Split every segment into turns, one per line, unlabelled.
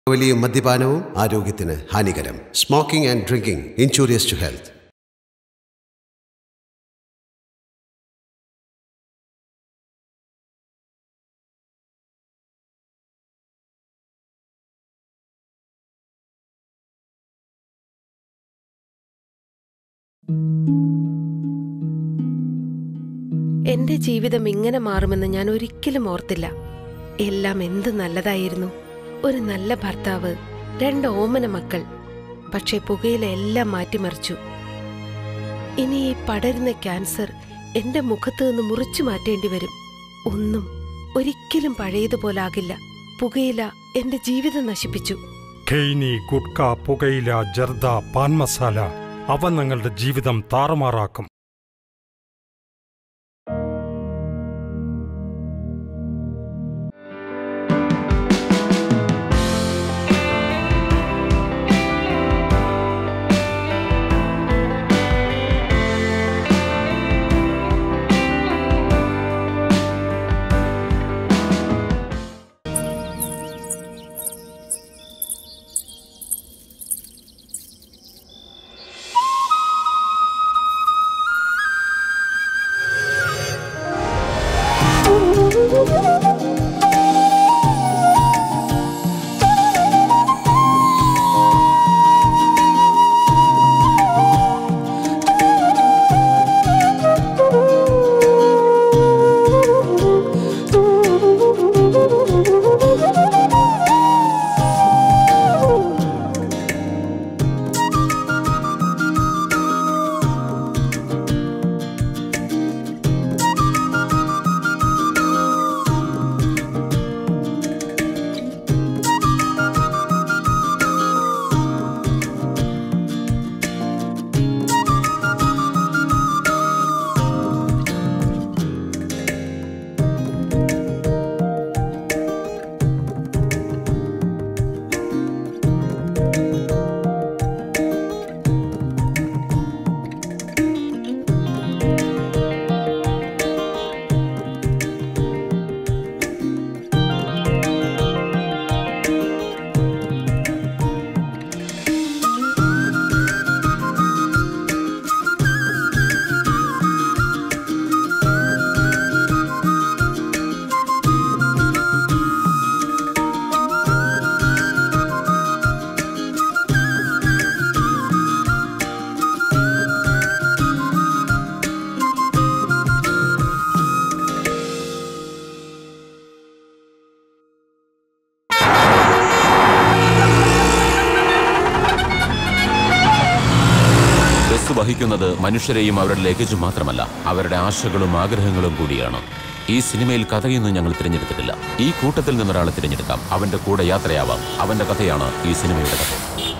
പുകവലിയും മദ്യപാനവും ആരോഗ്യത്തിന് ഹാനികരം smoking and drinking injurious to health
എന്റെ ജീവിതം ഇങ്ങനെ മാറുമെന്ന് ഞാൻ ഒരിക്കലും ഓർത്തില്ല എല്ലാം എന്ത് നല്ലതായിരുന്നു ഒരു നല്ല ഭർത്താവ് രണ്ട് ഓമന മക്കൾ പക്ഷെ പുകയില എല്ലാം മാറ്റിമറിച്ചു ഇനി ഈ പടരുന്ന ക്യാൻസർ എന്റെ മുഖത്ത് നിന്ന് മുറിച്ചു മാറ്റേണ്ടി വരും ഒന്നും ഒരിക്കലും പഴയതുപോലാകില്ല പുകയില എന്റെ ജീവിതം നശിപ്പിച്ചു
ഖെയ്നി ഗുഡ്ക പുകയില ജർദ പാൻ മസാല അവ നിങ്ങളുടെ ജീവിതം താറുമാറാക്കും
ബസ് വഹിക്കുന്നത് മനുഷ്യരെയും അവരുടെ ലഗേജും മാത്രമല്ല അവരുടെ ആശകളും ആഗ്രഹങ്ങളും കൂടിയാണ് ഈ സിനിമയിൽ കഥയൊന്നും ഞങ്ങൾ തിരഞ്ഞെടുത്തിട്ടില്ല ഈ കൂട്ടത്തിൽ നിന്നൊരാളെ തിരഞ്ഞെടുക്കാം അവന്റെ കൂടെ യാത്രയാവാം അവന്റെ കഥയാണ് ഈ സിനിമയുടെ കഥ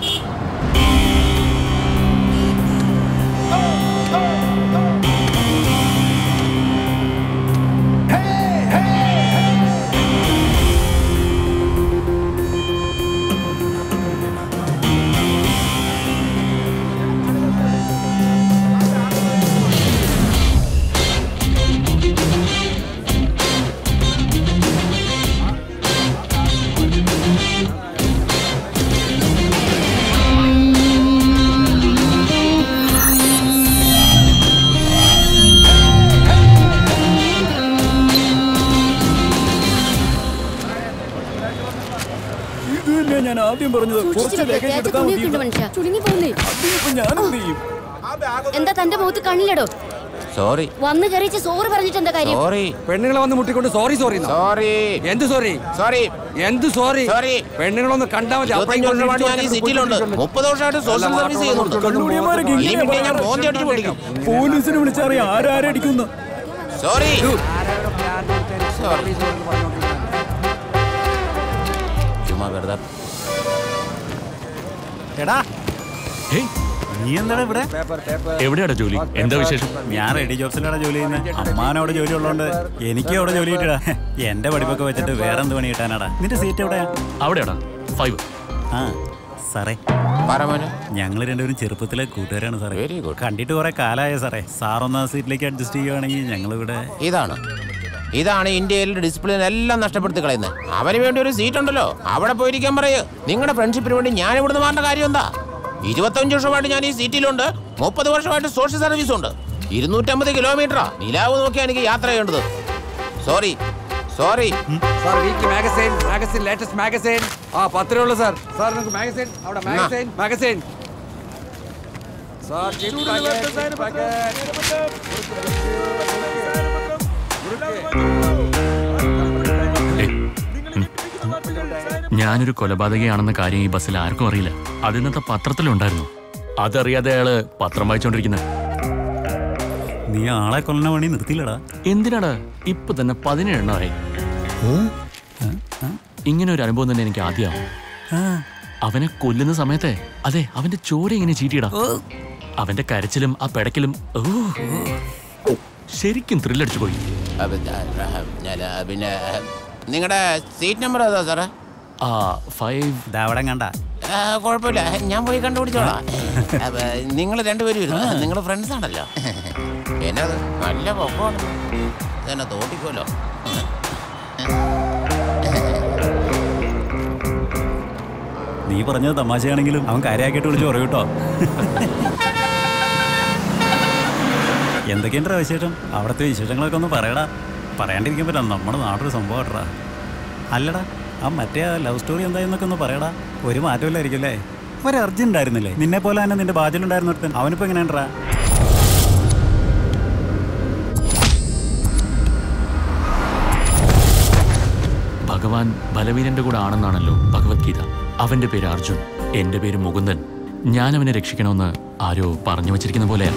ഇത് തന്നെ ഞാൻ ആദ്യം പറഞ്ഞത് കുറച്ച് ലഗേജ് എടുത്താൽ മതി
മനുഷ്യ ചുളുങ്ങി പോകുന്നേ
അതിനിപ്പോ ഞാൻ എന്ത് ചെയ്യും
എന്താ തന്റെ മുഖത്ത് കണ്ണിലടോ
സോറി
വന്ന് കയറിച്ച് സോറ് പറഞ്ഞിട്ട് എന്താ കാര്യം
സോറി
പെണ്ണുങ്ങളെ വന്ന് മുട്ടിക്കൊണ്ട് സോറി സോറി
സോറി
എന്ത് സോറി
സോറി
എന്ത് സോറി
സോറി
പെണ്ണുങ്ങളൊന്ന് കണ്ടാ മതി
ഇരുപത്തഞ്ച് വർഷമായിട്ട് ഞാൻ ഈ സിറ്റിയിലുണ്ട് മുപ്പത് വർഷമായിട്ട് സോഷ്യൽ സർവീസ് ചെയ്യുന്നുണ്ട്
കണ്ണൂടിയന്മാരൊക്കെ
ഈ
ഇങ്ങനെ
പിന്നെ ഞാൻ
പറയാറ്.
മോന്തി അടിച്ച് പൊളിക്കും
പോലീസിനെ വിളിച്ചറിയാം ആരാരടിക്കുന്നു
സോറി സോറി ചുമ്മാ വെറുതെ
എടാ നീ എന്താണ് ഇവിടെ
എവിടെയാണ് ജോലി എന്താ വിശേഷം
ഞാൻ റെഡി ജോബ്സിലാണ് ജോലി ചെയ്യുന്നത് അമ്മാൻ അവിടെ ജോലി ഉള്ളതുകൊണ്ട് എനിക്കും അവിടെ ജോലി കിട്ടിയടാ എന്റെ പഠിപ്പൊക്കെ വെച്ചിട്ട് വേറെ എന്ത് പണി കിട്ടാനാടാ നിന്റെ സീറ്റ് എവിടെയാ
അവിടെയാടാ ഫൈവ്
ആ സാറേ
പരമോനെ
ഞങ്ങൾ രണ്ടുപേരും ചെറുപ്പത്തിലെ കൂട്ടുകാരാണ് സാറേ
Very good.
കണ്ടിട്ട് കുറെ കാലമായ സാറേ സാർ ഒന്നാം സീറ്റിലേക്ക് അഡ്ജസ്റ്റ് ചെയ്യുവാണെങ്കിൽ ഞങ്ങളിവിടെ
ഇതാണ്
ഇതാണ് ഇന്ത്യയിൽ ഡിസിപ്ലിൻ എല്ലാം നഷ്ടപ്പെടുത്തി കളയുന്നത് അവന് വേണ്ടി ഒരു സീറ്റ് ഉണ്ടല്ലോ അവിടെ പോയിരിക്കാൻ പറയൂ നിങ്ങളുടെ ഫ്രണ്ട്ഷിപ്പിന് വേണ്ടി ഞാൻ ഇവിടുന്ന് മാറേണ്ട കാര്യം എന്താ ഇരുപത്തഞ്ച് വർഷമായിട്ട് ഞാൻ ഈ സീറ്റിലുണ്ട് മുപ്പത് വർഷമായിട്ട് സോഷ്യൽ സർവീസ് ഉണ്ട് ഇരുന്നൂറ്റമ്പത് കിലോമീറ്ററാ നിലാവ് നോക്കിയാണ് എനിക്ക് യാത്ര ചെയ്യേണ്ടത് sorry sorry
sir week magazine magazine latest magazine ആ പത്രമേ ഉള്ളൂ സാർ സാർ നിങ്ങൾക്ക് മാഗസൈൻ അവിടെ magazine magazine sir chips packet, packet.
ഞാനൊരു കൊലപാതകയാണെന്ന കാര്യം ഈ ബസ്സിൽ ആർക്കും അറിയില്ല അത് ഇന്നത്തെ പത്രത്തിലുണ്ടായിരുന്നു അതറിയാതെ അയാള് പത്രം വായിച്ചോണ്ടിരിക്കുന്നത്
നീ ആളെ കൊല്ലണ പണി നിർത്തിയില്ലടാ
എന്തിനാടാ ഇപ്പൊ തന്നെ പതിനേഴെണ്ണമായി ഇങ്ങനെ ഒരു അനുഭവം തന്നെ എനിക്ക് ആദ്യമാവും അവനെ കൊല്ലുന്ന സമയത്തെ അതെ അവന്റെ ചോര ഇങ്ങനെ ചീറ്റിയിടാ അവന്റെ കരച്ചിലും ആ പെടക്കലും ഓ, ഓ. ശരിക്കും ത്രില്ലടിച്ചു പോയി
അപ്പൊ, ആ, ആ, ഞാൻ, ആ, പിന്നെ നിങ്ങളുടെ സീറ്റ് നമ്പർ ഏതാ സാറേ
ആ ഫൈവ്
അവിടെ കണ്ട
ആ, കുഴപ്പമില്ല ഞാൻ പോയി കണ്ടുപിടിച്ചോളാം അപ്പൊ നിങ്ങൾ രണ്ടുപേരും ഇരുന്നു നിങ്ങൾ ഫ്രണ്ട്സ് ആണല്ലോ എന്നത് നല്ല പൊക്കമാണ് ഇതെന്നെ തോട്ടിക്കുമല്ലോ
നീ പറഞ്ഞത് തമാശയാണെങ്കിലും അവൻ കാര്യമാക്കിയിട്ട് വിളിച്ച് പറയൂ കേട്ടോ എന്തൊക്കെയുണ്ടാ വിശേഷം അവിടുത്തെ വിശേഷങ്ങളൊക്കെ ഒന്ന് പറയടാ പറയാണ്ടിരിക്കാൻ പറ്റാം നമ്മുടെ നാടൊരു സംഭവമായിട്ടാ അല്ലടാ ആ മറ്റേ ലവ് സ്റ്റോറി എന്തായെന്നൊക്കെ ഒന്ന് പറയടാ ഒരു മാറ്റമില്ലായിരിക്കും അല്ലേ ഒരു അർജുൻ ഉണ്ടായിരുന്നില്ലേ നിന്നെ പോലെ തന്നെ നിന്റെ ബാജിലുണ്ടായിരുന്ന ഒരുത്തൻ അവനിപ്പോ എങ്ങനെയാണ്ടാ
ഭഗവാൻ ബലവീരന്റെ കൂടെ ആണെന്നാണല്ലോ ഭഗവത്ഗീത അവന്റെ പേര് അർജുൻ എന്റെ പേര് മുകുന്ദൻ ഞാൻ അവനെ രക്ഷിക്കണമെന്ന് ആരോ പറഞ്ഞു വച്ചിരിക്കുന്ന പോലെയാണ്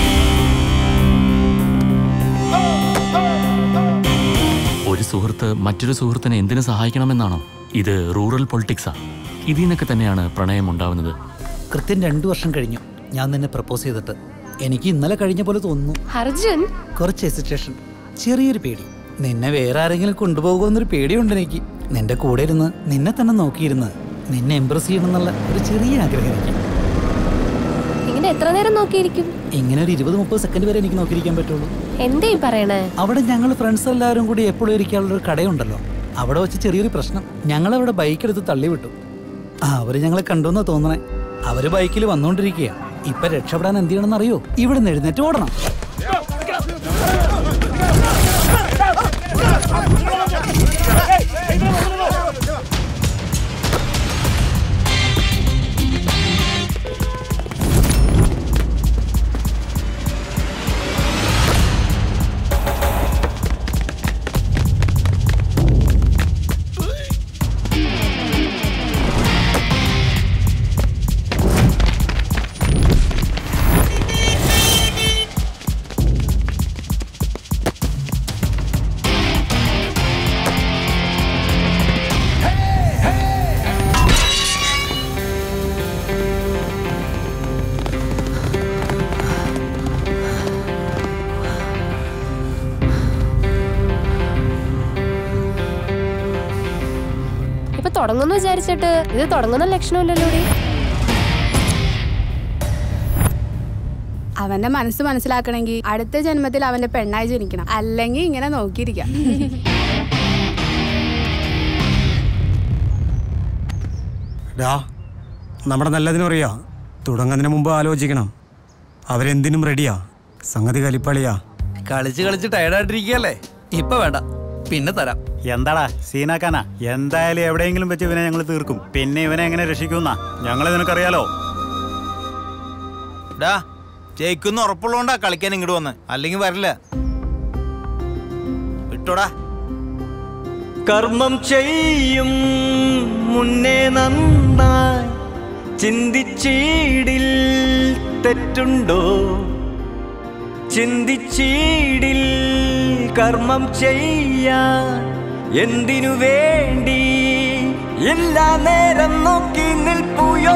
ഒരു സുഹൃത്ത് മറ്റൊരു സുഹൃത്തിനെ എന്തിനു സഹായിക്കണമെന്നാണോ ഇത് റൂറൽ പൊളിറ്റിക്സാ ഇതിൽ നിന്നൊക്കെ തന്നെയാണ് പ്രണയം ഉണ്ടാവുന്നത്
കൃത്യം രണ്ടു വർഷം കഴിഞ്ഞു ഞാൻ നിന്നെ പ്രപ്പോസ് ചെയ്തിട്ട് എനിക്ക് ഇന്നലെ കഴിഞ്ഞ പോലെ തോന്നുന്നു
അർജുൻ
കുറച്ച് ഹെസിറ്റേഷൻ ചെറിയൊരു പേടി നിന്നെ വേറെ ആരെങ്കിലും കൊണ്ടുപോകുമെന്നൊരു പേടിയുണ്ട് എനിക്ക് നിന്റെ കൂടെ ഇരുന്ന് നിന്നെ തന്നെ നോക്കിയിരുന്ന് നിന്നെ എംപ്രസ് ചെയ്യണമെന്നുള്ള ഒരു ചെറിയ ആഗ്രഹം എനിക്ക്
ഇങ്ങനെ എത്ര നേരം നോക്കിയിരിക്കും
ഇങ്ങനെ ഒരു ഇരുപത് മുപ്പത് സെക്കൻഡ് വരെ എനിക്ക് നോക്കിയിരിക്കാൻ പറ്റുള്ളൂ
എന്തേ ഈ പറയണേ
അവിടെ ഞങ്ങൾ ഫ്രണ്ട്സ് എല്ലാവരും കൂടി എപ്പോഴും ഇരിക്കാനുള്ള ഒരു കടയുണ്ടല്ലോ അവിടെ വെച്ച് ചെറിയൊരു പ്രശ്നം ഞങ്ങൾ അവിടെ ബൈക്ക് എടുത്ത് തള്ളി വിട്ടു ആ, അവര് ഞങ്ങളെ കണ്ടുവെന്നാ തോന്നണേ അവര് ബൈക്കിൽ വന്നുകൊണ്ടിരിക്കുക ഇപ്പൊ രക്ഷപ്പെടാൻ എന്ത് ചെയ്യണമെന്ന് അറിയോ ഇവിടെ നിന്ന് എഴുന്നേറ്റ് ഓടണം
ഇപ്പൊ തുടങ്ങുന്നു വിചാരിച്ചിട്ട് ഇത് തുടങ്ങുന്ന ലക്ഷണമില്ലല്ലോ ഡി
അവന്റെ മനസ്സ് മനസ്സിലാക്കണമെങ്കിൽ അടുത്ത ജന്മത്തിൽ അവന്റെ പെണ്ണായി ജനിക്കണം അല്ലെങ്കിൽ ഇങ്ങനെ നോക്കിയിരിക്കാം
ഡാ നമ്മുടെ നല്ലതിനും അറിയാ തുടങ്ങുന്നതിന് മുമ്പ് ആലോചിക്കണം അവരെന്തിനും റെഡിയാ സംഗതി കലിപ്പളിയാ
കളിച്ച് കളിച്ച് ടയർഡായിട്ടിരിക്കുകയല്ലേ ഇപ്പൊ വേണ്ട പിന്നെ തരാം
എന്താടാ സീനാക്കാനാ എന്തായാലും എവിടെയെങ്കിലും വെച്ച് ഇവനെ ഞങ്ങൾ തീർക്കും പിന്നെ ഇവനെ എങ്ങനെ രക്ഷിക്കുന്നാ ഞങ്ങളെ നിനക്കറിയാലോ
ഡാ ജയിക്കുന്ന ഉറപ്പുള്ളതുകൊണ്ടാ കളിക്കാൻ ഇങ്ങോട്ട് വന്ന് അല്ലെങ്കിൽ വരില്ല വിട്ടോടാ
കർമ്മം ചെയ്യും മുന്നേ നന്നായി ചിന്തിച്ചീടിൽ തെറ്റുണ്ടോ ചിന്തിച്ചീടിൽ കർമ്മം ചെയ്യാൻ എന്തിനു വേണ്ടി എല്ലാ നേരം നോക്കി നിൽപ്പുയോ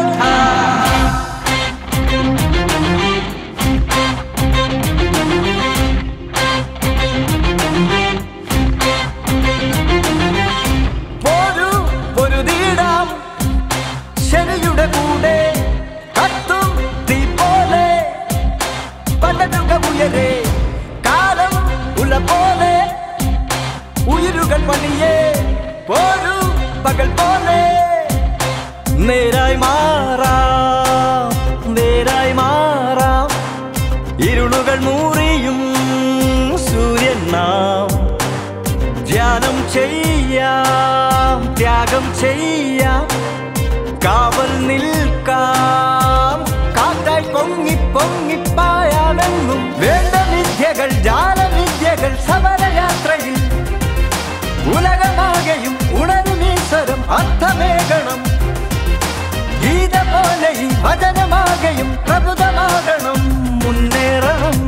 പോരു പൊരുതിടാം ശനിയുടെ കൂടെ കത്തും തീ പോലെ പടരുക ഉയരെ കാലം ഉല പോലെ മതിലുകൾ പണിയേ പോരൂ പകൽ പോലെ നേരായി മാറാം നേരായി മാറാം ഇരുളുകൾ മൂറിയും സൂര്യൻ നാം ധ്യാനം ചെയ്യാം ത്യാഗം ചെയ്യാം കാവൽ നിൽക്കാം കാറ്റായി പൊങ്ങി പൊങ്ങിപ്പായാലെന്നും വേണ്ട വിദ്യകൾ ജാലവിദ്യകൾ സമരയാത്രയിൽ ഉലകമാകെയും ഉണരുമീശ്വരം അർത്ഥമേകണം ഗീത പോലെ ഈ വചനമാകെയും പ്രബുധമാകണം മുന്നേറണം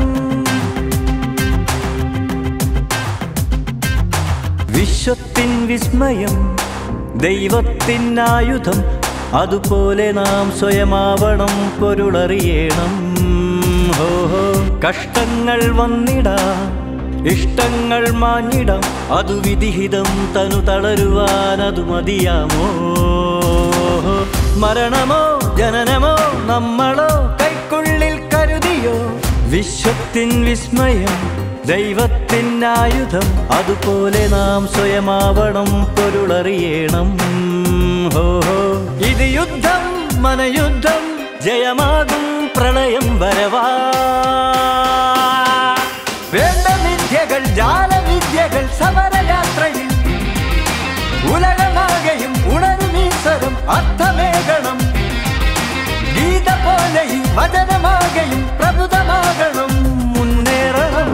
വിശ്വത്തിൻ വിസ്മയം ദൈവത്തിൻ ആയുധം അതുപോലെ നാം സ്വയമാവണം പൊരുളറിയണം ഹോ ഹോ കഷ്ടങ്ങൾ വന്നിടാം ഇഷ്ടങ്ങൾ മാഞ്ഞിടാം അതു വിധിഹിതം തനു തളരുവാൻ അതു മതിയാമോ മരണമോ ജനനമോ നമ്മളോ കൈക്കുള്ളിൽ കരുതിയോ വിശ്വത്തിൻ വിസ്മയം ദൈവത്തിൻ ആയുധം അതുപോലെ നാം സ്വയമാവണം പൊരുളറിയണം ഹോ ഹോ ഇത് യുദ്ധം മനയുദ്ധം ജയമാകും പ്രളയം വരവാ വേണ്ട വിദ്യകൾ ജാലവിദ്യകൾ സമരയാത്രയിൽ ഉലകമാകെയും ഉണരുമീശ്വരം അർത്ഥമേകണം ഗീത പോലെ ഈ വചനമാകെയും പ്രബുധമാകണം മുന്നേറണം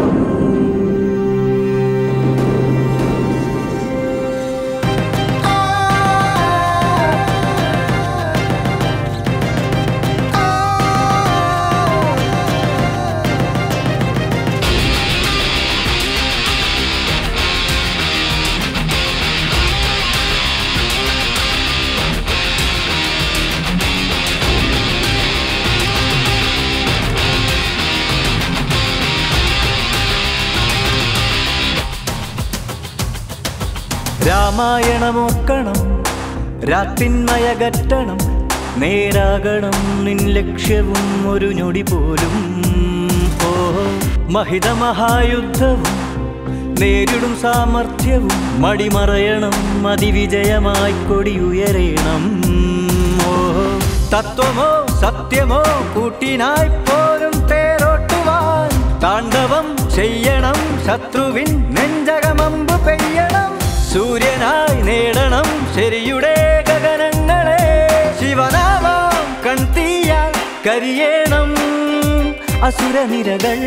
രാമായണമോർക്കണം രാത്തിന്മയകറ്റണം നേരാകണം നിൻ ലക്ഷ്യവും ഒരു ഞൊടി പോലും ഓ മഹിതമഹായുദ്ധവും നേരിടും സാമർഥ്യവും മടിമറയണം അതിവിജയമായി കൊടിയുയരേണം ഓ തത്വമോ സത്യമോ കൂട്ടിനായി പോരും തേരോട്ടുവാൻ താണ്ഡവം ചെയ്യണം ശത്രുവിൻ നെഞ്ചകമമ്പ് പെയ്യണം സൂര്യനായി നേടണം ശരിയുടെ ഗഗനങ്ങളെ ശിവനാമം കൺതീയാൽ കരിയേണം അസുരനിരകൾ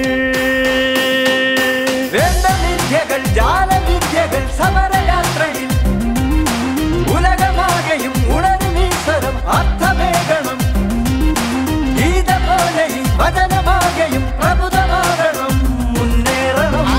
വേണ്ട വിദ്യകൾ ജാലവിദ്യകൾ സമരയാത്രയിൽ ഉലകമാകെയും ഉണരുമീശ്വരം അർത്ഥമേകണം ഗീത പോലെ ഈ വചനമാകെയും പ്രബുധമാകണം മുന്നേറണം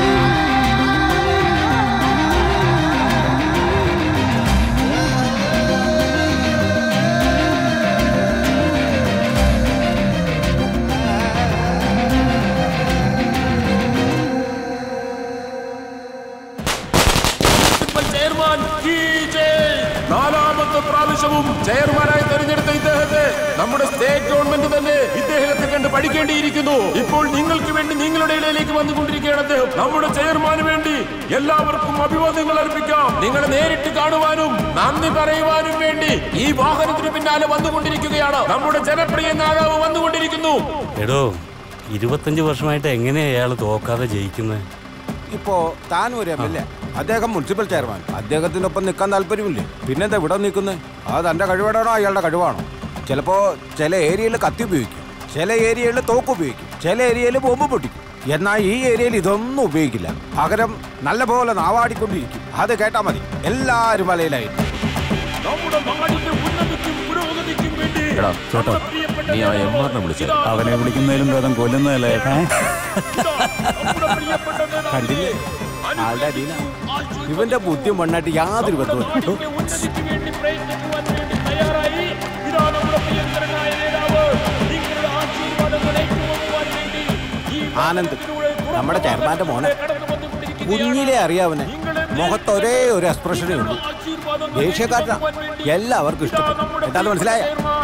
ചെയർമാൻ കീ ജയ്. നാലാമത്തെ പ്രാവശ്യവും ചെയർമാനായി തെരഞ്ഞെടുത്ത ഇദ്ദേഹത്തെ നമ്മുടെ സ്റ്റേറ്റ് ഗവൺമെന്റ് തന്നെ ഇദ്ദേഹത്തെ കണ്ട് പഠിക്കേണ്ടിയിരിക്കുന്നു ഇപ്പോൾ നിങ്ങൾക്ക് വേണ്ടി നിങ്ങളുടെ ഇടയിലേക്ക് വന്നുകൊണ്ടിരിക്കുകയാണ് അദ്ദേഹം നമ്മുടെ ചെയർമാന് വേണ്ടി എല്ലാവർക്കും അഭിവാദ്യങ്ങൾ അർപ്പിക്കാം നിങ്ങളെ നേരിട്ട് കാണുവാനും നന്ദി പറയുവാനും വേണ്ടി ഈ വാഹനത്തിന് പിന്നാലെ വന്നുകൊണ്ടിരിക്കുകയാണ് നമ്മുടെ ജനപ്രിയ നേതാവ് വന്നുകൊണ്ടിരിക്കുന്നു
എടോ ഇരുപത്തഞ്ച് വർഷമായിട്ട് എങ്ങനെയാ അയാൾ തോക്കാതെ ജയിക്കുന്നത്
ഇപ്പോ താൻ ഒരു എം എൽ എ അദ്ദേഹം മുനിസിപ്പൽ ചെയർമാൻ അദ്ദേഹത്തിന്റെ ഒപ്പം നിൽക്കാൻ താല്പര്യമില്ലേ പിന്നെന്താ ഇവിടെ നിൽക്കുന്നത് അത് തന്റെ കഴിവേടാണോ അയാളുടെ കഴിവാണോ ചിലപ്പോ ചില ഏരിയയിൽ കത്തി ഉപയോഗിക്കും ചില ഏരിയയിൽ തോക്ക് ഉപയോഗിക്കും ചില ഏരിയയിൽ ബോംബ് പൊട്ടിക്കും എന്നാൽ ഈ ഏരിയയിൽ ഇതൊന്നും ഉപയോഗിക്കില്ല പകരം നല്ല പോലെ നാവാടിക്കൊണ്ടിരിക്കും അത് കേട്ടാ മതി എല്ലാരും വലയിലായിട്ട്
നമ്മുടെ നാടിന്റെ ഉന്നതിക്കും പുരോഗതിക്കും വേണ്ടി
എടാ
ചേട്ടാ
നീ ആ എം ആറിനെ വിളിച്ചത്
അവനെ വിളിക്കുന്നതിലും ഭേദം കൊല്ലുന്നതല്ലേ
കണ്ടില്ലേ ആളുടെ അടിയില ഇവന്റെ ബുദ്ധി മണ്ണായിട്ട് യാതൊരു ബന്ധവും
ഉന്നതിക്ക് വേണ്ടി പ്രയത്നിക്കുവാൻ വേണ്ടി തയ്യാറായി ഇതാ നമ്മുടെ പ്രിയങ്കരനായ നേതാവ് നിങ്ങളുടെ ആശീർവാദങ്ങൾ ഏറ്റുവാങ്ങുവാൻ വേണ്ടി ഈ
ആനന്ദ് നമ്മുടെ ചെയർമാന്റെ മോനെ കുഞ്ഞിലെ അറിയാവനെ മുഖത്ത് ഒരേ ഒരു എക്സ്പ്രഷനേ ഉള്ളൂ ദേഷ്യക്കാരനാ എല്ലാവർക്കും ഇഷ്ടപ്പെട്ടു എന്താന്ന് മനസ്സിലായ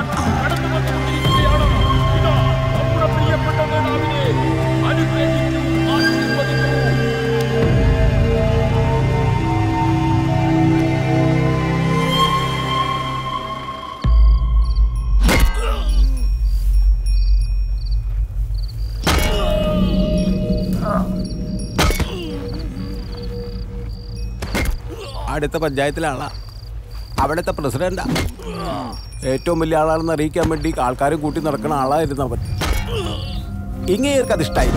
നമ്മുടെ പ്രിയപ്പെട്ട നേതാവിനെ അനുഗ്രഹിക്കൂ ആശീർവദിക്കൂ
അടുത്ത പഞ്ചായത്തിലാളാ അവിടുത്തെ പ്രസിഡന്റാ ഏറ്റവും വലിയ ആളാണെന്ന് അറിയിക്കാൻ വേണ്ടി ആൾക്കാരും കൂട്ടി നടക്കുന്ന ആളായിരുന്നു അവൻ ഇങ്ങേർക്ക് അത് ഇഷ്ടായില്ല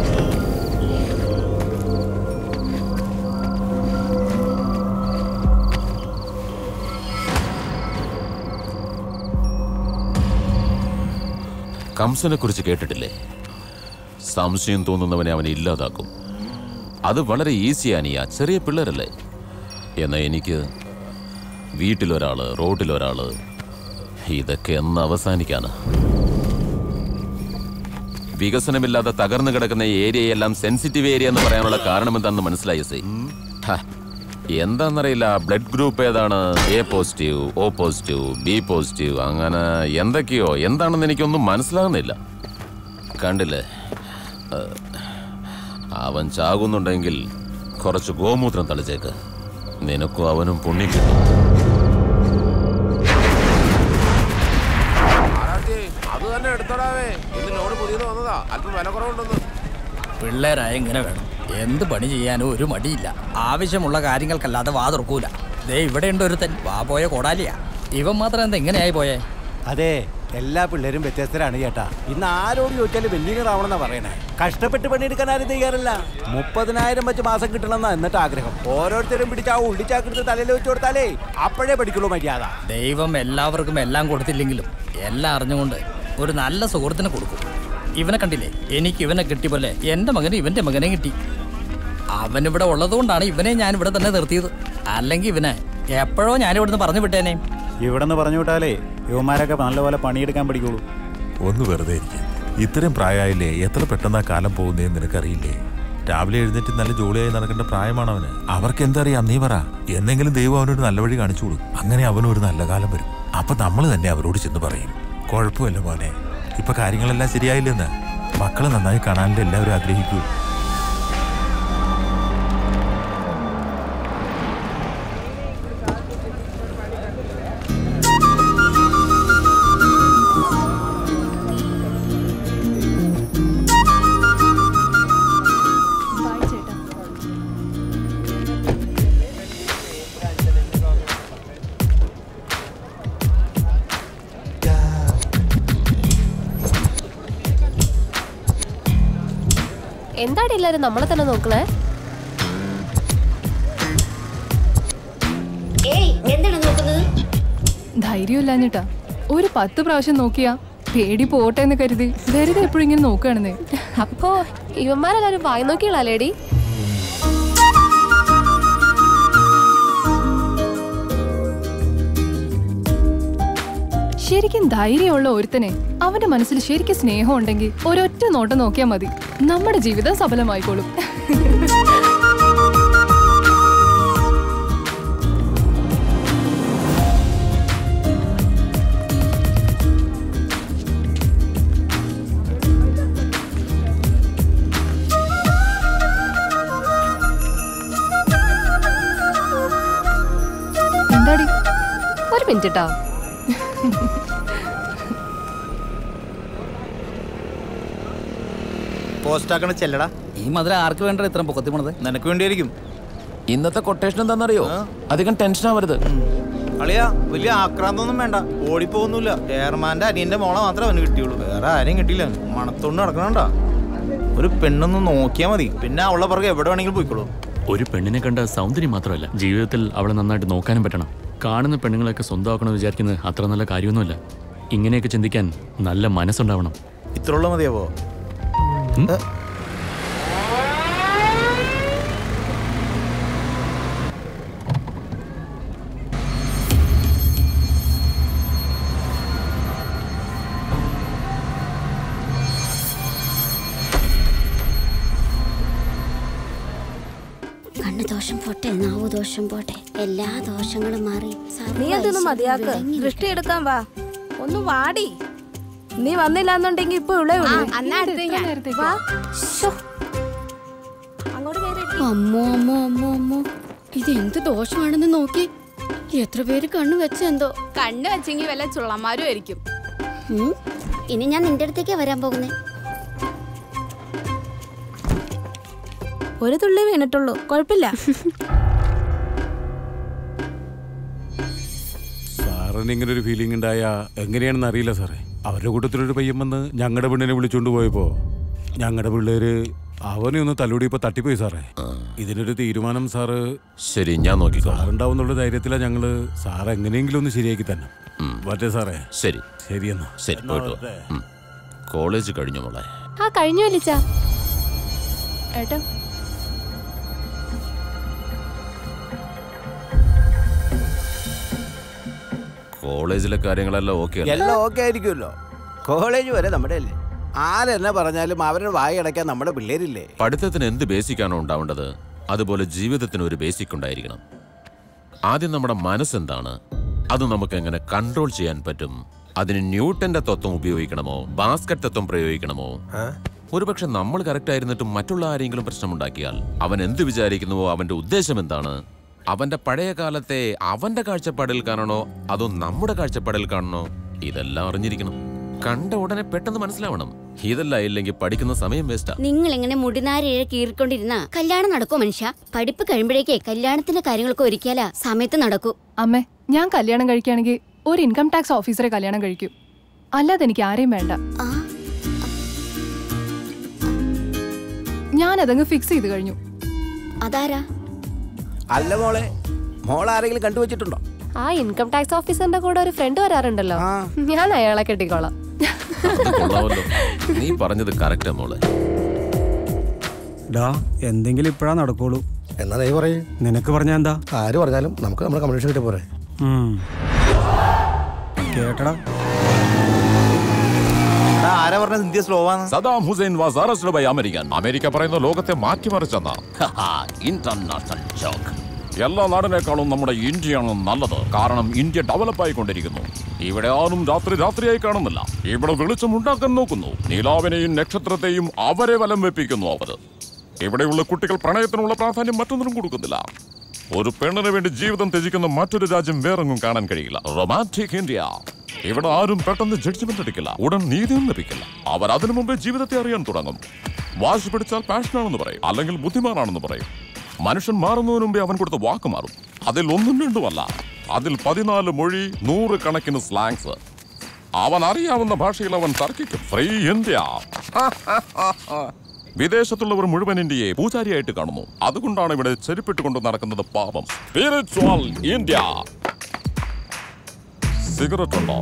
കംസനെ കുറിച്ച് കേട്ടിട്ടില്ലേ സംശയം തോന്നുന്നവനെ അവനെ ഇല്ലാതാക്കും അത് വളരെ ഈസിയാനിയ ചെറിയ പിള്ളേരല്ലേ എന്നാ എനിക്ക് വീട്ടിലൊരാള് റോഡിലൊരാള് ഇതൊക്കെ എന്ന് അവസാനിക്കാനാ വികസനമില്ലാതെ തകർന്നു കിടക്കുന്ന ഈ ഏരിയയെല്ലാം സെൻസിറ്റീവ് ഏരിയ എന്ന് പറയാനുള്ള കാരണം എന്താണെന്ന് മനസ്സിലായി സി ഹ, എന്താന്നറിയില്ല ബ്ലഡ് ഗ്രൂപ്പ് ഏതാണ് A positive O positive B positive അങ്ങനെ എന്തൊക്കെയോ എന്താണെന്ന് എനിക്കൊന്നും മനസ്സിലാകുന്നില്ല കണ്ടില്ലേ ഏഹ്, അവൻ ചാകുന്നുണ്ടെങ്കിൽ കുറച്ച് ഗോമൂത്രം തളിച്ചേക്ക് നിനക്കും അവനും പുണ്യം കിട്ടും
അത് തന്നെ എടുത്തോടാവേ ഇന്ന് ലോഡ് പുതിയത് വന്നതാ അല്പം വില കുറവുണ്ടെന്ന്
പിള്ളേരായ ഇങ്ങനെ വേണം എന്ത് പണി ചെയ്യാനും ഒരു മടിയില്ല ആവശ്യമുള്ള കാര്യങ്ങൾക്കല്ലാതെ വാ തുറക്കൂല ദേ ഇവിടെ ഉണ്ട് ഒരുത്തൻ വാ പോയ കോടാലിയാ ഇവൻ മാത്രം എന്താ ഇങ്ങനെയായി പോയേ
അതെ എല്ലാ പിള്ളേരും വ്യത്യസ്തരാണ് ചേട്ടാ ഇന്ന് ആരോട് ചോദിച്ചാലും എഞ്ചിനീയർ ആവണമെന്നാ പറയണേ കഷ്ടപ്പെട്ട് പണിയെടുക്കാൻ ആരും തയ്യാറല്ല മുപ്പതിനായിരം വെച്ച് മാസം കിട്ടണമെന്നാ എന്നിട്ട് ആഗ്രഹം ഓരോരുത്തരും പിടിച്ച് ആ ഉള്ളിച്ചാക്കെടുത്ത് തലയിൽ വെച്ച് കൊടുത്താലേ അപ്പോഴേ പഠിക്കുള്ളൂ മര്യാദ
ദൈവം എല്ലാവർക്കും എല്ലാം കൊടുത്തില്ലെങ്കിലും എല്ലാം അറിഞ്ഞുകൊണ്ട് ഒരു നല്ല സുഹൃത്തിന് കൊടുക്കും ഇവനെ കണ്ടില്ലേ എനിക്ക് ഇവനെ കിട്ടി പോലെ എൻ്റെ മകന് ഇവൻ്റെ മകനെ കിട്ടി അവനിവിടെ ഉള്ളതുകൊണ്ടാണ് ഇവനെ ഞാൻ ഇവിടെ തന്നെ നിർത്തിയത് അല്ലെങ്കിൽ ഇവനെ എപ്പോഴോ ഞാൻ ഇവിടുന്ന് പറഞ്ഞു വിട്ടേനെ
ഇവിടെ നിന്ന് പറഞ്ഞു വിട്ടാലേ യുവമാരൊക്കെ നല്ലപോലെ പണിയെടുക്കാൻ പഠിക്കുള്ളൂ
ഒന്ന് വെറുതെ ഇരിക്കും ഇത്രയും പ്രായമായില്ലേ എത്ര പെട്ടെന്നാ കാലം പോകുന്നതെന്ന് നിനക്കറിയില്ലേ രാവിലെ എഴുന്നേറ്റ് നല്ല ജോലിയായി നടക്കേണ്ട പ്രായമാണ് അവന് അവർക്ക് എന്തറിയാം നീ പറ എന്നെങ്കിലും ദൈവം അവനൊരു നല്ല വഴി കാണിച്ചു കൊടുക്കും അങ്ങനെ അവനൊരു നല്ല കാലം വരും അപ്പൊ നമ്മൾ തന്നെ അവരോട് ചെന്ന് പറയും കുഴപ്പമില്ല മോനെ ഇപ്പൊ കാര്യങ്ങളെല്ലാം ശരിയായില്ലെന്ന് മക്കളെ നന്നായി കാണാനല്ലേ എല്ലാവരും ആഗ്രഹിക്കൂ
എന്താടി എല്ലാരും നമ്മളെ തന്നെ നോക്കണേ
ഏയ് എന്താണ് നോക്കുന്നത്
ധൈര്യമില്ലാഞ്ഞിട്ടാ ഒരു പത്ത് പ്രാവശ്യം നോക്കിയാ പേടി പോട്ടെ എന്ന് കരുതി വെറുതെ എപ്പോഴും ഇങ്ങനെ നോക്കുകയാണെന്നേ
അപ്പോ ഇവന്മാരെല്ലാരും വായി നോക്കിയാളേടി
ശരിക്കും ധൈര്യമുള്ള ഒരുത്തനെ അവന്റെ മനസ്സിൽ ശരിക്കും സ്നേഹം ഉണ്ടെങ്കിൽ ഒരൊറ്റ നോട്ടം നോക്കിയാൽ മതി നമ്മുടെ ജീവിതം സഫലമായിക്കോളും എന്താടി
ഒരു മിനിറ്റ് ട്ടോ
പോസ്റ്റ് ആക്കണ ചെല്ലടാ
ഈ മധുര ആർക്ക് വേണ്ട ഇത്ര പൊക്കത്തി പോണത്
നിനക്ക് വേണ്ടിയായിരിക്കും
ഇന്നത്തെ കൊട്ടേഷൻ എന്താണെന്നറിയോ അധികം ടെൻഷൻ ആവരുത്
അളിയാ വലിയ ആക്രാന്തൊന്നും വേണ്ട ഓടിപ്പോന്നുമില്ല ചെയർമാന്റെ അനിയന്റെ മോളെ മാത്രമേ അവന് കിട്ടിയുള്ളൂ വേറെ ആരെയും കിട്ടിയില്ല മണത്തോണ്ട് നടക്കണണ്ട ഒരു പെണ്ണൊന്ന് നോക്കിയാ മതി പിന്നെ അവളെ പുറകെ എവിടെ വേണമെങ്കിലും പോയിക്കോളൂ
ഒരു പെണ്ണിനെ കണ്ട സൗന്ദര്യം മാത്രമല്ല ജീവിതത്തിൽ അവളെ നന്നായിട്ട് നോക്കാനും പറ്റണം കാണുന്ന പെണ്ണുങ്ങളൊക്കെ സ്വന്തമാക്കണമെന്ന് വിചാരിക്കുന്നത് അത്ര നല്ല കാര്യമൊന്നുമല്ല ഇങ്ങനെയൊക്കെ ചിന്തിക്കാൻ നല്ല മനസ്സുണ്ടാവണം
ഇത്രയുള്ള മതിയാവോ
കണ്ണ് ദോഷം പോട്ടെ നാവ് ദോഷം പോട്ടെ എല്ലാ ദോഷങ്ങളും മാറി
നീ അതൊന്ന് മതിയാക്ക് ദൃഷ്ടി എടുക്കാൻ വാ ഒന്ന് വാടി നീ വന്നില്ല എന്നുണ്ടെങ്കിൽ ഇപ്പൊ ഇവിടെ വാ അങ്ങോട്ട് കയറി
അമ്മോ അമ്മോ അമ്മോ അമ്മോ ഇത് എന്ത് ദോഷമാണെന്ന് നോക്കി എത്ര പേര് കണ്ണു വെച്ചെന്തോ
കണ്ണ് വെച്ചെങ്കിൽ വല്ല ചുള്ളന്മാരും ആയിരിക്കും
ഉം, ഇനി ഞാൻ നിന്റെ അടുത്തേക്കാ വരാൻ പോകുന്നേ
ഒരു തുള്ളി വീണിട്ടുള്ളൂ കുഴപ്പമില്ല
സാറിന് ഇങ്ങനെ ഒരു ഫീലിംഗ് ഉണ്ടായ എങ്ങനെയാണെന്ന് അറിയില്ല സാറേ അവരുടെ കൂട്ടത്തിലൊരു പയ്യൻ വന്ന് ഞങ്ങളുടെ പെണ്ണിനെ വിളിച്ചുകൊണ്ട് പോയപ്പോ ഞങ്ങളുടെ പിള്ളേര് അവനെ ഒന്ന് തല്ലുകൂടി ഇപ്പൊ തട്ടിപ്പോയി സാറേ ഇതിനൊരു തീരുമാനം സാറ്
ശരി ഞാൻ നോക്കിക്കോ
സാറുണ്ടാവുന്നുള്ള ധൈര്യത്തിലാണ് ഞങ്ങള് സാർ എങ്ങനെയെങ്കിലും ഒന്ന് ശരിയാക്കി തന്നെ പറ്റേ സാറേ
ശരി
ശരി എന്നാ
ശരി പോയിട്ട് വാ. ഉം. കോളേജ് കഴിഞ്ഞു മോളെ
ആ കഴിഞ്ഞു വലിച്ച ഏട്ടോ
കോളേജിലെ കാര്യങ്ങളെല്ലാം ഓക്കെ
എല്ലാം ഓക്കെ ആയിരിക്കുമല്ലോ കോളേജ് വരെ നമ്മുടെ അല്ലേ ആരെന്നെ പറഞ്ഞാലും അവരുടെ വായി അടയ്ക്കാൻ നമ്മുടെ പിള്ളേരില്ലേ
പഠിത്തത്തിന് എന്ത് ബേസിക്കാണോ ഉണ്ടാവേണ്ടത് അതുപോലെ ജീവിതത്തിന് ഒരു ബേസിക് ഉണ്ടായിരിക്കണം ആദ്യം നമ്മുടെ മനസ്സെന്താണ് അത് നമുക്ക് എങ്ങനെ കൺട്രോൾ ചെയ്യാൻ പറ്റും അതിന് ന്യൂട്ടന്റെ തത്വം ഉപയോഗിക്കണമോ ബാസ്കറ്റ് തത്വം പ്രയോഗിക്കണമോ ഒരുപക്ഷെ നമ്മൾ കറക്റ്റ് ആയിരുന്നിട്ടും മറ്റുള്ള ആരെങ്കിലും പ്രശ്നമുണ്ടാക്കിയാൽ അവൻ എന്ത് വിചാരിക്കുന്നുവോ അവന്റെ ഉദ്ദേശം എന്താണ് അവന്റെ പഴയ കാലത്തെ അവന്റെ കാഴ്ചപ്പാടിൽ കാണണോ അതോ നമ്മുടെ കാഴ്ചപ്പാടിൽ കാണണോ ഇതെല്ലാം അറിഞ്ഞിരിക്കണം കണ്ട ഉടനെ പെട്ടെന്ന് മനസ്സിലാവണം ഇതെല്ലാം ഇല്ലെങ്കിൽ പഠിക്കുന്ന സമയം വേസ്റ്റാ
നിങ്ങൾ ഇങ്ങനെ മുടിനാരിഴ കീറിക്കൊണ്ടിരുന്ന കല്യാണം നടക്കോ മനുഷ്യ പഠിപ്പ് കഴിയുമ്പോഴേക്കേ കല്യാണത്തിന്റെ കാര്യങ്ങളൊക്കെ ഒരുക്കിയാലാ സമയത്ത് നടക്കൂ
അമ്മേ ഞാൻ കല്യാണം കഴിക്കുകയാണെങ്കിൽ ഒരു ഇൻകം ടാക്സ് ഓഫീസറെ കല്യാണം കഴിക്കും അല്ലാതെ എനിക്ക് ആരെയും വേണ്ട ഞാൻ അതങ്ങ് ഫിക്സ് ചെയ്ത് കഴിഞ്ഞു
അതാരാ
അല്ല മോളെ മോൾ ആരെങ്കിലും കണ്ടുവച്ചിട്ടുണ്ടോ
ആ ഇൻകം ടാക്സ് ഓഫീസറിന്റെ കൂടെ ഒരു ഫ്രണ്ട് വരാറുണ്ടല്ലോ ഞാൻ അയാളെ കെട്ടിക്കോളാം
അത് കൊള്ളാമല്ലോ നീ പറഞ്ഞത് കറക്റ്റാ മോളെ
ഡാ എന്തെങ്കിലും ഇപ്പോഴാ നടക്കുള്ളൂ
എന്നാ നീ പറയേ
നിനക്ക് പറഞ്ഞാ എന്താ
ആര് പറഞ്ഞാലും നമുക്ക് നമ്മുടെ കമ്മീഷൻ കിട്ടി പോരെ
ഉം. കേട്ടടാ
ആരാ പറഞ്ഞത് ഇന്ത്യ സ്ലോ ആണ്
Saddam Hussein was arrested by American America പറയുന്ന ലോകത്തെ മാറ്റിമറിച്ചെന്ന ഇന്റർനാഷണൽ ജോക്ക് എല്ലാ നാടിനേക്കാളും നമ്മുടെ ഇന്ത്യയാണ് നല്ലത് കാരണം ഇന്ത്യ ഡെവലപ്പ് ആയിക്കൊണ്ടിരിക്കുന്നു ഇവിടെ ആരും രാത്രി രാത്രിയായി കാണുന്നില്ല ഇവിടെ വെളിച്ചം ഉണ്ടാക്കാൻ നോക്കുന്നു നിലാവിനെയും നക്ഷത്രത്തെയും അവരെ വലം വെപ്പിക്കുന്നു അവർ ഇവിടെയുള്ള കുട്ടികൾ പ്രണയത്തിനുള്ള പ്രാധാന്യം മറ്റൊന്നിനും കൊടുക്കുന്നില്ല ഒരു പെണ്ണിന് വേണ്ടി ജീവിതം ത്യജിക്കുന്ന മറ്റൊരു രാജ്യം വേറെങ്ങും കാണാൻ കഴിയില്ല റൊമാൻറ്റിക് ഇന്ത്യ ഇവിടെ ആരും പെട്ടെന്ന് ജഡ്ജ്മെന്റ് എടുക്കില്ല ഉടൻ നീതിയും ലഭിക്കില്ല അവർ അതിനു മുമ്പേ ജീവിതത്തെ അറിയാൻ തുടങ്ങും വാശി പിടിച്ചാൽ പാഷനാണെന്ന് പറയും അല്ലെങ്കിൽ ബുദ്ധിമാനാണെന്ന് പറയും മനുഷ്യൻ മാറുന്നതിന് മുമ്പേ അവൻ കൊടുത്ത വാക്ക് മാറും അതിൽ ഒന്നും രണ്ടുമല്ല അതിൽ പതിനാല് മൊഴി നൂറ് കണക്കിന് സ്ലാങ്സ് അവൻ അറിയാവുന്ന ഭാഷയിൽ അവൻ തർക്കിക്കും ഫ്രീ ഇന്ത്യ വിദേശത്തുള്ളവർ മുഴുവൻ ഇന്ത്യയെ പൂജാരിയായിട്ട് കാണുന്നു അതുകൊണ്ടാണ് ഇവിടെ ചെരുപ്പിട്ടുകൊണ്ട് നടക്കുന്നത് പാപം സ്പിരിച്വൽ ഇന്ത്യ സിഗരറ്റ് ഉണ്ടോ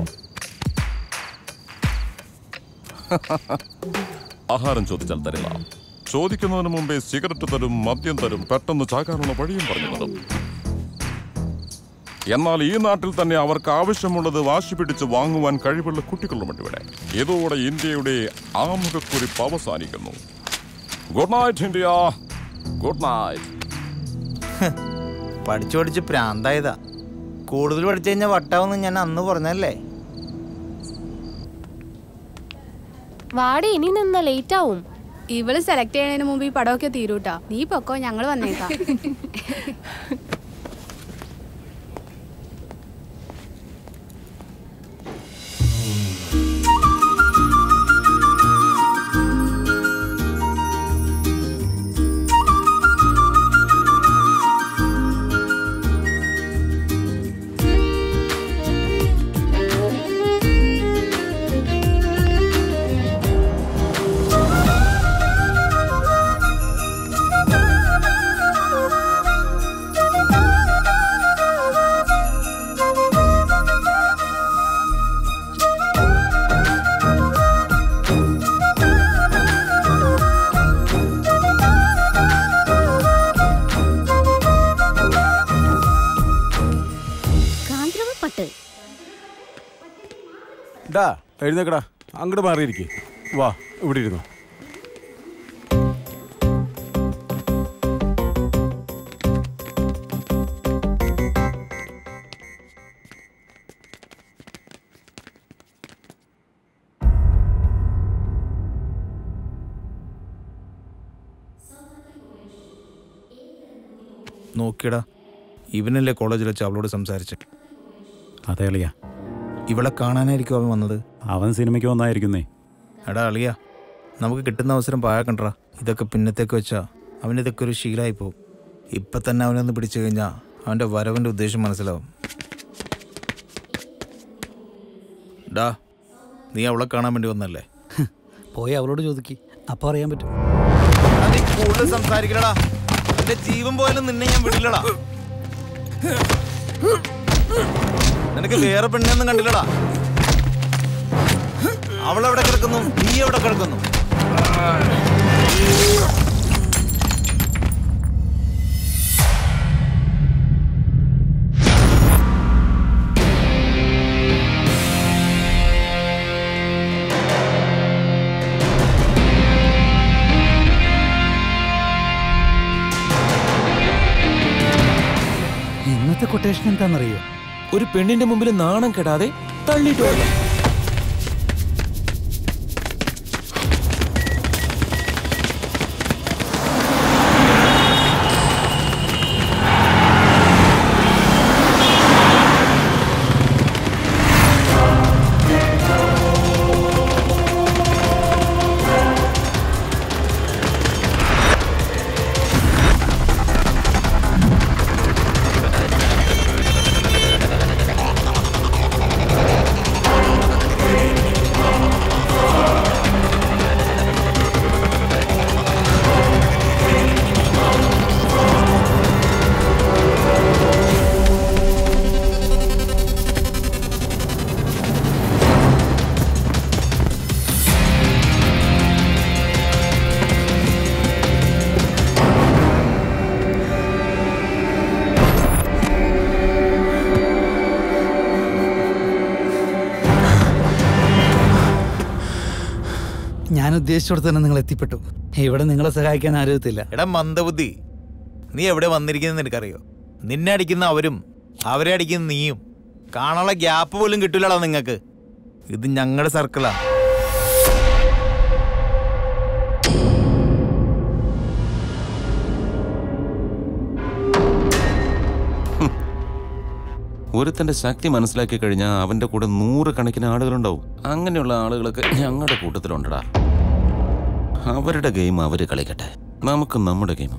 ആഹാരം ചോദിച്ചാൽ തരില്ല ചോദിക്കുന്നതിന് മുമ്പേ സിഗരറ്റ് തരും മദ്യം തരും പെട്ടെന്ന് ചാകാനുള്ള വഴിയും പറഞ്ഞു തരും എന്നാൽ ഈ നാട്ടിൽ തന്നെ അവർക്ക് ആവശ്യമുള്ളത് വാശി പിടിച്ച് വാങ്ങുവാൻ കഴിവുള്ള കുട്ടികളുമുണ്ട് ഇവിടെ ഇതോടെ ഇന്ത്യയുടെ ആമുഖക്കുറിപ്പ് അവസാനിക്കുന്നു good night India good night
പഠിച്ചു പഠിച്ച് പ്രാന്തായതാ കൂടുതൽ പഠിച്ചു കഴിഞ്ഞാൽ വട്ടാവെന്ന് ഞാൻ അന്ന് പറഞ്ഞല്ലേ
വാടി ഇനി നിന്ന ലേറ്റ് ആവും
ഇവള് സെലക്ട് ചെയ്യുന്നതിന് മുമ്പ് ഈ പടമൊക്കെ തീരൂട്ടാ നീ പൊക്കോ ഞങ്ങൾ വന്നേക്കാം
ഗാന്ധർവ പട്ട്
ഡാ എഴുന്നേക്കടാ അങ്ങോട്ട് മാറിയിരിക്കേ വാ ഇവിടെ ഇരുന്നു
നോക്കിയടാ ഇവനല്ലേ കോളേജിൽ വെച്ച് അവളോട് സംസാരിച്ച്
അതെ അളിയ
ഇവളെ കാണാനായിരിക്കും അവൻ വന്നത്
അവൻ സിനിമയ്ക്ക് വന്നായിരിക്കുന്നേ
എടാ അളിയ നമുക്ക് കിട്ടുന്ന അവസരം പാഴക്കണ്ടാ ഇതൊക്കെ പിന്നത്തേക്ക് വെച്ചാ അവന് ഇതൊക്കെ ഒരു ശീലമായി പോകും ഇപ്പം തന്നെ അവനൊന്ന് പിടിച്ചു കഴിഞ്ഞാൽ അവൻ്റെ വരവൻ്റെ ഉദ്ദേശം മനസ്സിലാവും ഡാ നീ അവളെ കാണാൻ വേണ്ടി വന്നല്ലേ
പോയി അവളോട് ചോദിക്കി അപ്പൊ അറിയാൻ പറ്റും
നീ കൂടുതൽ സംസാരിക്കലടാ എന്റെ ജീവൻ പോയാലും നിന്നെ ഞാൻ വിടില്ലടാ നിനക്ക് വേറെ പെണ്ണൊന്നും കണ്ടില്ലടാ അവളെവിടെ കിടക്കുന്നു നീ എവിടെ കിടക്കുന്നു
ഇന്നത്തെ കൊട്ടേഷൻ എന്താണെന്നറിയോ
ഒരു പെണ്ണിന്റെ മുമ്പിൽ നാണം കെടാതെ തള്ളിയിട്ട് വരണം.
ഞാൻ ഉദ്ദേശിച്ചിടത്ത് തന്നെ നിങ്ങൾ എത്തിപ്പെട്ടു ഇവിടെ നിങ്ങളെ സഹായിക്കാൻ ആരോഗ്യത്തില്ല
എടാ മന്ദബുദ്ധി നീ എവിടെ വന്നിരിക്കുന്നത് നിനക്കറിയോ നിന്നെ അടിക്കുന്ന അവരും അവരെ അടിക്കുന്ന നീയും കാണാനുള്ള ഗ്യാപ്പ് പോലും കിട്ടില്ലടാ നിങ്ങൾക്ക് ഇത് ഞങ്ങളുടെ സർക്കിളാ
ഒരുത്തന്റെ ശക്തി മനസ്സിലാക്കി കഴിഞ്ഞാൽ അവന്റെ കൂടെ നൂറുകണക്കിന് ആളുകളുണ്ടാവും അങ്ങനെയുള്ള ആളുകളൊക്കെ ഞങ്ങളുടെ കൂട്ടത്തിലുണ്ടടാ അവരുടെ ഗെയിം അവര് കളിക്കട്ടെ നമുക്ക് നമ്മുടെ ഗെയിം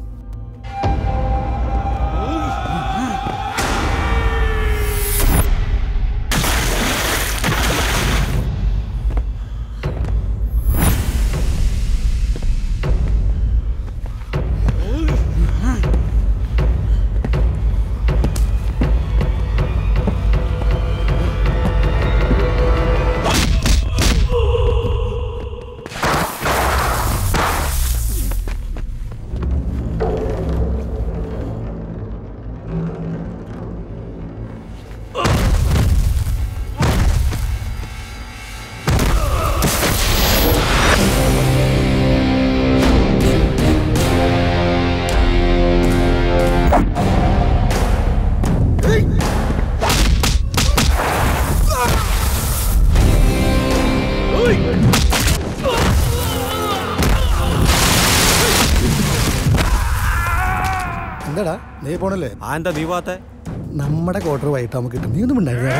എന്താടാ നീ പോണല്ലേ
ആ എന്താ നീ പോകാത്തെ
നമ്മുടെ ക്വാർട്ടർ വൈകിട്ട് നമുക്ക് കിട്ടും നീ ഒന്നും ഉണ്ടായിരുന്ന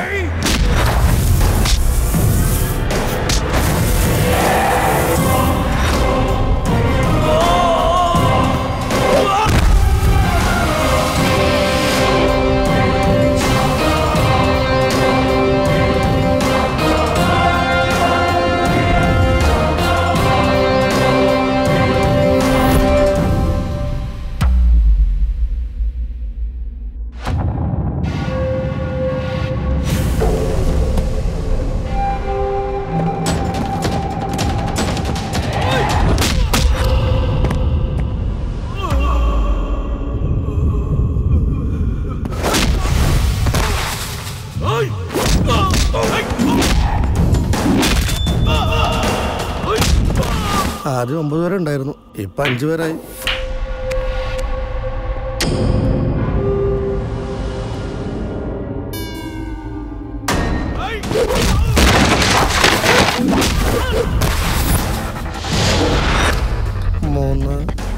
ആദ്യം ഒമ്പത് പേരെ ഉണ്ടായിരുന്നു ഇപ്പൊ അഞ്ചു പേരായി മൂന്ന്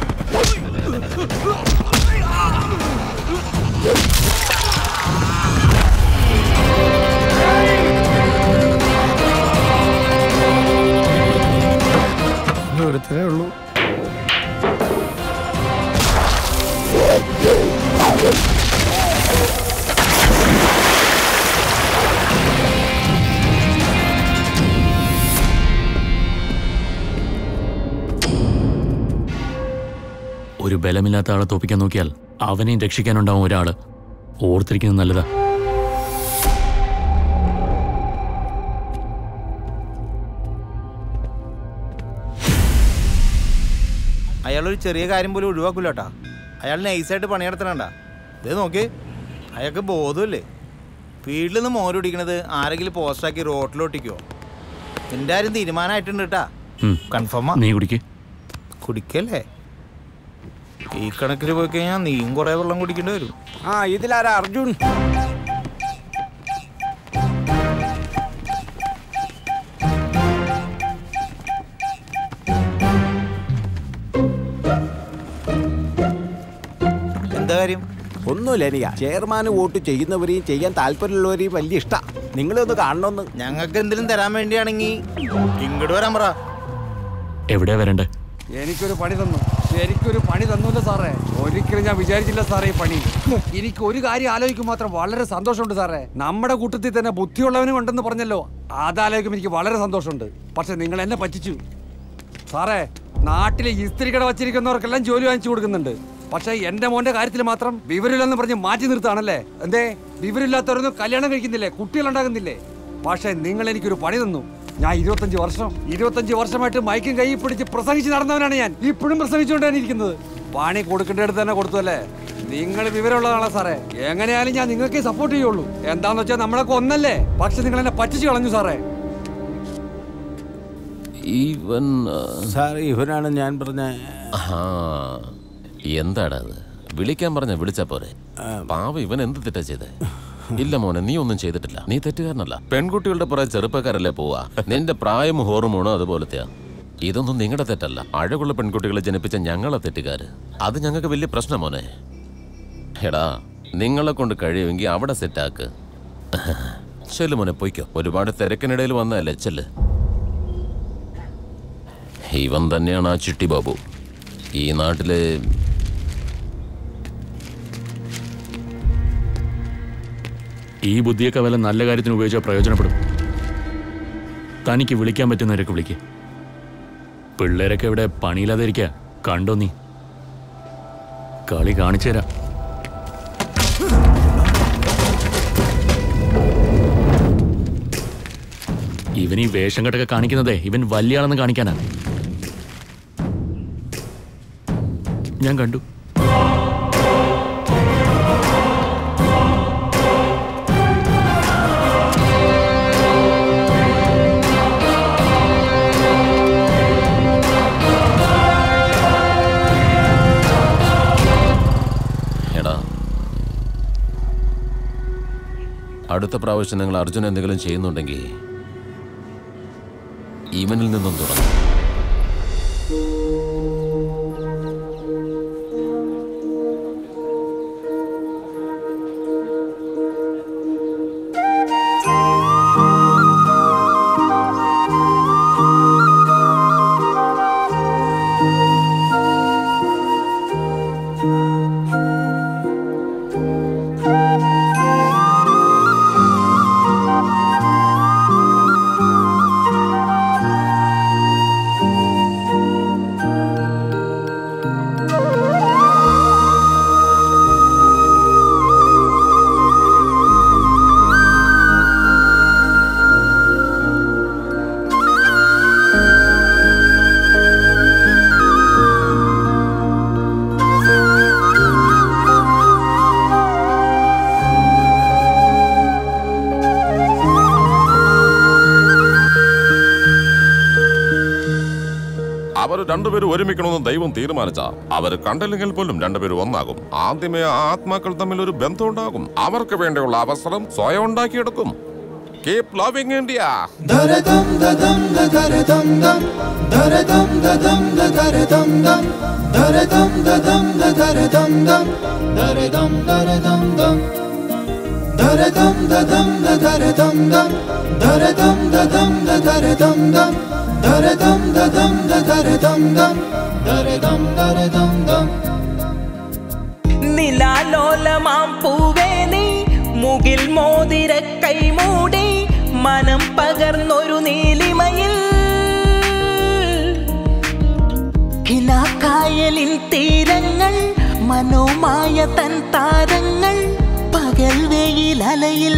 ഇനി ഒരുത്തനേ ഉള്ളൂ
ഒരു ബലമില്ലാത്ത ആളെ തോപ്പിക്കാൻ നോക്കിയാൽ അവനെയും രക്ഷിക്കാനുണ്ടാവും ഒരാള് ഓർത്തിരിക്കുന്നത് നല്ലതാ
അയാളൊരു ചെറിയ കാര്യം പോലും ഒഴിവാക്കൂല കേട്ടാ അയാൾ നൈസായിട്ട് പണിയെടുത്തണണ്ട ഇത് നോക്കി അയാൾക്ക് ബോധമില്ലേ വീട്ടിൽ നിന്ന് മോരൊടിക്കണത് ആരെങ്കിലും പോസ്റ്റാക്കി റോട്ടിലൊട്ടിക്കോ നിന്റെ ആരും തീരുമാനമായിട്ടുണ്ട് കേട്ടാ
ഉം.
കൺഫേമാ
നീ കുടിക്ക്
കുടിക്കല്ലേ ഈ കണക്കിൽ പോയി കഴിഞ്ഞാൽ നീയും കുറെ വെള്ളം കുടിക്കേണ്ടി വരും
ആ ഇതിലാരാ അർജുൻ
എന്താ കാര്യം
ഒന്നുമില്ല എനിക്ക് ചെയർമാന് വോട്ട് ചെയ്യുന്നവരെയും ചെയ്യാൻ താല്പര്യമുള്ളവരെയും വലിയ ഇഷ്ടാ നിങ്ങളൊന്ന് കാണണമെന്ന്
ഞങ്ങൾക്ക് എന്തെങ്കിലും തരാൻ വേണ്ടിയാണെങ്കിൽ ഇങ്ങോട്ട് വരാൻ പറ
എവിടെയാ വരണ്ടേ
എനിക്കൊരു പണി തന്നു എനിക്കൊരു പണി തന്നൂല്ലോ സാറേ ഒരിക്കലും ഞാൻ വിചാരിച്ചില്ല സാറേ ഈ പണി എനിക്ക് ഒരു കാര്യം ആലോചിക്കും മാത്രം വളരെ സന്തോഷമുണ്ട് സാറേ നമ്മുടെ കൂട്ടത്തിൽ തന്നെ ബുദ്ധിയുള്ളവനും ഉണ്ടെന്ന് പറഞ്ഞല്ലോ അതാലോചിക്കുമ്പോൾ എനിക്ക് വളരെ സന്തോഷമുണ്ട് പക്ഷെ നിങ്ങൾ എന്നെ പറ്റിച്ചു സാറേ നാട്ടിലെ ഇസ്തിരി കട വച്ചിരിക്കുന്നവർക്കെല്ലാം ജോലി വാങ്ങിച്ചു കൊടുക്കുന്നുണ്ട് പക്ഷെ എന്റെ മോന്റെ കാര്യത്തിൽ മാത്രം വിവരമില്ലെന്ന് പറഞ്ഞ് മാറ്റി നിർത്താണല്ലേ എന്തേ വിവരമില്ലാത്തവരൊന്നും കല്യാണം കഴിക്കുന്നില്ലേ കുട്ടികളുണ്ടാകുന്നില്ലേ പക്ഷെ നിങ്ങൾ എനിക്കൊരു പണി തന്നു ഞാൻ ഇരുപത്തഞ്ച് വർഷം ഇരുപത്തഞ്ച് വർഷമായിട്ട് മൈക്കും കൈ പിടിച്ച് പ്രസംഗിച്ച് നടന്നവനാണ് ഞാൻ ഇപ്പോഴും പ്രസംഗിച്ചുകൊണ്ടാണ് ഇരിക്കുന്നത് പണി കൊടുക്കേണ്ടടുത്ത് തന്നെ കൊടുത്തു അല്ലേ നിങ്ങൾ വിവരമുള്ളതാണോ സാറേ എങ്ങനെയായാലും ഞാൻ നിങ്ങൾക്ക് സപ്പോർട്ട് ചെയ്യുള്ളൂ എന്താന്ന് വെച്ചാൽ നമ്മളൊക്കെ ഒന്നല്ലേ പക്ഷെ നിങ്ങൾ എന്നെ പറ്റിച്ചു കളഞ്ഞു സാറേ
ഇവൻ
സാർ ഇവനാണ് ഞാൻ പറഞ്ഞ
ആ എന്താടാ അത് വിളിക്കാൻ പറഞ്ഞ വിളിച്ചാ പോരെ പാവ ഇവൻ എന്ത് തെറ്റാ ചെയ്തേ ഇല്ല മോനെ നീ ഒന്നും ചെയ്തിട്ടില്ല നീ തെറ്റുകാരനല്ല പെൺകുട്ടികളുടെ പുറകെ ചെറുപ്പക്കാരല്ലേ പോവാ നിന്റെ പ്രായവും ഹോർമോണും അതുപോലത്തെയാ ഇതൊന്നും നിങ്ങളുടെ തെറ്റല്ല അഴകുള്ള പെൺകുട്ടികളെ ജനിപ്പിച്ച ഞങ്ങളെ തെറ്റുകാര് അത് ഞങ്ങൾക്ക് വലിയ പ്രശ്നം മോനെ എടാ നിങ്ങളെ കൊണ്ട് കഴിയുമെങ്കിൽ അവിടെ സെറ്റാക്ക് ചെല്ലു മോനെ പൊയ്ക്കോ ഒരുപാട് തിരക്കിനിടയിൽ വന്നതല്ലേ ചെല്ല് ഇവൻ തന്നെയാണ് ആ ചിട്ടി ബാബു ഈ നാട്ടിലെ
ഈ ബുദ്ധിയൊക്കെ വല്ല നല്ല കാര്യത്തിന് ഉപയോഗിച്ചാൽ പ്രയോജനപ്പെടും തനിക്ക് വിളിക്കാൻ പറ്റുന്നവരൊക്കെ വിളിക്ക് പിള്ളേരൊക്കെ ഇവിടെ പണിയില്ലാതെ ഇരിക്കുക കണ്ടോ നീ കളി കാണിച്ചു തരാം ഇവൻ ഈ വേഷം കെട്ടൊക്കെ കാണിക്കുന്നതേ ഇവൻ വലിയ ആളെന്ന് കാണിക്കാനാണ് ഞാൻ കണ്ടു
എടാ അടുത്ത പ്രാവശ്യം നിങ്ങൾ അർജുൻ എന്തെങ്കിലും ചെയ്യുന്നുണ്ടെങ്കിൽ ഇവനിൽ നിന്നും തുടങ്ങും
അവർ രണ്ടുപേരും ഒരുമിക്കണമെന്ന് ദൈവം തീരുമാനിച്ച അവർ കണ്ടില്ലെങ്കിൽ പോലും രണ്ടുപേരും ഒന്നാകും ആദ്യമേ ആ ആത്മാക്കൾ തമ്മിൽ ഒരു ബന്ധം ഉണ്ടാകും അവർക്ക് വേണ്ടിയുള്ള അവസരം സ്വയം ഉണ്ടാക്കിയെടുക്കും കീപ് ലവിംഗ് ഇന്ത്യ
ദരദം ദദം ദരദം ദം ദരദം ദദം ദരദം ദം ദരദം ദദം ദരദം ദം ദരദം ദരദം ദം ദരദം ദദം ദരദം ദം ദരദം ദദം ദരദം ദം ദരദം ദദം ദരദം ദം ദരദം ദരദം ദം
നിലാലോലമാം പൂവേ നീ മുകിൽ മോതിര കൈമൂടി മനം പകർന്നൊരു നീലിമയിൽ മിഥിലാക്കായലിൻ തീരങ്ങൾ മനോമായ തൻ താരങ്ങൾ പകൽ വെയിൽ അലയിൽ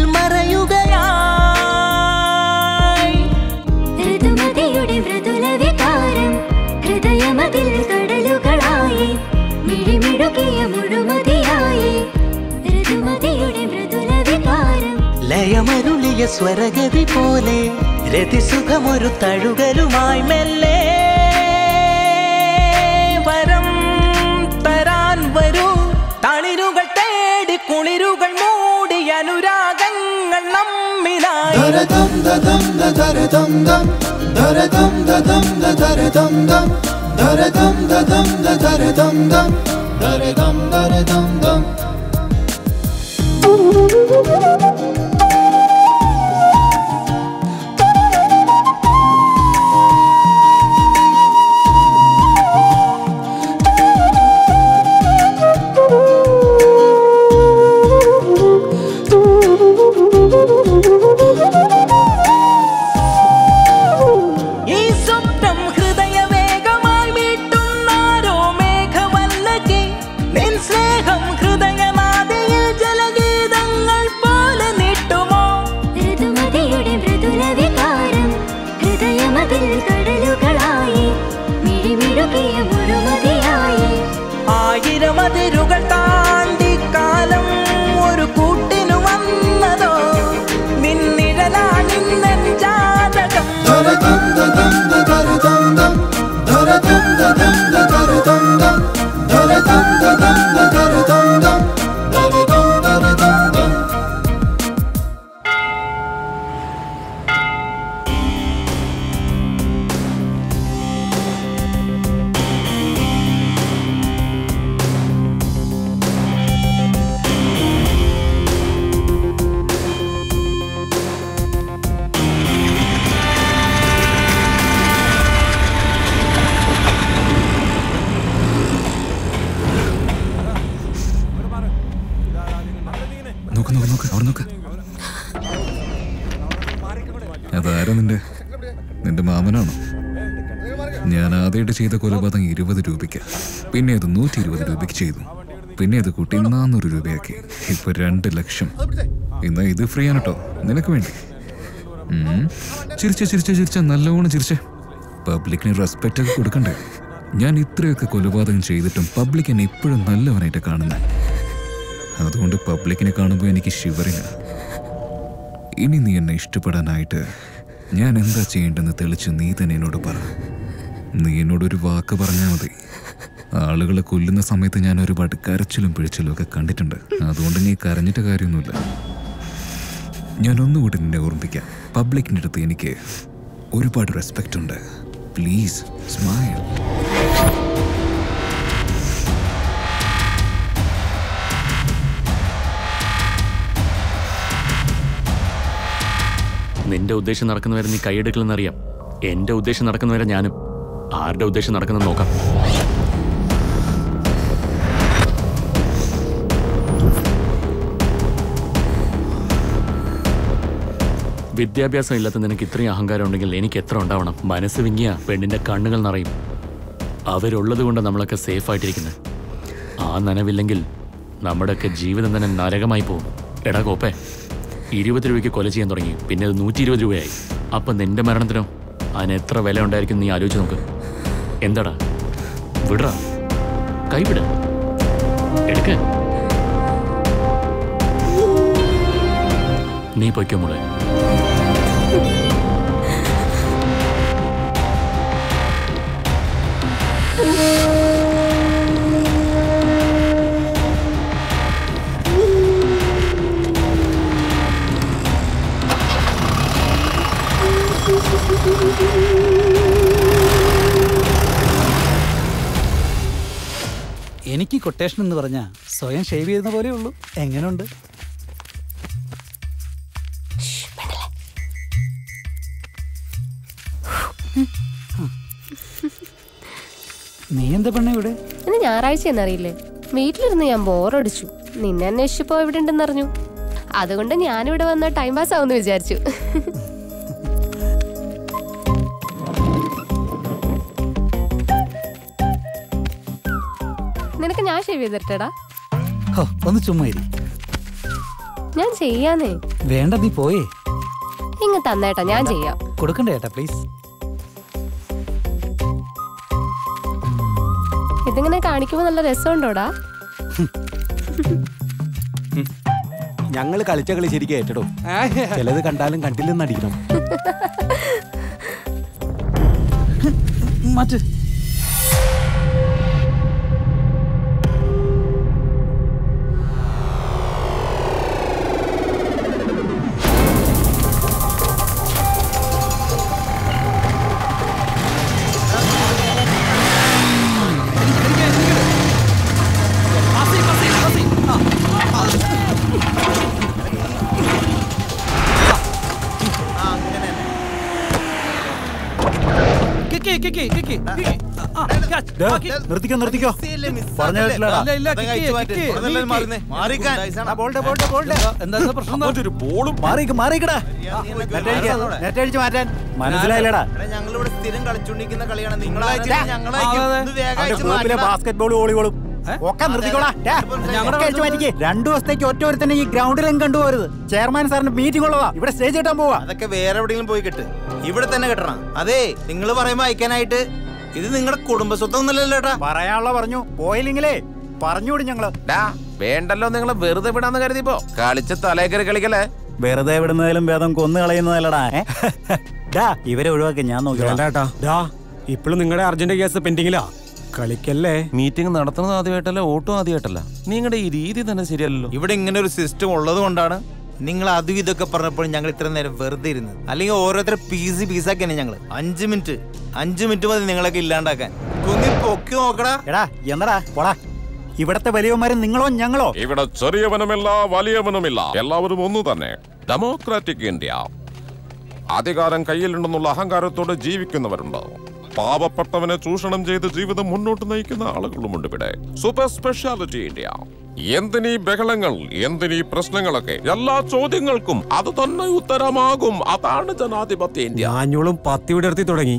മറയുകയായി
ഋതുമതിയുടെ മൃദുല വികാരം ഹൃദയമതിൽ കടലുകളായി മിഴിമിടുകിയ മുഴുമതിയായി ഋതുമതിയുടെ മൃദുല വികാരം
ലയമരുളിയ സ്വരഗതി പോലെ രതിസുഖമൊരു തഴുകലുമായി മെല്ലെ വരം തരാൻ വരൂ തളിരുകൾ തേടി കുളിരുകൾ മൂടി അനുരാഗങ്ങൾ നമ്മിലായി
ദരദം ദദം ദരദം ദം ദരദം ദദം ദരദം ദം ദരദം ദദം ദരദം ദം ദരദം ദരദം ദം
ഈ സ്വപ്നം ഹൃദയവേഗമായി മീട്ടുന്നാരോ മേഘവല്ലകി നിൻ സ്നേഹം ഹൃദയനാദിയിൽ ജലഗീതങ്ങൾ പോലെ നീട്ടുമോ
ഋതുമതിയുടെ മൃദുല വികാരം ഹൃദയമതിൽ കടലുകളായി മിഴിമിടുകിയ മുഴുമതിയായി
ആയിരം അതിരുകൾ താണ്ടി കാലം ഒരു കൂട്ടിനു വന്നതോ നിന്നിഴലാണിന്നൻ ജാതകം
ദരദം ദദം ദരദം ദം ദരദം ദദം ദരദം ദം ദരദം ദദം ദരദം ദം ദരദം ദരദം ദം
നോക്ക് നോക്ക് നോക്ക് അവിടെ നോക്ക് അതാരാ നിന്റെ നിന്റെ മാമനാണോ ഞാൻ ആദ്യമായിട്ട് ചെയ്ത കൊലപാതകം ഇരുപത് രൂപയ്ക്ക് പിന്നെ അത് നൂറ്റി ഇരുപത് രൂപയ്ക്ക് ചെയ്തു പിന്നെ അത് കൂട്ടി നാനൂറ് രൂപയാക്കി ഇപ്പൊ രണ്ട് ലക്ഷം എന്നാ ഇത് ഫ്രീ ആണ് കേട്ടോ നിനക്ക് വേണ്ടി ഉം. ചിരിച്ച ചിരിച്ച ചിരിച്ച നല്ലോണം ചിരിച്ചേ പബ്ലിക്കിന് റെസ്പെക്റ്റ് ഒക്കെ കൊടുക്കണ്ടേ ഞാൻ ഇത്രയൊക്കെ കൊലപാതകം ചെയ്തിട്ടും പബ്ലിക് എന്നെ ഇപ്പോഴും നല്ലവനായിട്ട് കാണുന്നത് അതുകൊണ്ട് പബ്ലിക്കിനെ കാണുമ്പോൾ എനിക്ക് ഷിവറിങ് ഇനി നീ എന്നെ ഇഷ്ടപ്പെടാനായിട്ട് ഞാൻ എന്താ ചെയ്യേണ്ടെന്ന് തെളിച്ച് നീ തന്നെ എന്നോട് പറ നീ എന്നോടൊരു വാക്ക് പറഞ്ഞാൽ മതി ആളുകളെ കൊല്ലുന്ന സമയത്ത് ഞാൻ ഒരുപാട് കരച്ചിലും പിഴിച്ചിലും ഒക്കെ കണ്ടിട്ടുണ്ട് അതുകൊണ്ട് നീ കരഞ്ഞിട്ട് കാര്യമൊന്നുമില്ല ഞാൻ ഒന്നുകൂടി നിന്നെ ഓർമ്മിപ്പിക്കാം പബ്ലിക്കിൻ്റെ അടുത്ത് എനിക്ക് ഒരുപാട് റെസ്പെക്റ്റ് ഉണ്ട് പ്ലീസ് സ്മൈൽ
നിന്റെ ഉദ്ദേശം നടക്കുന്നവരെ നീ കൈയെടുക്കലെന്നറിയാം എന്റെ ഉദ്ദേശം നടക്കുന്നവരെ ഞാനും ആരുടെ ഉദ്ദേശം നടക്കുന്നത് നോക്കാം വിദ്യാഭ്യാസം ഇല്ലാത്ത നിനക്ക് ഇത്രയും അഹങ്കാരം ഉണ്ടെങ്കിൽ എനിക്ക് എത്ര ഉണ്ടാവണം മനസ്സ് വിങ്ങിയ പെണ്ണിന്റെ കണ്ണുകൾ നിറയും അവരുള്ളത് കൊണ്ട് നമ്മളൊക്കെ സേഫ് ആയിട്ടിരിക്കുന്നത് ആ നനവില്ലെങ്കിൽ നമ്മുടെയൊക്കെ ജീവിതം തന്നെ നരകമായി പോകും എടാ കോപ്പേ ഇരുപത് രൂപയ്ക്ക് കൊല ചെയ്യാൻ തുടങ്ങി പിന്നെ അത് നൂറ്റി ഇരുപത് രൂപയായി അപ്പൊ നിന്റെ മരണത്തിനോ അതിന് എത്ര വില ഉണ്ടായിരിക്കും നീ ആലോചിച്ച് നോക്ക് എന്താടാ വിടറാ കൈവിട എടുക്ക നീ പൊയ്ക്കോ മോളെ
എനിക്ക് കൊട്ടേഷൻ എന്ന് പറഞ്ഞാൽ സ്വയം ഷേവ് ചെയ്യുന്ന പോലെ ഉള്ളൂ എങ്ങനെയുണ്ട് നീ എന്താ പെണ്ണ ഇവിടെ
ഇന്ന് ഞായറാഴ്ച എന്നറിയില്ലേ വീട്ടിലിരുന്ന് ഞാൻ ബോറടിച്ചു നിന്നെ അന്വേഷിച്ചപ്പോ ഇവിടെ ഉണ്ടെന്നറിഞ്ഞു അതുകൊണ്ട് ഞാനിവിടെ വന്ന ടൈം പാസ് ആവുമെന്ന് വിചാരിച്ചു ഷേവ് ചെയ്തിട്ടടാ
ഹോ, ഒന്ന് ചുമ്മാ ഇരി
ഞാൻ ചെയ്യാന്നേ
വേണ്ട നീ പോയേ
ഇങ്ങ് തന്നേട്ടാ ഞാൻ ചെയ്യാം
കൊടുക്കണ്ടേ ഏട്ടാ പ്ലീസ്
ഇതിങ്ങനെ കാണിക്കുമ്പോ നല്ല രസമുണ്ടോടാ
ഞങ്ങൾ കളിച്ച കളി ശരിക്കും ഏറ്റെടും ചിലത് കണ്ടാലും കണ്ടില്ലെന്ന് അടിക്കണം
മാറ്റ് കിക്കി, കിക്കി, കിക്കി, കിക്കി. ആ, ആ, catch.
ദേ,
ആ, kick.
നിർത്തിക്കോ നിർത്തിക്കോ പറഞ്ഞ കേട്ടില്ലടാ
ഇല്ല, ഇല്ല, കിക്കി, കിക്കി, കിക്കി. എന്താ എന്താ പ്രശ്നം എന്താ?
ബോളും മാറിക്ക് മാറിക്കടാ നെറ്റടിച്ച് മാറ്റാൻ മനസ്സിലായില്ലടാ
ഞങ്ങളിവിടെ സ്ഥിരം കളിച്ചോണ്ടിരിക്കുന്ന കളിയാണ് നിങ്ങൾ
അവന്റെ ഗ്രൂപ്പിലെ ബാസ്കറ്റ് ബോൾ വോളിബോളും ഒക്കെ നിർത്തിക്കോളാ ഡാ, ഒക്കെ അടിച്ച് മാറ്റിക്ക്. രണ്ടു ദിവസത്തേക്ക് ഒറ്റ ഒരുത്തന്നെ ഈ ഗ്രൗണ്ടിലും കണ്ടുപോരുത് ചെയർമാൻ സാറിന്റെ മീറ്റിംഗ് ഉള്ളതാ ഇവിടെ സ്റ്റേജ് കിട്ടാൻ പോവാ
അതൊക്കെ വേറെ എവിടെയെങ്കിലും പോയി കെട്ട് ഇവിടെ തന്നെ കെട്ടണം അതെ നിങ്ങൾ പറയുമ്പോ അയക്കാനായിട്ട് ഇത് നിങ്ങളുടെ കുടുംബ സ്വത്തൊന്നുമല്ലല്ലോ ഏട്ടാ
പറയാനുള്ള പറഞ്ഞു പോയില്ലെങ്കിലേ പറഞ്ഞുകൂടി ഞങ്ങള്
വേണ്ടല്ലോ നിങ്ങൾ വെറുതെ വിടാന്ന് കരുതിപ്പോ കളിച്ച് തലേക്കറി കളിക്കലേ
വെറുതെ വിടുന്നതിലും ഭേദം കൊന്നു കളയുന്നതല്ലടാ ഏ? ഡാ ഇവരെ ഒഴിവാക്കി ഞാൻ
വേണ്ടാട്ടാ. ഡാ ഇപ്പോഴും നിങ്ങളുടെ അർജന്റ് കേസ് പെൻഡിങ്ങിലാ കളിക്കല്ലേ
മീറ്റിംഗ് നടത്തുന്നത് ആദ്യമായിട്ടല്ല ഓട്ടോ ആദ്യമായിട്ടല്ല നിങ്ങളുടെ ഈ രീതി തന്നെ ശരിയല്ലല്ലോ
ഇവിടെ ഇങ്ങനെ ഒരു സിസ്റ്റം ഉള്ളത് കൊണ്ടാണ് നിങ്ങൾ അതും ഇതൊക്കെ പറഞ്ഞപ്പോൾ ഞങ്ങൾ ഇത്ര നേരം വെറുതെ ഇരുന്നത് അല്ലെങ്കിൽ ഓരോരുത്തരെ പീസ് പീസാക്കിയാണ് ഞങ്ങൾ അഞ്ച് മിനിറ്റ് അഞ്ച് മിനിറ്റ് മതി നിങ്ങളൊക്കെ ഇല്ലാണ്ടാക്കാൻ കുങ്ങി പൊക്കി നോക്കടാ
എടാ എന്നടാ പോടാ ഇവിടത്തെ വലിയവന്മാരും നിങ്ങളോ ഞങ്ങളോ
ഇവിടെ ചെറിയവനുമില്ല വലിയവനുമില്ല എല്ലാവരും ഒന്നു തന്നെ ഡെമോക്രാറ്റിക് ഇന്ത്യ അധികാരം കയ്യിലുണ്ടെന്നുള്ള അഹങ്കാരത്തോടെ ജീവിക്കുന്നവരുണ്ട് പാവപ്പെട്ടവനെ ചൂഷണം ചെയ്ത് ജീവിതം മുന്നോട്ട് നയിക്കുന്ന ആളുകളുമുണ്ട് ഇവിടെ സൂപ്പർ സ്പെഷ്യാലിറ്റി ഇന്ത്യ എന്തിനീ ബഹളങ്ങൾ എന്തിനീ പ്രശ്നങ്ങളൊക്കെ എല്ലാ ചോദ്യങ്ങൾക്കും അത് തന്നെ ഉത്തരമാകും അതാണ് ജനാധിപത്യ ഇന്ത്യ
ഞാഞ്ഞോളും പത്തി വിടർത്തി തുടങ്ങി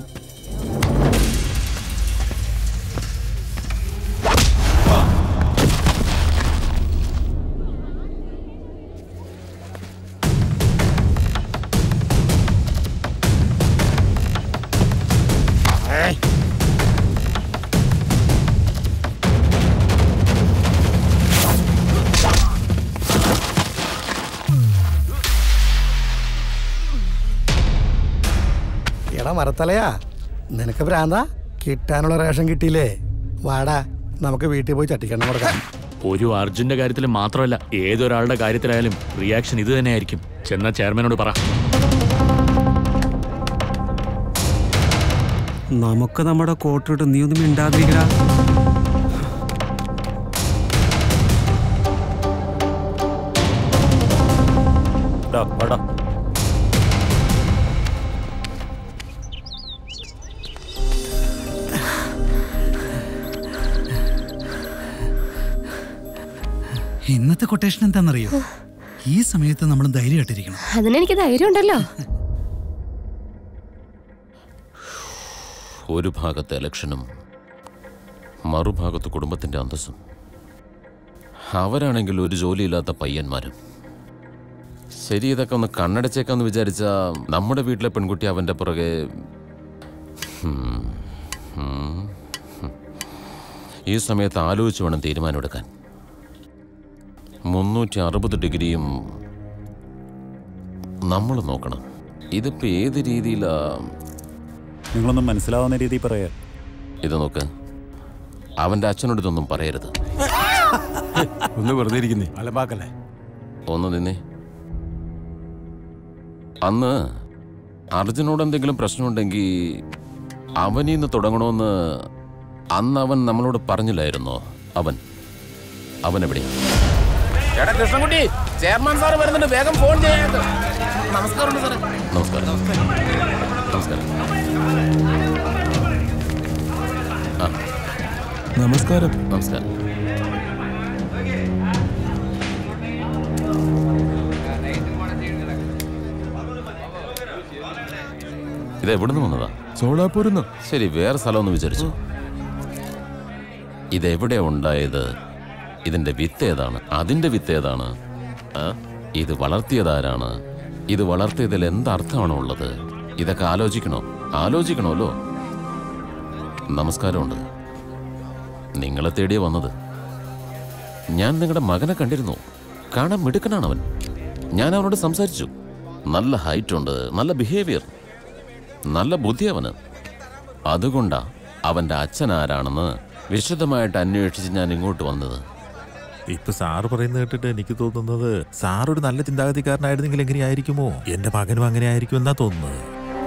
എടാ മരത്തലയാ നിനക്ക് ഭ്രാന്താ കിട്ടാനുള്ള റേഷൻ കിട്ടിയില്ലേ വാടാ നമുക്ക് വീട്ടിൽ പോയി ചട്ടിക്കണ്ണം കൊടുക്കാം
ഒരു അർജുന്റെ കാര്യത്തിൽ മാത്രമല്ല ഏതൊരാളുടെ കാര്യത്തിലായാലും റിയാക്ഷൻ ഇത് തന്നെയായിരിക്കും ചെന്ന ചെയർമാനോട് പറ
നമുക്ക് നമ്മുടെ കോട്ടിട്ട് നീ ഒന്നും മിണ്ടാതിരിക്കടാ
ഡാ, വാടാ.
ഇന്നത്തെ കൊട്ടേഷൻ എന്താണെന്നറിയോ ഈ സമയത്ത് നമ്മൾ ധൈര്യമായിട്ടിരിക്കണം
അതിനെനിക്ക് ധൈര്യം ഉണ്ടല്ലോ
ഒരു ഭാഗത്ത് ഇലക്ഷനും മറുഭാഗത്ത് കുടുംബത്തിന്റെ അന്തസ്സും അവരാണെങ്കിൽ ഒരു ജോലിയില്ലാത്ത പയ്യന്മാരും ശരി ഇതൊക്കെ ഒന്ന് കണ്ണടച്ചേക്കാന്ന് വിചാരിച്ച നമ്മുടെ വീട്ടിലെ പെൺകുട്ടി അവന്റെ പുറകെ ഹും, ഹും, ഹും. ഈ സമയത്ത് ആലോചിച്ച് വേണം തീരുമാനമെടുക്കാൻ മുന്നൂറ്റി അറുപത് ഡിഗ്രിയും നമ്മൾ നോക്കണം ഇതിപ്പോ ഏത് രീതിയിലാ
നിങ്ങളൊന്നും മനസ്സിലാവുന്ന രീതിയിൽ പറയാ
ഇത് നോക്ക് അവന്റെ അച്ഛനോട് ഇതൊന്നും പറയരുത്
ഒന്ന് വെറുതെ ഇരിക്കുന്നേ അലമ്പാക്കല്ലേ
ഒന്ന് നിന്നേ അന്ന് അർജുനോട് എന്തെങ്കിലും പ്രശ്നമുണ്ടെങ്കിൽ അവനിൽ നിന്ന് തുടങ്ങണമെന്ന് അന്ന് അവൻ നമ്മളോട് പറഞ്ഞില്ലായിരുന്നോ അവൻ അവൻ എവിടെയാ
എടാ കൃഷ്ണൻകുട്ടി ചെയർമാൻ സാറ് വരുന്നുണ്ട് വേഗം ഫോൺ ചെയ്യാൻ നമസ്കാരം സാറേ
നമസ്കാരം നമസ്കാരം ആ
നമസ്കാരം
നമസ്കാരം ഇത് എവിടുന്ന് വന്നതാ
സോളാപൂരിന്ന്
ശരി വേറെ സ്ഥലമൊന്ന് വിചാരിച്ചു ഇതെവിടെ ഉണ്ടായത് ഇതിന്റെ വിത്ത് ഏതാണ് അതിന്റെ വിത്ത് ഏതാണ് ആ? ഇത് വളർത്തിയതാരാണ് ഇത് വളർത്തിയതിൽ എന്തർത്ഥമാണോ ഉള്ളത് ഇതൊക്കെ ആലോചിക്കണോ ആലോചിക്കണമല്ലോ നമസ്കാരമുണ്ട് നിങ്ങളെ തേടിയ വന്നത് ഞാൻ നിങ്ങളുടെ മകനെ കണ്ടിരുന്നു കാണാൻ മിടുക്കനാണ് അവൻ ഞാൻ അവനോട് സംസാരിച്ചു നല്ല ഹൈറ്റ് ഉണ്ട് നല്ല ബിഹേവിയർ നല്ല ബുദ്ധി അവന് അതുകൊണ്ടാ അവന്റെ അച്ഛൻ ആരാണെന്ന് വിശദമായിട്ട് അന്വേഷിച്ച് ഞാൻ ഇങ്ങോട്ട് വന്നത്
ഇപ്പൊ സാറ് പറയുന്നത് കേട്ടിട്ട് എനിക്ക് തോന്നുന്നത് സാർ ഒരു നല്ല ചിന്താഗതിക്കാരനായിരുന്നെങ്കിൽ എങ്ങനെയായിരിക്കുമോ എന്റെ മകനും അങ്ങനെ ആയിരിക്കും എന്നാ തോന്നുന്നത്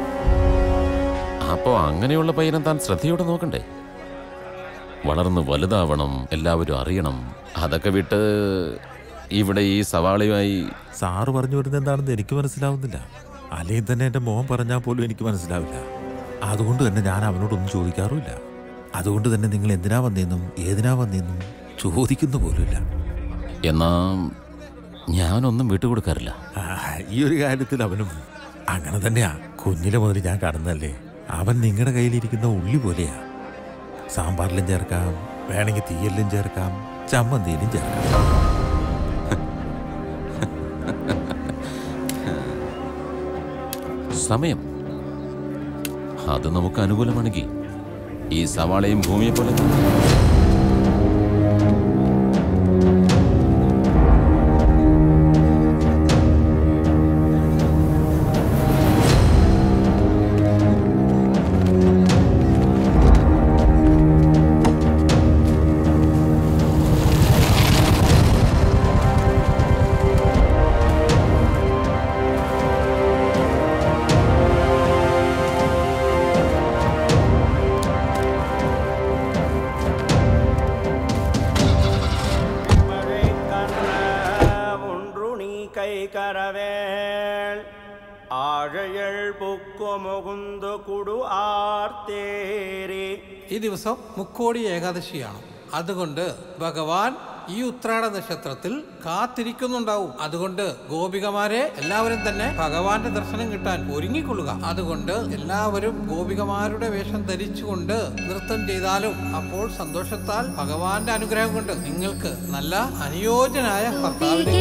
അപ്പോ അങ്ങനെയുള്ള പയ്യനെ താൻ ശ്രദ്ധയോടെ നോക്കണ്ടേ വളർന്ന് വലുതാവണം എല്ലാവരും അറിയണം അതൊക്കെ വിട്ട് ഇവിടെ ഈ സവാളയുമായി
സാറ് പറഞ്ഞു വരുന്നത് എന്താണെന്ന് എനിക്ക് മനസ്സിലാവുന്നില്ല അല്ലെങ്കിൽ തന്നെ എന്റെ മോൻ പറഞ്ഞാൽ പോലും എനിക്ക് മനസ്സിലാവില്ല അതുകൊണ്ട് തന്നെ ഞാൻ അവനോടൊന്നും ചോദിക്കാറുമില്ല അതുകൊണ്ട് തന്നെ നിങ്ങൾ എന്തിനാ വന്നേന്നും ഏതിനാ വന്നേന്നും ചോദിക്കുന്ന പോലുമില്ല
എന്നാ ഞാനൊന്നും വിട്ടുകൊടുക്കാറില്ല
ആ, ഈ ഒരു കാര്യത്തിൽ അവനും അങ്ങനെ തന്നെയാ കുഞ്ഞിലെ മുതൽ ഞാൻ കാണുന്നതല്ലേ അവൻ നിങ്ങളുടെ കയ്യിലിരിക്കുന്ന ഉള്ളി പോലെയാ സാമ്പാറിലും ചേർക്കാം വേണമെങ്കിൽ തീയലിലും ചേർക്കാം ചമ്മന്തിയിലും ചേർക്കാം
സമയം അത് നമുക്ക് അനുകൂലമാണെങ്കിൽ ഈ സവാളയും ഭൂമിയെ പോലെ തന്നെ.
ஒன்று நீ கை கரவேள் ആഴയൾ പൊക്കുമുകുന്തു കുടു ആർത്തേരി
ഈ ദിവസം മുക്കോടി ഏകാദശിയാണ് അതുകൊണ്ട് ഭഗവാൻ ഈ ഉത്രാട നക്ഷത്രത്തിൽ കാത്തിരിക്കുന്നുണ്ടാവും അതുകൊണ്ട് ഗോപികമാരെ എല്ലാവരും തന്നെ ഭഗവാന്റെ ദർശനം കിട്ടാൻ ഒരുങ്ങിക്കൊള്ളുക അതുകൊണ്ട് എല്ലാവരും ഗോപികമാരുടെ വേഷം ധരിച്ചുകൊണ്ട് നൃത്തം ചെയ്താലും അപ്പോൾ സന്തോഷത്താൽ ഭഗവാന്റെ അനുഗ്രഹം കൊണ്ട് നിങ്ങൾക്ക് നല്ല അനുയോജ്യനായ ഭർത്താവിനെ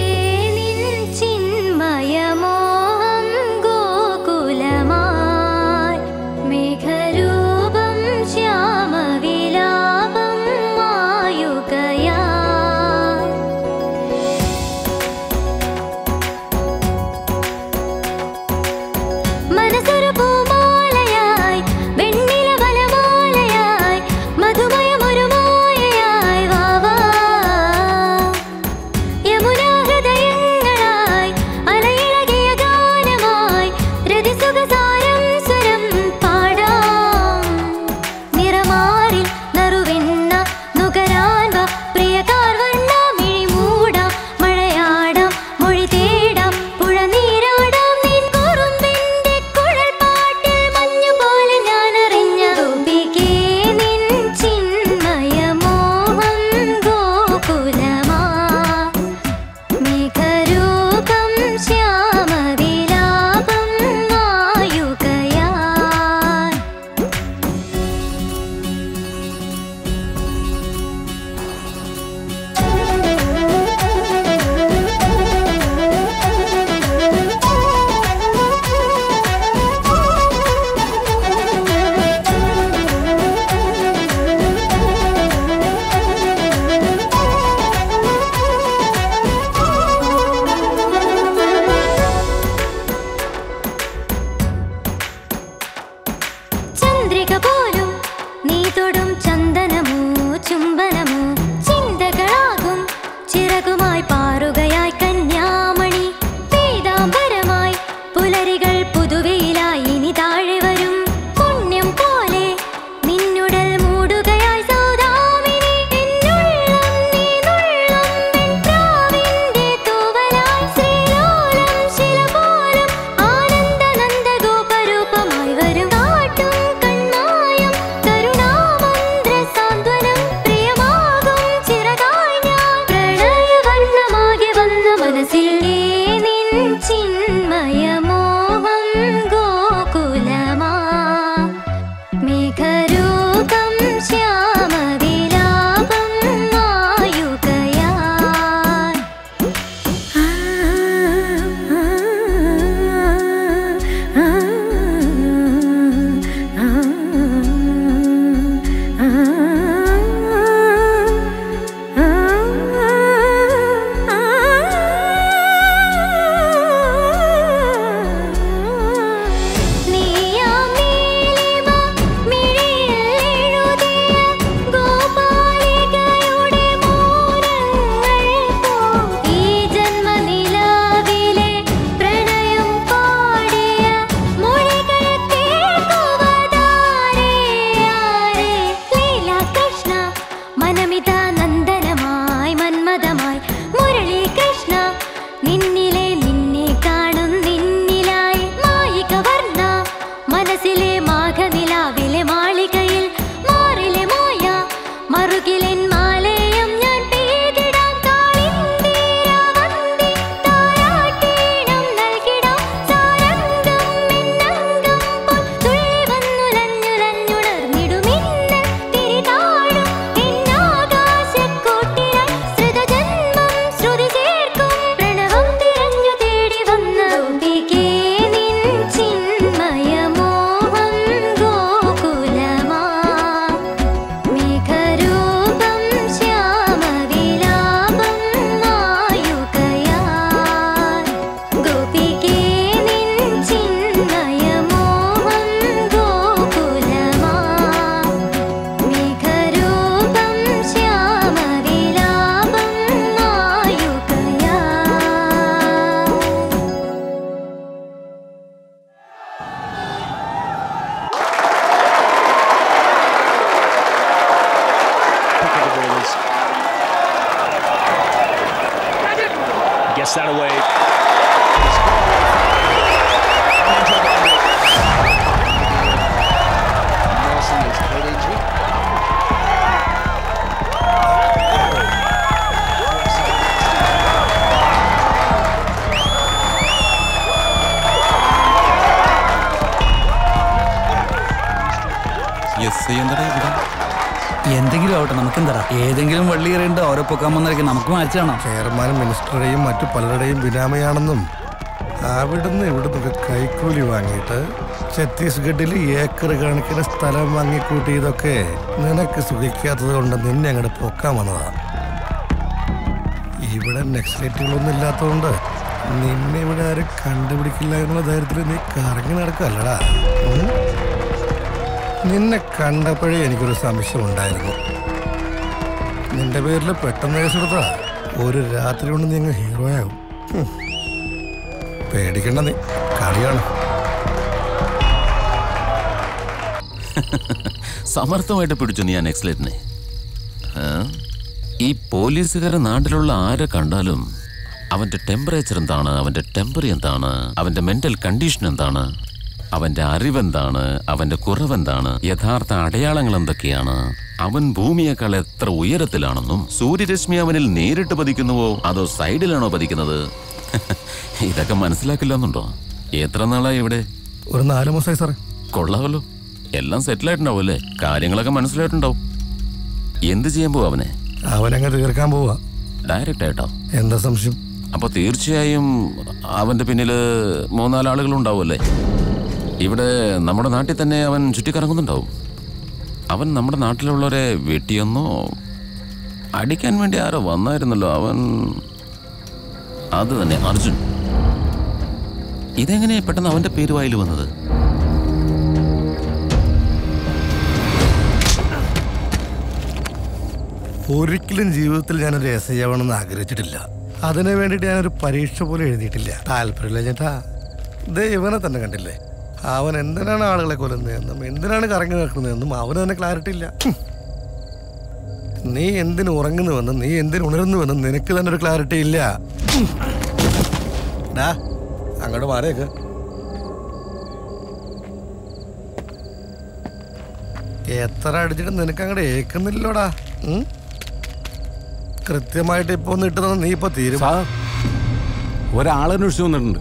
ചിന്മയമോഹം ഗോകുലമായി മേഘരൂപം ശ്യാമവിലാപം മായുകയാ മനസ്സൊരു പൂമാലയായി വെണ്ണില വനമാലയായി മധുമയമൊരു മായയായി വാവാ യമുനാ ഹൃദയങ്ങളായി അലയിളകിയ ഗാന മനസ്സിലെ മാഘനിലാവിലെ മാളികയിൽ മാറിലെ മോയ മറുകിലെൻ മാലയം ഞാൻ പെയ്തിടാം കാളിന്തിരാവന്തി താരാട്ടീണം നൽകിടാം സാരംഗം മിന്നംഗം പോൽ തുള്ളി വന്നുലഞ്ഞുലഞ്ഞുണർന്നിടുമിന്ന് തിരിതാഴും എന്നാകാശക്കൂട്ടിലായി ശ്രുതജന്മം ശ്രുതി ചേർക്കും പ്രണവം തിരഞ്ഞു തേടി വന്ന ഗോപികേ നിൻ ചിന്മയമോഹം ഗോകുലമാ മേഘരൂപം ശ്യാമവിലാപം മായുകയാൽ ഗോപികേ നിൻ ചിന്മയമോഹം ഗോകുലമാ മേഘരൂപം ശ്യാമവിലാപം മായുകയാൽ
Gets that away.
Nelson is head injury.
എന്തെങ്കിലും ആവട്ടെ നമുക്കെന്താ ഏതെങ്കിലും വള്ളി എറിയണ്ട ഓരോ പൊക്കാൻ വന്നായിരിക്കും നമുക്ക് മാച്ചാണോ
ചെയർമാൻ മിനിസ്റ്ററുടെയും മറ്റു പലരുടെയും ബിനാമയാണെന്നും അവിടുന്ന് ഇവിടുന്നൊക്കെ കൈക്കൂലി വാങ്ങിയിട്ട് ഛത്തീസ്ഗഡിൽ ഏക്കർ കണക്കിന് സ്ഥലം വാങ്ങിക്കൂട്ടിയതൊക്കെ നിനക്ക് സുഖിക്കാത്തത് കൊണ്ട് നിന്നെ അങ്ങോട്ട് പൊക്കാൻ വന്നതാ ഇവിടെ നെക്സലേറ്റുകളൊന്നും ഇല്ലാത്തതുകൊണ്ട് നിന്നെ ഇവിടെ ആരും കണ്ടുപിടിക്കില്ല എന്നുള്ള ധൈര്യത്തിൽ നീ കറങ്ങി നടക്കല്ലടാ ഉം? നിന്നെ കണ്ടപ്പോഴേ എനിക്കൊരു സംശയം ഉണ്ടായിരുന്നു നിന്റെ പേരിൽ പെട്ടെന്ന് കേസെടുത്താ ഒരു രാത്രി കൊണ്ട് നീ അങ്ങ് ഹീറോയാകും ഉം. പേടിക്കണ്ട നീ കളിയാണ്
സമർത്ഥമായിട്ട് പിടിച്ചു നീ ആ നെക്സ്ലേറ്റിനെ ആ? ഈ പോലീസുകാരെ നാട്ടിലുള്ള ആരെ കണ്ടാലും അവന്റെ ടെമ്പറേച്ചർ എന്താണ് അവന്റെ ടെമ്പർ എന്താണ് അവന്റെ മെന്റൽ കണ്ടീഷൻ എന്താണ് അവന്റെ അറിവെന്താണ് അവന്റെ കുറവെന്താണ് യഥാർത്ഥ അടയാളങ്ങൾ എന്തൊക്കെയാണ് അവൻ ഭൂമിയേക്കാൾ എത്ര ഉയരത്തിലാണെന്നും സൂര്യരശ്മി അവനിൽ നേരിട്ട് പതിക്കുന്നുവോ അതോ സൈഡിലാണോ പതിക്കുന്നത് ഇതൊക്കെ മനസ്സിലാക്കില്ലെന്നുണ്ടോ എത്ര നാളായി ഇവിടെ
ഒരു നാല് മാസമായി സാറേ
കൊള്ളാമല്ലോ എല്ലാം സെറ്റിൽ ആയിട്ടുണ്ടാവും അല്ലേ കാര്യങ്ങളൊക്കെ മനസ്സിലായിട്ടുണ്ടാവും എന്ത് ചെയ്യാൻ പോവാ അവനെ
അവനങ്ങ് തീർക്കാൻ പോവാ
ഡയറക്റ്റ് ആയിട്ടോ
എന്താ സംശയം
അപ്പൊ തീർച്ചയായും അവന്റെ പിന്നില് മൂന്നാലാളുകളുണ്ടാവുമല്ലേ ഇവിടെ നമ്മുടെ നാട്ടിൽ തന്നെ അവൻ ചുറ്റിക്കറങ്ങുന്നുണ്ടാവും അവൻ നമ്മുടെ നാട്ടിലുള്ളവരെ വെട്ടിയെന്നോ അടിക്കാൻ വേണ്ടി ആരോ വന്നായിരുന്നല്ലോ അവൻ അത് തന്നെ അർജുൻ ഇതെങ്ങനെ പെട്ടെന്ന് അവന്റെ പേര് വായിൽ വന്നത്
ഒരിക്കലും ജീവിതത്തിൽ ഞാനൊരു എസ് ഐ ആവണമെന്ന് ആഗ്രഹിച്ചിട്ടില്ല അതിനു വേണ്ടിയിട്ട് ഞാനൊരു പരീക്ഷ പോലും എഴുതിയിട്ടില്ല താല്പര്യമില്ല ചേട്ടാ ദേ ഇവനെ തന്നെ കണ്ടില്ലേ അവൻ എന്തിനാണ് ആളുകളെ കൊല്ലുന്നതെന്നും എന്തിനാണ് കറങ്ങി നടക്കുന്നതെന്നും അവന് തന്നെ ക്ലാരിറ്റി ഇല്ല ഹും. നീ എന്തിനു ഉറങ്ങുന്നുവെന്നും നീ എന്തിനു ഉണരുന്നുവെന്നും നിനക്ക് തന്നെ ഒരു ക്ലാരിറ്റി ഇല്ല ഹും. ഡാ അങ്ങോട്ട് മാറിയേക്ക് എത്ര അടിച്ചിട്ട് നിനക്ക് അങ്ങോട്ട് ഏക്കുന്നില്ലോടാ ഉം? കൃത്യമായിട്ട് ഇപ്പൊ ഒന്ന് ഇട്ടത് നീ ഇപ്പൊ തീരും
ഒരാളന്വേഷിച്ചു വന്നിട്ടുണ്ട്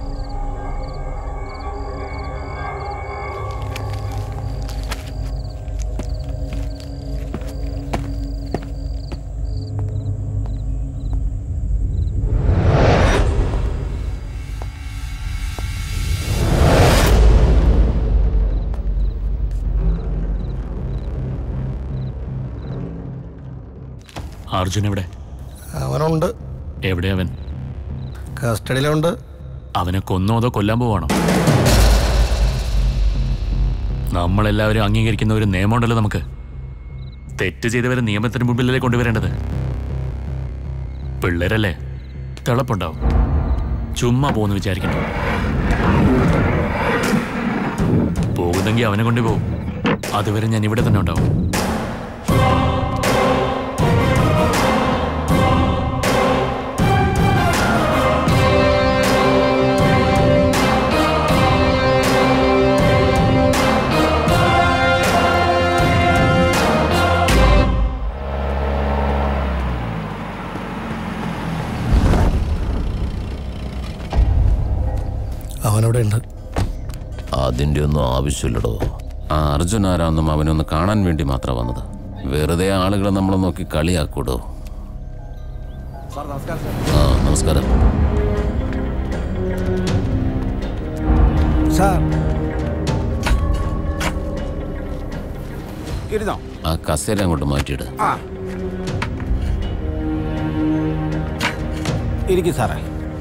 അർജുൻ എവിടെ
അവനുണ്ട്
എവിടെ അവൻ
കസ്റ്റഡിയിലുണ്ട്
അവനെ കൊന്നോ അതോ കൊല്ലാൻ പോവാണോ നമ്മളെല്ലാവരും അംഗീകരിക്കുന്ന ഒരു നിയമമുണ്ടല്ലോ നമുക്ക് തെറ്റ് ചെയ്തവരെ നിയമത്തിന് മുമ്പിലല്ലേ കൊണ്ടുവരേണ്ടത് പിള്ളേരല്ലേ തിളപ്പുണ്ടാവും ചുമ്മാ പോകുന്നു വിചാരിക്കണ്ട പോകുന്നെങ്കിൽ അവനെ കൊണ്ടുപോകും അതുവരെ ഞാൻ ഇവിടെ തന്നെ ഉണ്ടാവും
അതിൻ്റെ ഒന്നും ആവശ്യമില്ലടോ ആ അർജുൻ ആരാന്നും അവനൊന്ന് കാണാൻ വേണ്ടി മാത്രം വന്നത് വെറുതെ ആളുകളെ നമ്മളെ നോക്കി കളിയാക്കൂടോ
സാർ നമസ്കാരം
ആ നമസ്കാരം
സാർ ഇരുന്നോ
ആ കസേര അങ്ങോട്ട് മാറ്റിയിട്
ആ ഇരിക്കും സാറേ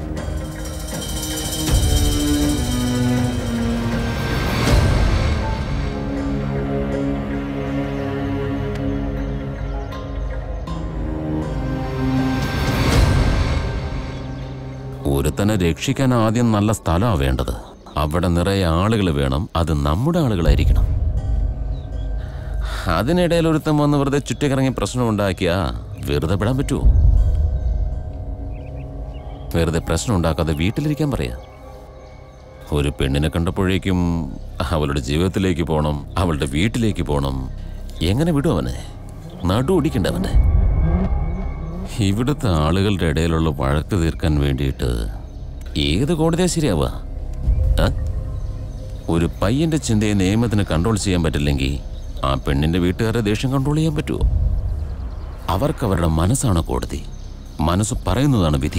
ഒരുത്തനെ രക്ഷിക്കാൻ ആദ്യം നല്ല സ്ഥലമാണ് വേണ്ടത് അവിടെ നിറയെ ആളുകൾ വേണം അത് നമ്മുടെ ആളുകളായിരിക്കണം അതിനിടയിൽ ഒരുത്തൻ വന്ന് വെറുതെ ചുറ്റിക്കറങ്ങി പ്രശ്നം ഉണ്ടാക്കിയാ വെറുതെ വിടാൻ പറ്റുമോ വെറുതെ പ്രശ്നം ഉണ്ടാക്കാതെ വീട്ടിലിരിക്കാൻ പറയാ ഒരു പെണ്ണിനെ കണ്ടപ്പോഴേക്കും അവളുടെ ജീവിതത്തിലേക്ക് പോകണം അവളുടെ വീട്ടിലേക്ക് പോകണം എങ്ങനെ വിടും അവനെ നടു ഒടിക്കണ്ടവനെ ഇവിടുത്തെ ആളുകളുടെ ഇടയിലുള്ള വഴക്ക് തീർക്കാൻ വേണ്ടിയിട്ട് ഏത് കോടതിയാ ശരിയാവുക ആ? ഒരു പയ്യന്റെ ചിന്തയെ നിയമത്തിന് കൺട്രോൾ ചെയ്യാൻ പറ്റില്ലെങ്കിൽ ആ പെണ്ണിന്റെ വീട്ടുകാരെ ദേഷ്യം കൺട്രോൾ ചെയ്യാൻ പറ്റുമോ അവർക്ക് അവരുടെ മനസ്സാണ് കോടതി മനസ്സ് പറയുന്നതാണ് വിധി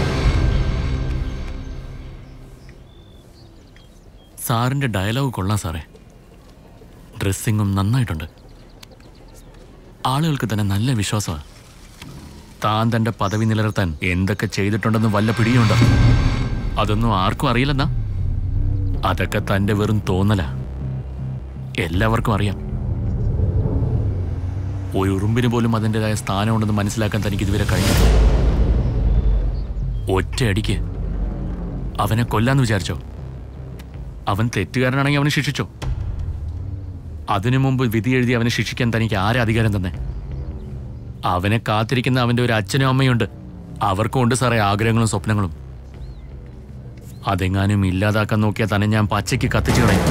സാറിന്റെ ഡയലോഗ് കൊള്ളാം സാറേ ഡ്രസ്സിങ്ങും നന്നായിട്ടുണ്ട് ആളുകൾക്ക് തന്നെ നല്ല വിശ്വാസമാണ് താൻ തന്റെ പദവി നിലനിർത്താൻ എന്തൊക്കെ ചെയ്തിട്ടുണ്ടെന്ന് വല്ല പിടിയുണ്ടോ അതൊന്നും ആർക്കും അറിയില്ലെന്നാ അതൊക്കെ തന്റെ വെറും തോന്നല എല്ലാവർക്കും അറിയാം ഒരു ഉറുമ്പിന് പോലും അതിൻ്റെതായ സ്ഥാനമുണ്ടെന്ന് മനസ്സിലാക്കാൻ തനിക്ക് ഇതുവരെ കഴിഞ്ഞു ഒറ്റയടിക്ക് അവനെ കൊല്ലാന്ന് വിചാരിച്ചോ അവൻ തെറ്റുകാരനാണെങ്കിൽ അവനെ ശിക്ഷിച്ചോ അതിനു മുമ്പ് വിധി എഴുതി അവനെ ശിക്ഷിക്കാൻ തനിക്ക് ആരെ അധികാരം തന്നെ അവനെ കാത്തിരിക്കുന്ന അവന്റെ ഒരു അച്ഛനും അമ്മയുണ്ട് അവർക്കും ഉണ്ട് സാറേ ആഗ്രഹങ്ങളും സ്വപ്നങ്ങളും അതെങ്ങാനും ഇല്ലാതാക്കാൻ നോക്കിയാൽ തന്നെ ഞാൻ പച്ചയ്ക്ക് കത്തിച്ചു കളയും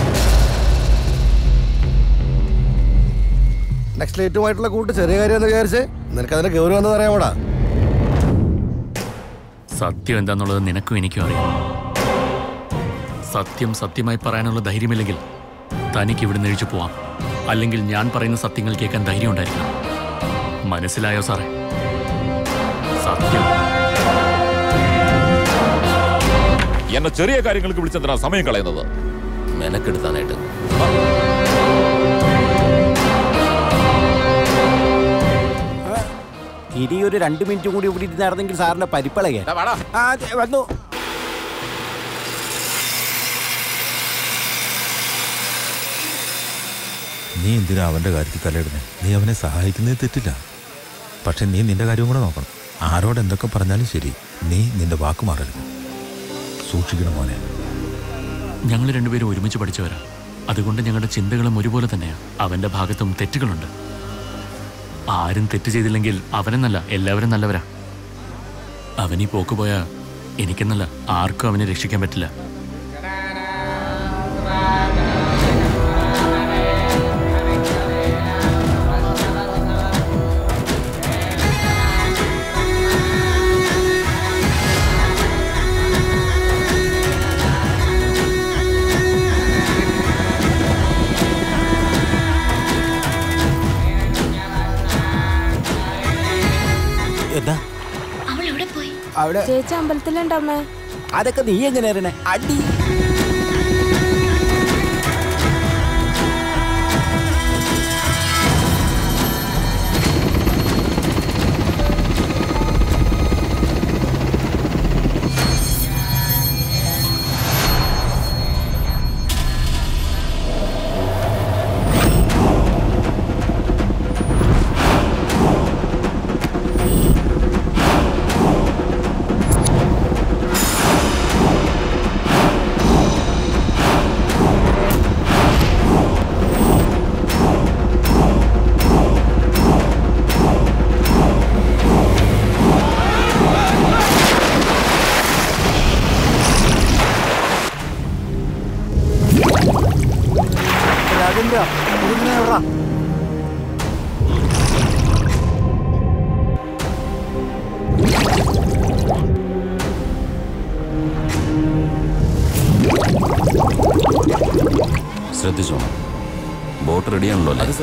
നെക്സ്റ്റ് ലേറ്റുമായിട്ടുള്ള കൂട്ട് ചെറിയ കാര്യമെന്ന് വിചാരിച്ച് നിനക്ക് അതിന്റെ ഗൗരവം എന്ന് പറയാമോടാ
സത്യം എന്താന്നുള്ളത് നിനക്കും എനിക്കും അറിയാം സത്യം സത്യമായി പറയാനുള്ള ധൈര്യമില്ലെങ്കിൽ തനിക്ക് ഇവിടെ നിഴിച്ചു പോവാം അല്ലെങ്കിൽ ഞാൻ പറയുന്ന സത്യങ്ങൾ കേൾക്കാൻ ധൈര്യം ഉണ്ടായിരിക്കണം മനസ്സിലായോ സാറേ സത്യം
എന്നെ ചെറിയ കാര്യങ്ങൾക്ക് വിളിച്ചെന്തിനാ സമയം കളയുന്നത് മെനക്കെടുത്താനായിട്ട്
ഇനി ഒരു രണ്ട് മിനിറ്റ് കൂടി ഇവിടെ ഇരുന്നായിരുന്നെങ്കിൽ സാറിന്റെ പരിപ്പളകെ ആ ദേ വന്നു
നീ എന്തിനാ അവൻ്റെ കാര്യത്തിൽ തലയിടുന്നേ നീ അവനെ സഹായിക്കുന്നതിൽ തെറ്റില്ല പക്ഷെ നീ നിന്റെ കാര്യം കൂടെ നോക്കണം ആരോട് എന്തൊക്കെ പറഞ്ഞാലും ശരി നീ നിന്റെ വാക്ക് മാറരുത് സൂക്ഷിക്കണം മോനെ
ഞങ്ങൾ രണ്ടുപേരും ഒരുമിച്ച് പഠിച്ചവരാ അതുകൊണ്ട് ഞങ്ങളുടെ ചിന്തകളും ഒരുപോലെ തന്നെയാണ് അവന്റെ ഭാഗത്തും തെറ്റുകളുണ്ട് ആരും തെറ്റ് ചെയ്തില്ലെങ്കിൽ അവനെന്നല്ല എല്ലാവരും നല്ലവരാ അവനീ പോക്ക് പോയാ എനിക്കെന്നല്ല ആർക്കും അവനെ രക്ഷിക്കാൻ പറ്റില്ല
എന്താ
അവൾ എവിടെ പോയി
അവിടെ
ചേച്ചി അമ്പലത്തിലുണ്ടമ്മേ
അതൊക്കെ നീ എങ്ങനെ അറിയണേ അടി
രാജേന്ദ്ര ഇതിങ്ങനെ എവിടാ
ശ്രദ്ധിച്ചോണം ബോട്ട് റെഡിയാണല്ലോ അല്ലേ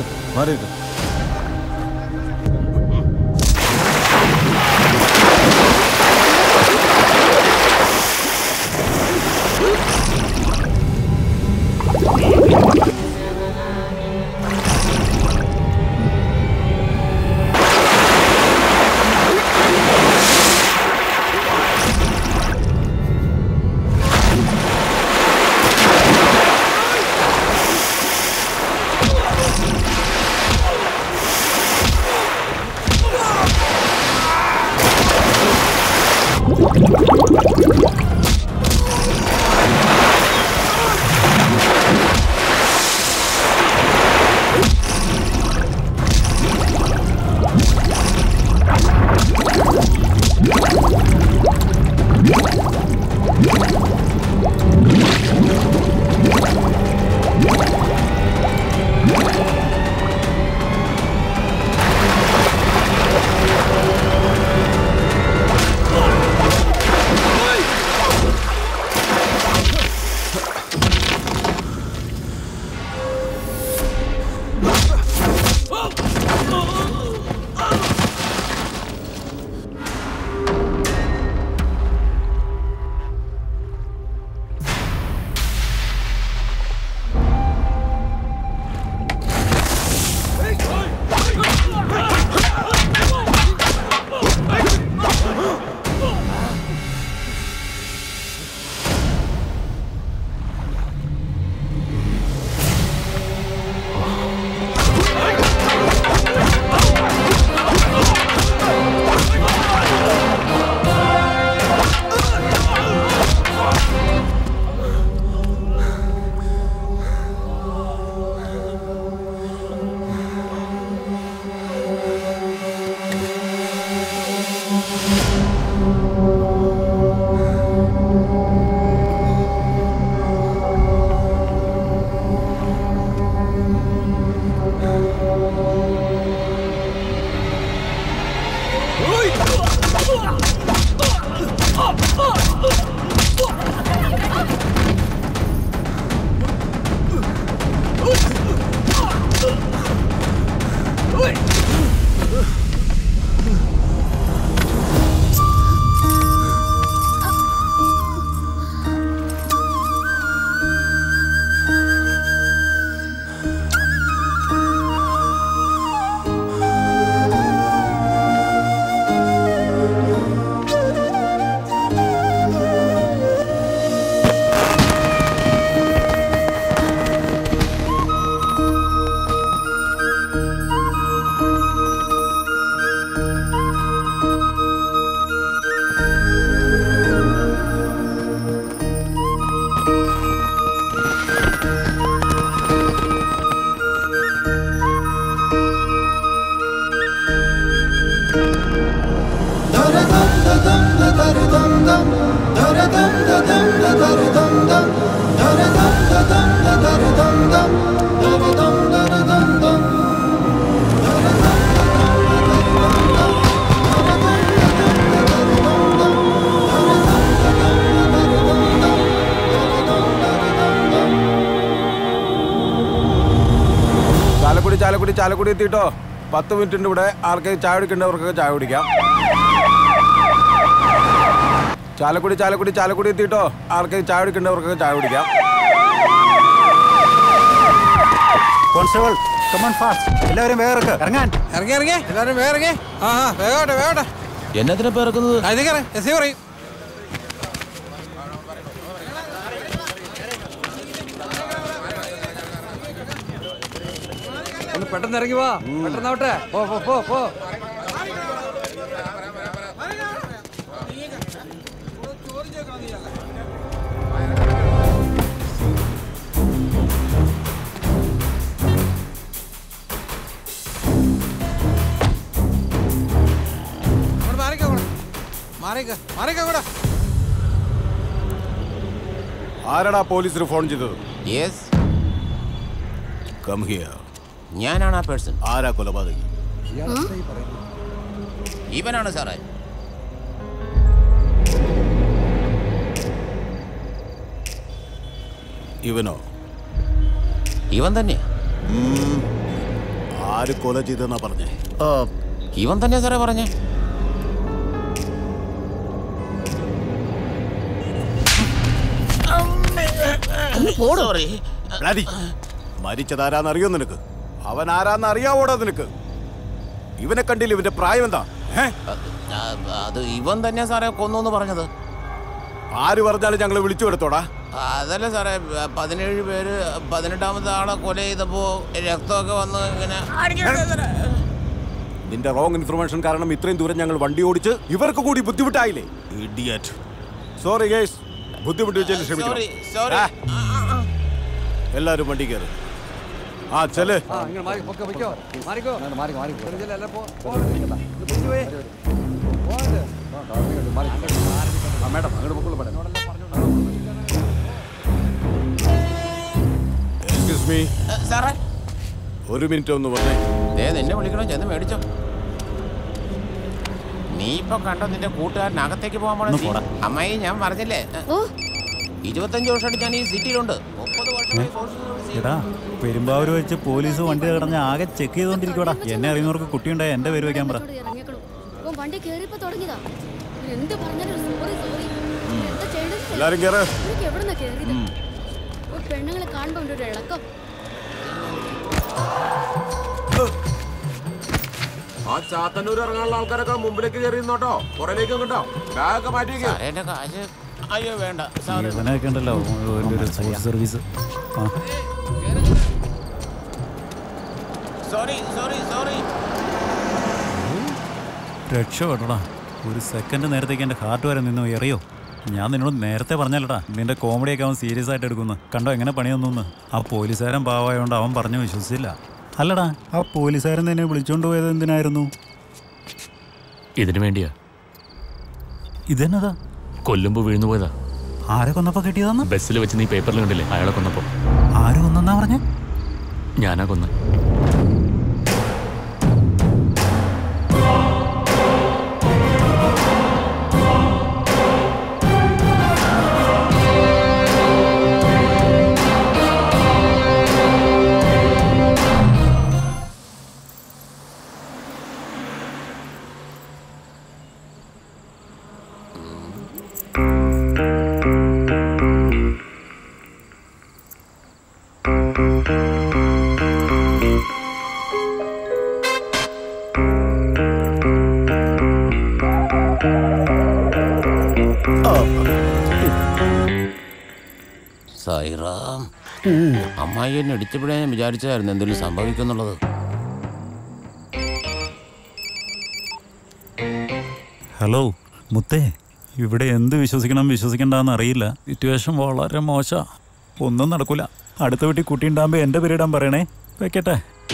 ചാലക്കുടി ചാലക്കുടി ചാലക്കുടി എത്തിട്ടോ പത്ത് മിനിറ്റിൻ്റെ ഇവിടെ ആൾക്ക് ചായ കുടിക്കേണ്ടവർക്കൊക്കെ ചായ കുടിക്കാം ചാലക്കുടി ചാലക്കുടി ചാലക്കുടി എത്തിട്ടോ ആൾക്ക് ചായ കുടിക്കേണ്ടവർക്കൊക്കെ ചായ കുടിക്കാം
കോൺസ്റ്റബിൾ കമൺ ഫാസ്റ്റ് എല്ലാവരും വേറെ ഇറങ്ങാൻ
ഇറങ്ങി ഇറങ്ങി എല്ലാവരും വേറെ ഇറങ്ങി ആ ആ വേഗോട്ടെ വേഗോട്ടെ
എന്നതിനെ പിറക്കുന്നത്
ഇത് കയറി എസ് സി പറയും
ഒന്ന് പെട്ടെന്ന് ഇറങ്ങി വാ പെട്ടെന്നാവട്ടെ പോ പോ പോ പോ
അങ്ങോട്ട് മാറിക്കോ അങ്ങോട്ട്. മാറിക്കോ മാറിക്കോ കൂടെ
ആരാടാ പോലീസിന് ഫോൺ ചെയ്തത്
യെസ്
കം ഹിയർ
ഞാനാണ് ആ പേഴ്സൺ
ആരാ കൊലപാതകി
ഇവനാണ് സാറേ
ഇവനോ
ഇവൻ തന്നെയാ
ആര് കൊല ചെയ്തെന്നാ പറഞ്ഞേ
ഇവൻ തന്നെയാ സാറേ പറഞ്ഞേ
സോറി മരിച്ചതാരാന്ന് അറിയോ നിനക്ക് അവൻ ആരാന്ന് അറിയാവോടാ നിനക്ക് ഇവനെ കണ്ടില്ല ഇവന്റെ പ്രായം എന്താ ഏ?
അത് ഇവൻ തന്നെയാ സാറേ കൊന്നു എന്ന് പറഞ്ഞത്
ആര് പറഞ്ഞാലും ഞങ്ങൾ വിളിച്ചു എടുത്തോടാ
അതല്ല സാറേ പതിനേഴ് പേര് പതിനെട്ടാമത്തെ ആളെ കൊല ചെയ്തപ്പോ രക്തമൊക്കെ വന്ന് ഇങ്ങനെ
നിന്റെ റോങ് ഇൻഫർമേഷൻ കാരണം ഇത്രയും ദൂരം ഞങ്ങൾ വണ്ടി ഓടിച്ച് ഇവർക്ക് കൂടി ബുദ്ധിമുട്ടായില്ലേ ഇഡിയറ്റ് സോറി ഗേസ് ബുദ്ധിമുട്ട് വെച്ചതിന്
Sorry,
ക്ഷമിക്കണം
sorry.
ആ. എല്ലാരും വണ്ടി കയറി ആ ചെല്
ആ ഇങ്ങനെ മാറി പൊക്കോ പൊക്കോ മാറിക്കോ മാറി മാറി ചെറുതിലെ എല്ലാം പോ പോ. ഇത് പിടിച്ച് പോയി. പോകരുത്. ആ, കാർത്തിക് മാറി. ആ മേഡം അങ്ങോട്ട് പൊക്കോളൂ മേഡം
എക്സ്ക്യൂസ് മീ
സാറേ
ഒരു മിനിറ്റ് ഒന്ന് വന്നേ
ദേ നിന്നെ വിളിക്കണം ചെന്ന് മേടിച്ചോ നീ ഇപ്പൊ കണ്ടോ നിന്റെ കൂട്ടുകാരൻ അകത്തേക്ക് പോകാൻ പോണ scene? അമ്മായി ഞാൻ പറഞ്ഞില്ലേ ഇരുപത്തഞ്ച് വർഷമായിട്ട് ഞാൻ ഈ സിറ്റിയിലുണ്ട് മുപ്പത് വർഷമായി social service
എടാ പെരുമ്പാവൂർ വെച്ച് പോലീസ് വണ്ടി കിടഞ്ഞ ആകെ ചെക്ക് ചെയ്തോണ്ടിരിക്കോടാ എന്നെ അറിയുന്നവർക്ക് കുട്ടിയുണ്ടായ എന്റെ പേര് വെക്കാൻ പറ
ഇറങ്ങിക്കോളൂ ഇവൻ വണ്ടി കേറിയപ്പോ തുടങ്ങിയതാ ഇവൻ എന്ത് പറഞ്ഞാലും സോറി സോറി എന്താ ചെയ്യണ്ടത്
എല്ലാരും കേറ്.
ഇവർക്ക് എവിടുന്നാ കേറിയത് ഒരു പെണ്ണുങ്ങളെ കാണുമ്പോ അവന്റെ ഒരു ഇളക്കം
ആ ചാത്തന്നൂർ ഇറങ്ങാനുള്ള ആൾക്കാരൊക്കെ മുമ്പിലേക്ക് കയറി നിന്നോട്ടോ പുറകിലേക്ക് കേട്ടോ ബാഗൊക്കെ മാറ്റി
സാറേ എന്റെ കാശ് അയ്യോ വേണ്ട സാറേ
ഇവനൊക്കെ ഉണ്ടല്ലോ ഒരു ഒരു സോഴ്സ് സർവീസ് ആ
സോറി സോറി സോറി
രക്ഷപ്പെടടാ ഒരു സെക്കൻഡ് നേരത്തേക്ക് എൻ്റെ ഹാർട്ട് വരെ നിന്നു എറിയോ ഞാൻ നിന്നോട് നേരത്തെ പറഞ്ഞല്ലടാ നിന്റെ കോമഡിയൊക്കെ അവൻ സീരിയസ് ആയിട്ട് എടുക്കുന്നു കണ്ടോ എങ്ങനെ പണി തന്നു ആ പോലീസുകാരൻ പാവായോണ്ട് അവൻ പറഞ്ഞു വിശ്വസിച്ചില്ല അല്ലടാ ആ പോലീസുകാരൻ നിന്നെ വിളിച്ചോണ്ട് പോയത് എന്തിനായിരുന്നു
ഇതിനു വേണ്ടിയാ
ഇതെന്നതാ
കൊല്ലുമ്പോ വീഴ്ന്നു പോയതാ
ആരെ കൊന്നപ്പോ കിട്ടിയതാന്ന്
ബസ്സിൽ വെച്ച് നീ പേപ്പറിൽ കണ്ടില്ലേ അയാളെ കൊന്നപ്പോ
ആര് കൊന്നെന്നാ പറഞ്ഞ
ഞാനാ കൊന്ന
സൈറാം അമ്മായി എന്നെ ഇടിച്ചപ്പോഴേ ഞാൻ വിചാരിച്ചതായിരുന്നു എന്തെങ്കിലും സംഭവിക്കുന്നുള്ളത്
ഹലോ മുത്തേ ഇവിടെ എന്ത് വിശ്വസിക്കണം വിശ്വസിക്കണ്ടെന്ന് അറിയില്ല സിറ്റുവേഷൻ വളരെ മോശ ഒന്നും നടക്കൂല അടുത്ത വീട്ടിൽ കുട്ടിയുണ്ടാകുമ്പോൾ എൻ്റെ പേരിടാൻ പറയണേ വെക്കട്ടെ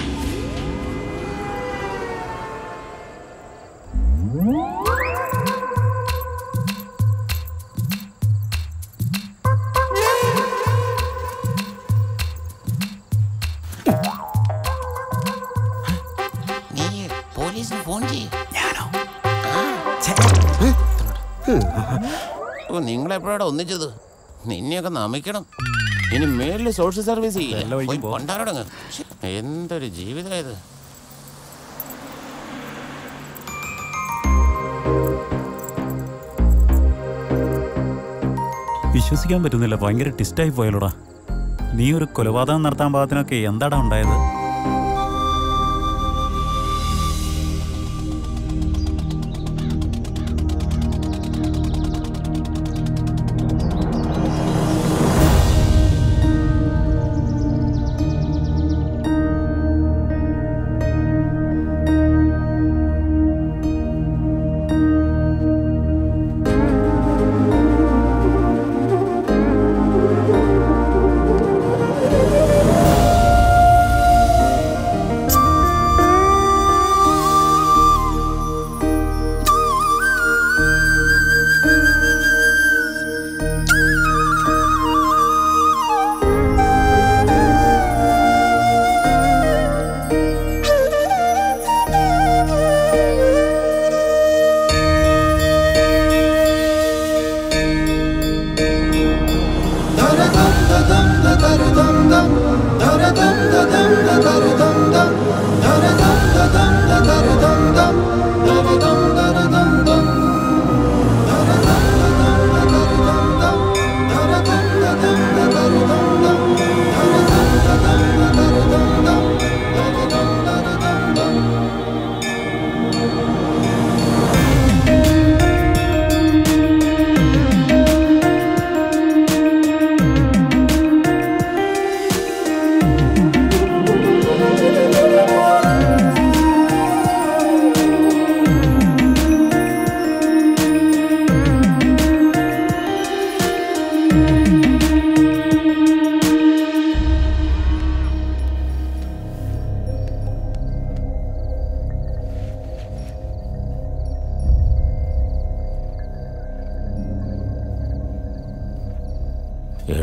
നീ പോലീസിന് ഫോൺ ചെയ്യും ഓ നിങ്ങളെപ്പോഴാണ് ഒന്നിച്ചത് നിന്നെയൊക്കെ നമിക്കണം ഇനി മേളിൽ സോഷ്യൽ സർവീസ് ചെയ്യില്ല പോയി കൊണ്ടാടങ്ങ് എന്തൊരു ജീവിതം ഇത്
വിശ്വസിക്കാൻ പറ്റുന്നില്ല ഭയങ്കര ടിസ്റ്റായി പോയല്ലോടാ നീ ഒരു കൊലപാതകം നടത്താൻ പാകത്തിനൊക്കെ എന്താടാ ഉണ്ടായത്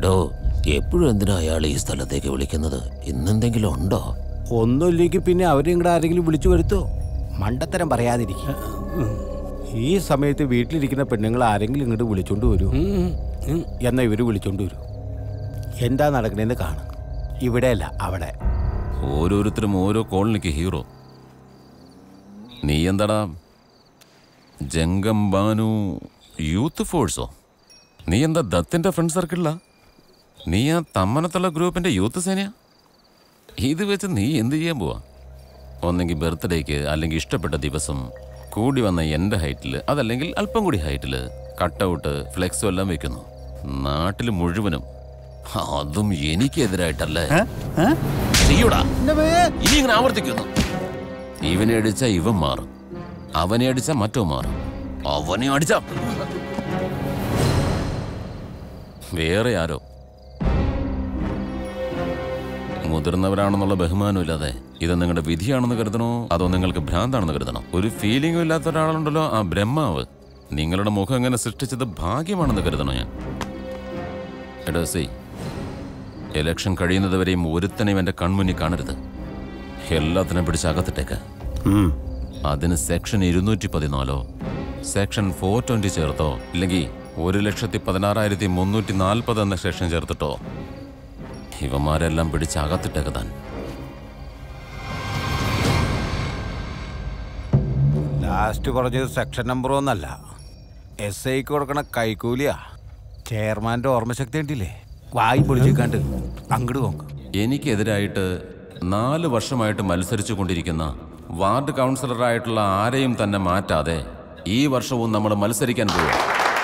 എടോ എപ്പോഴും എന്തിനാ അയാൾ ഈ സ്ഥലത്തേക്ക് വിളിക്കുന്നത് ഇന്നെന്തെങ്കിലും ഉണ്ടോ
ഒന്നുമില്ലെങ്കിൽ പിന്നെ അവരെയും കൂടെ ആരെങ്കിലും വിളിച്ചു വരുത്തോ മണ്ടത്തരം പറയാതിരിക്കും ഈ സമയത്ത് വീട്ടിലിരിക്കുന്ന പെണ്ണുങ്ങൾ ആരെങ്കിലും ഇങ്ങോട്ട് വിളിച്ചോണ്ട് വരൂ എന്നാ ഇവര് വിളിച്ചോണ്ട് വരൂ എന്താ നടക്കണേന്ന് കാണും ഇവിടെയല്ല അവിടെ
ഓരോരുത്തരും ഓരോ കോളനിക്ക് ഹീറോ നീ എന്താടാ ജംഗം ബാനു യൂത്ത് ഫോഴ്സോ നീ എന്താ ദത്തിന്റെ ഫ്രണ്ട് സർക്കിളിലാ നീ ആ തമ്മനത്തുള്ള ഗ്രൂപ്പിന്റെ യൂത്ത് സേനയാ ഇത് വെച്ച് നീ എന്ത് ചെയ്യാൻ പോവാ ഒന്നെങ്കിൽ ബർത്ത്ഡേക്ക് അല്ലെങ്കിൽ ഇഷ്ടപ്പെട്ട ദിവസം കൂടി വന്ന എൻ്റെ ഹൈറ്റിൽ അതല്ലെങ്കിൽ അല്പം കൂടി ഹൈറ്റിൽ കട്ടൗട്ട് ഫ്ലെക്സും എല്ലാം വെക്കുന്നു നാട്ടിൽ മുഴുവനും അതും എനിക്കെതിരായിട്ടല്ലേ ചെയ്യൂടാ ഇനി ഇങ്ങനെ ആവർത്തിക്കുന്നു ഇവനെ അടിച്ച ഇവൻ മാറും അവനെ അടിച്ച മറ്റോ മാറും അവനെ അടിച്ച വേറെ ആരോ മുതിർന്നവരാണെന്നുള്ള ബഹുമാനം ഇല്ലാതെ ഇത് നിങ്ങളുടെ വിധിയാണെന്ന് കരുതണോ അതോ നിങ്ങൾക്ക് ഭ്രാന്താണെന്ന് കരുതണോ ഒരു ഫീലിംഗും ഇല്ലാത്ത ഒരാളുണ്ടല്ലോ ആ ബ്രഹ്മാവ് നിങ്ങളുടെ മുഖം എങ്ങനെ സൃഷ്ടിച്ചത് ഭാഗ്യമാണെന്ന് കരുതണോ ഞാൻ എടോ സി ഇലക്ഷൻ കഴിയുന്നതുവരെയും ഒരുത്തനെയും എൻ്റെ കൺമുന്നിൽ കാണരുത് എല്ലാത്തിനും പിടിച്ച് അകത്തിട്ടേക്ക് അതിന് സെക്ഷൻ ഇരുന്നൂറ്റി പതിനാലോ സെക്ഷൻ ഫോർ ട്വന്റി ചേർത്തോ ഇല്ലെങ്കിൽ ഒരു ലക്ഷത്തി പതിനാറായിരത്തി മുന്നൂറ്റി നാൽപ്പത് എന്ന സെക്ഷൻ ചേർത്തിട്ടോ ഇവന്മാരെല്ലാം പിടിച്ച് അകത്തിട്ടേക്ക് താൻ
ലാസ്റ്റ് പറഞ്ഞത് സെക്ഷൻ നമ്പർ ഒന്നല്ല എസ് ഐക്ക് കൊടുക്കണ കൈക്കൂലിയാ ചെയർമാന്റെ ഓർമ്മശക്തി ഉണ്ടില്ലേ വായി പൊളിച്ചിക്കാണ്ട് അങ്ങോട്ട് നോക്ക്
എനിക്കെതിരായിട്ട് നാല് വർഷമായിട്ട് മത്സരിച്ചു കൊണ്ടിരിക്കുന്ന വാർഡ് കൗൺസിലറായിട്ടുള്ള ആരെയും തന്നെ മാറ്റാതെ ഈ വർഷവും നമ്മൾ മത്സരിക്കാൻ പോകും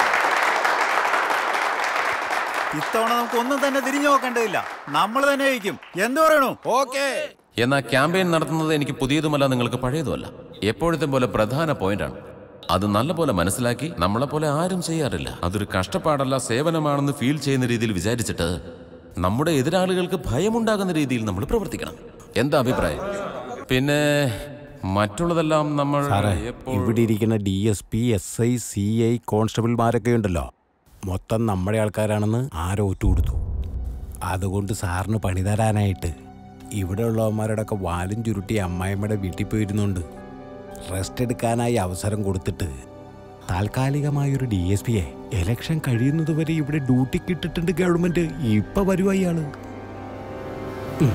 ഇത്തവണ നമുക്ക് ഒന്നും തന്നെ തിരിഞ്ഞു നോക്കേണ്ടതില്ല നമ്മൾ തന്നെ ജയിക്കും എന്ത് പറയണു
ഓക്കേ
എന്നാൽ ക്യാമ്പയിൻ നടത്തുന്നത് എനിക്ക് പുതിയതുമല്ല നിങ്ങൾക്ക് പഴയതുമല്ല എപ്പോഴത്തെ പോലെ പ്രധാന പോയിന്റാണ് അത് നല്ലപോലെ മനസ്സിലാക്കി നമ്മളെ പോലെ ആരും ചെയ്യാറില്ല അതൊരു കഷ്ടപ്പാടല്ല സേവനമാണെന്ന് ഫീൽ ചെയ്യുന്ന രീതിയിൽ വിചാരിച്ചിട്ട് നമ്മുടെ എതിരാളികൾക്ക് ഭയമുണ്ടാകുന്ന രീതിയിൽ നമ്മൾ പ്രവർത്തിക്കണം എന്താ അഭിപ്രായം പിന്നെ മറ്റുള്ളതെല്ലാം നമ്മൾ
സാറേ ഇവിടെ ഇരിക്കുന്ന D S P S I C I കോൺസ്റ്റബിൾമാരൊക്കെ ഉണ്ടല്ലോ മൊത്തം നമ്മുടെ ആൾക്കാരാണെന്ന് ആരോ ഒറ്റ കൊടുത്തു അതുകൊണ്ട് സാറിന് പണി തരാനായിട്ട് ഇവിടെ ഉള്ളവന്മാരുടെ ഒക്കെ വാലും ചുരുട്ടി അമ്മായിമ്മയുടെ വീട്ടിൽ പോയിരുന്നുണ്ട് റെസ്റ്റ് എടുക്കാനായി അവസരം കൊടുത്തിട്ട് താൽക്കാലികമായൊരു ഡി എസ് പിയെ എലക്ഷൻ കഴിയുന്നത് വരെ ഇവിടെ ഡ്യൂട്ടിക്ക് ഇട്ടിട്ടുണ്ട് ഗവൺമെന്റ് ഇപ്പൊ വരുവാ ഇയാള് ഉം.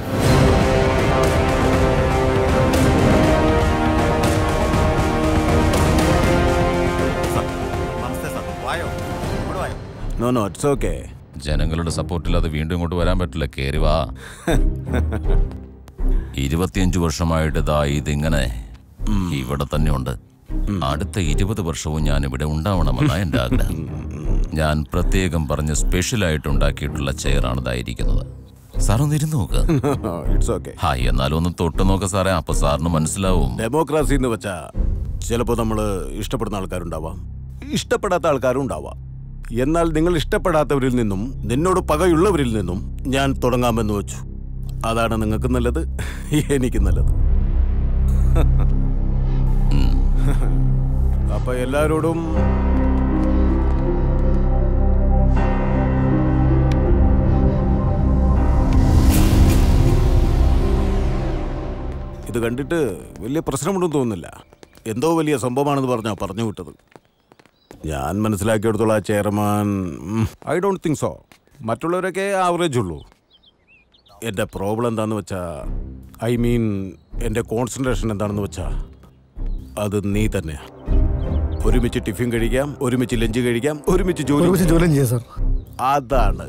നമസ്തേ സാർ വായോ ഇവിടെ വായോ
നോ നോ ഇറ്റ്സ് ഓക്കെ
ജനങ്ങളുടെ സപ്പോർട്ടില്ലാതെ വീണ്ടും ഇങ്ങോട്ട് വരാൻ പറ്റില്ല കേറി വാ ഇരുപത്തിയഞ്ചു വർഷമായിട്ട് ഇതാ ഇതിങ്ങനെ ഇവിടെ തന്നെ ഉണ്ട് അടുത്ത ഇരുപത് വർഷവും ഞാൻ ഇവിടെ ഉണ്ടാവണമെന്നാ എൻ്റെ ആഗ്രഹം ഞാൻ പ്രത്യേകം പറഞ്ഞ് സ്പെഷ്യലായിട്ട് ഉണ്ടാക്കിയിട്ടുള്ള ചെയറാണ് ഇതായിരിക്കുന്നത് സാർ ഒന്ന് ഇരുന്ന് നോക്ക്
ഇറ്റ്സ് ഓക്കെ
ഹാ എന്നാലും ഒന്ന് തൊട്ട് നോക്ക സാറേ അപ്പൊ സാറിന് മനസ്സിലാവും
ഡെമോക്രാസി എന്ന് വെച്ചാ ചിലപ്പോൾ നമ്മൾ ഇഷ്ടപ്പെടുന്ന ആൾക്കാരുണ്ടാവാം ഇഷ്ടപ്പെടാത്ത ആൾക്കാരും ഉണ്ടാവാം എന്നാൽ നിങ്ങൾ ഇഷ്ടപ്പെടാത്തവരിൽ നിന്നും നിന്നോട് പകയുള്ളവരിൽ നിന്നും ഞാൻ തുടങ്ങാമെന്ന് വെച്ചു അതാണ് നിങ്ങൾക്ക് നല്ലത് എനിക്ക് നല്ലത് അപ്പൊ എല്ലാരോടും ഇത് കണ്ടിട്ട് വലിയ പ്രശ്നമുണ്ടെന്ന് തോന്നുന്നില്ല എന്തോ വലിയ സംഭവമാണെന്ന് പറഞ്ഞാ പറഞ്ഞു വിട്ടത് ഞാൻ മനസ്സിലാക്കിയെടുത്തോളം ആ chairman I don't think so മറ്റുള്ളവരൊക്കെ ആവറേജ് ഉള്ളൂ എൻ്റെ പ്രോബ്ലം എന്താണെന്ന് വെച്ചാ ഐ മീൻ എൻ്റെ കോൺസെൻട്രേഷൻ എന്താണെന്ന് വെച്ചാ അത് നീ തന്നെയാ ഒരുമിച്ച് ടിഫിൻ കഴിക്കാം ഒരുമിച്ച് ലഞ്ച് കഴിക്കാം ഒരുമിച്ച് ജോലി
ഒരുമിച്ച് ജോലിയും ചെയ്യാം സാർ
അതാണ്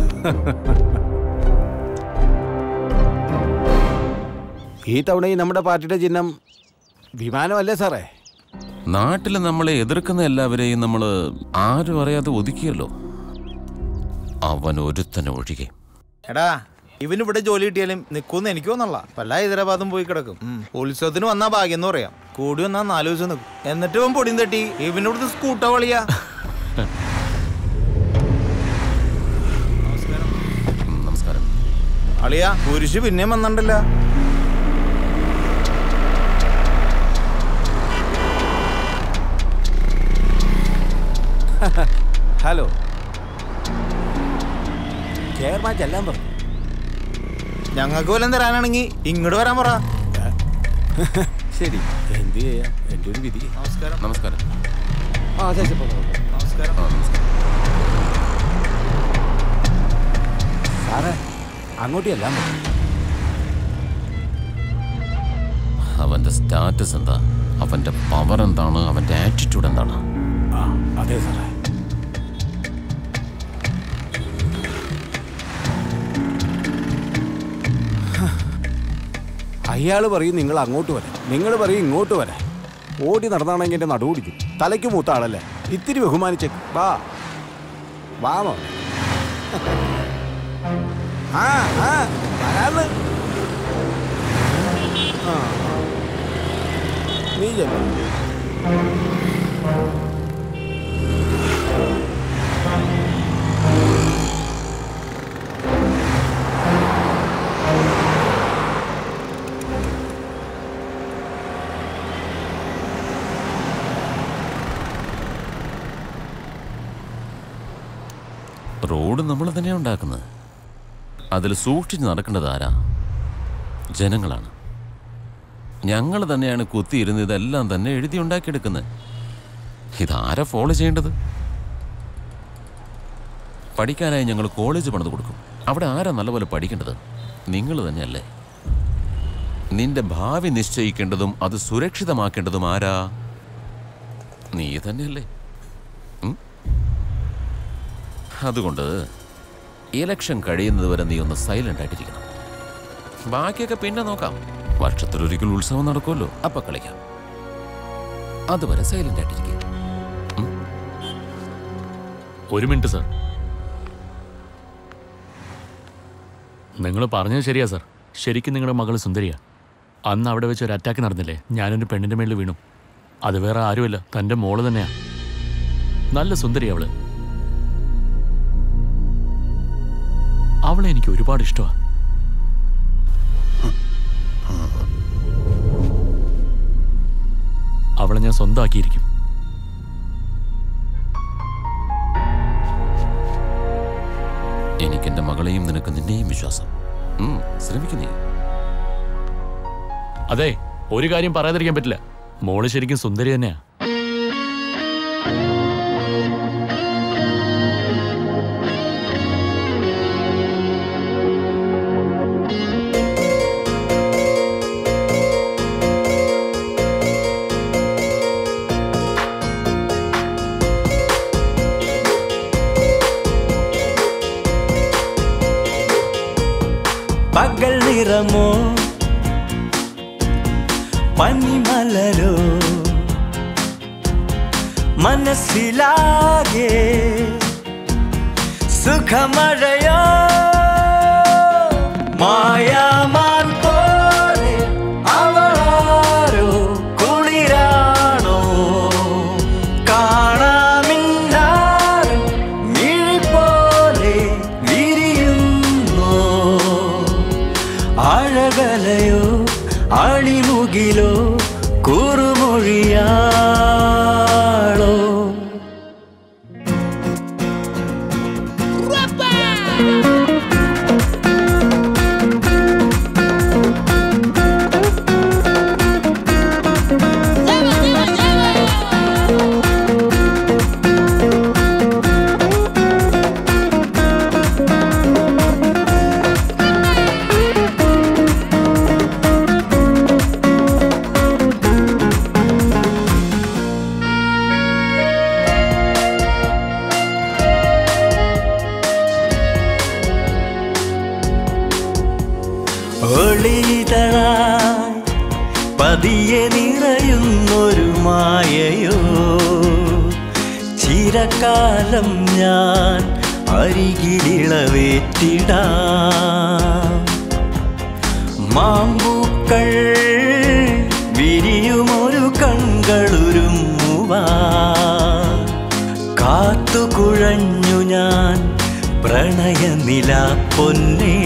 ഈ തവണയും നമ്മുടെ പാർട്ടിയുടെ ചിഹ്നം വിമാനമല്ലേ സാറേ
നാട്ടിൽ നമ്മളെ എതിർക്കുന്ന എല്ലാവരെയും നമ്മൾ ആരും അറിയാതെ ഒതുക്കിയല്ലോ അവൻ ഒരുത്തനെ ഒഴികെ
എടാ ഇവന് ഇവിടെ ജോലി കിട്ടിയാലും നിൽക്കുമെന്ന് എനിക്ക് തോന്നല്ല പല ഹൈദരാബാദും പോയി കിടക്കും ഉം. ഉത്സവത്തിന് വന്നാ ഭാഗ്യം എന്ന് പറയാം കൂടി വന്നാ നാല് ദിവസം നിൽക്കും എന്നിട്ട് ഇവൻ പൊടിയും തട്ടി ഇവനോട് സ്കൂട്ട വളിയാ
നമസ്കാരം
അളിയാ കുരിശ് പിന്നെയും വന്നിട്ടില്ല
ഹലോ ചെയർമാൻ ചെല്ലാൻ പറഞ്ഞു
ഞങ്ങൾക്ക് വല്ലതും തരാനാണെങ്കിൽ ഇങ്ങോട്ട് വരാൻ പറ
ശരി എന്ത് ചെയ്യാ എൻ്റെ ഒരു വിധി
നമസ്കാരം
നമസ്കാരം
ആ ശരി ശരി, പോകാം, പോകാം.
നമസ്കാരം
സാറേ അങ്ങോട്ട് ചെല്ലാൻ പറഞ്ഞു
അവന്റെ സ്റ്റാറ്റസ് എന്താ അവന്റെ പവർ എന്താണ് അവന്റെ ആറ്റിറ്റ്യൂഡ് എന്താണ്
ആ അതെ സാറേ അയാൾ പറയും നിങ്ങൾ അങ്ങോട്ട് വരാം നിങ്ങൾ പറയും ഇങ്ങോട്ട് വരാം ഓടി നടന്നാണെങ്കിൽ എൻ്റെ നടുപിടിക്കും തലയ്ക്ക് മൂത്ത ആളല്ലേ ഇത്തിരി ബഹുമാനിച്ചേക്ക് വാ വാമോ ആ ആ വരാന്ന് ആ നീ ചെല്ലു
റോഡ് നമ്മൾ തന്നെയാണ് ഉണ്ടാക്കുന്നത് അതിൽ സൂക്ഷിച്ച് നടക്കേണ്ടത് ആരാ ജനങ്ങളാണ് ഞങ്ങൾ തന്നെയാണ് കുത്തിയിരുന്ന് ഇതെല്ലാം തന്നെ എഴുതി ഉണ്ടാക്കിയെടുക്കുന്നത് ഇതാരാ ഫോളോ ചെയ്യേണ്ടത് പഠിക്കാനായി ഞങ്ങൾ കോളേജ് പണിത് കൊടുക്കും അവിടെ ആരാ നല്ലപോലെ പഠിക്കേണ്ടത് നിങ്ങൾ തന്നെയല്ലേ നിന്റെ ഭാവി നിശ്ചയിക്കേണ്ടതും അത് സുരക്ഷിതമാക്കേണ്ടതും ആരാ നീ തന്നെയല്ലേ ഉം? അതുകൊണ്ട് ഇലക്ഷൻ കഴിയുന്നത് വരെ നീ ഒന്ന് സൈലന്റ് ആയിട്ടിരിക്കണം ബാക്കിയൊക്കെ പിന്നെ നോക്കാം വർഷത്തിലൊരിക്കൽ ഉത്സവം നടക്കുമല്ലോ അപ്പൊ കളിക്കാം അതുവരെ സൈലന്റ് ആയിട്ടിരിക്കുക
ഒരു മിനിറ്റ് സാർ നിങ്ങൾ പറഞ്ഞത് ശരിയാ സാർ ശരിക്കും നിങ്ങളുടെ മകൾ സുന്ദരിയാ അന്ന് അവിടെ വെച്ച് ഒരു അറ്റാക്ക് നടന്നില്ലേ ഞാനൊരു പെണ്ണിൻ്റെ മേളിൽ വീണു അത് വേറെ ആരുമല്ല തൻ്റെ മോള് തന്നെയാ നല്ല സുന്ദരി അവള് അവളെ എനിക്ക് ഒരുപാട് ഇഷ്ടമാണ് അവളെ ഞാൻ സ്വന്തമാക്കിയിരിക്കും
എനിക്ക് എന്റെ മകളെയും നിനക്ക് നിന്നെയും വിശ്വാസം ഉം, ശ്രമിക്കുന്നേ
അതെ ഒരു കാര്യം പറയാതിരിക്കാൻ പറ്റില്ല മോള് ശരിക്കും സുന്ദരി തന്നെയാ
പകൽ നിറമോ പനിമലരോ മനസ്സിലാകെ സുഖമഴയോ മായാമാൻ പോലെ അവളാരോ കുളിരാണോ കാണാമിന്നാരും മിഴി പോലെ വിരിയുന്നു അഴകലയോ അണിമുകിലോ കുറുമൊഴിയാളോ ഒളിതളായി പതിയെ നിറയുന്നൊരു മായയോ ചിരകാലം ഞാൻ അരികിലിളവേറ്റിടാം മാമ്പൂക്കൾ വിരിയുമൊരു കൺകളുരുമ്മുവാ കാത്തുകുഴഞ്ഞു ഞാൻ പ്രണയനില പൊന്നേ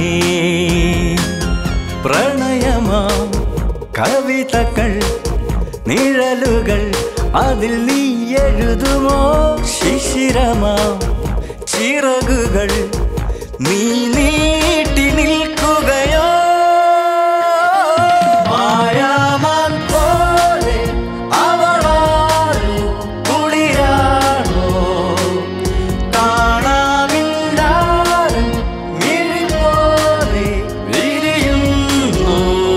പ്രണയമാം കവിതകൾ നിഴലുകൾ അതിൽ നീ എഴുതുമോ ശിശിരമാം ചിറകുകൾ നീ നീട്ടി നിൽക്കുകയോ മായാമാൻ പോലെ അവളാരോ കുളിരാണോ കാണാമില്ലാരും മിഴി പോലെ വിരിയുന്നു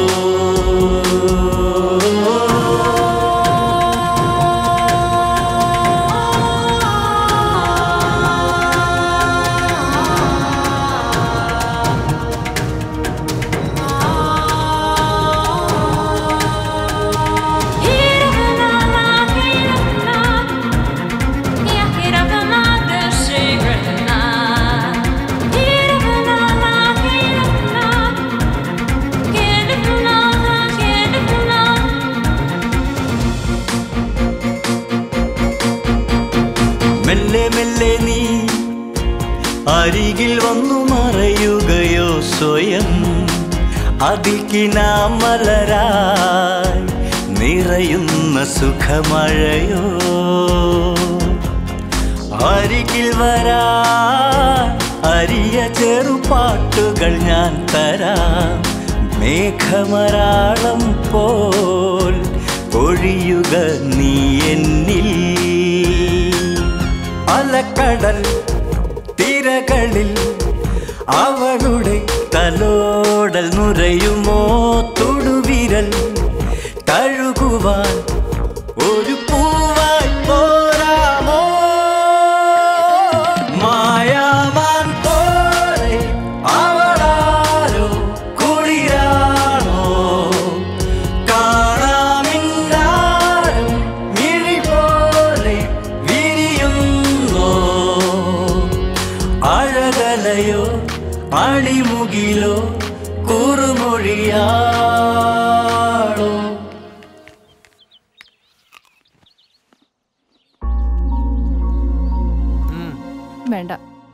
മെല്ലെ മെല്ലെ നീ അരികിൽ വന്നു മറയുകയോ സ്വയം അതിൽ കിനാമലരായി നിറയുന്ന സുഖമഴയോ അരികിൽ വരാ അരിയ ചെറുപാട്ടുകൾ ഞാൻ തരാം മേഘമരാളം പോൽ ഒഴിയുക നീ എന്നിൽ അലക്കടൽ തിരകളിൽ അവളുടെ തലോടൽ നുരയുമോ തൊടുവിരൽ തഴുകുവാൻ ഒരു പൂവായി പോരാമോ മായാവാൻ പോലെ അവളാരോ കുളിരാണോ കാണാമില്ലാരും മിഴി പോലെ വിരിയുന്നോ അഴകലയോ അണിമുകിലോ കുറുമൊഴിയാളോ
വേണ്ട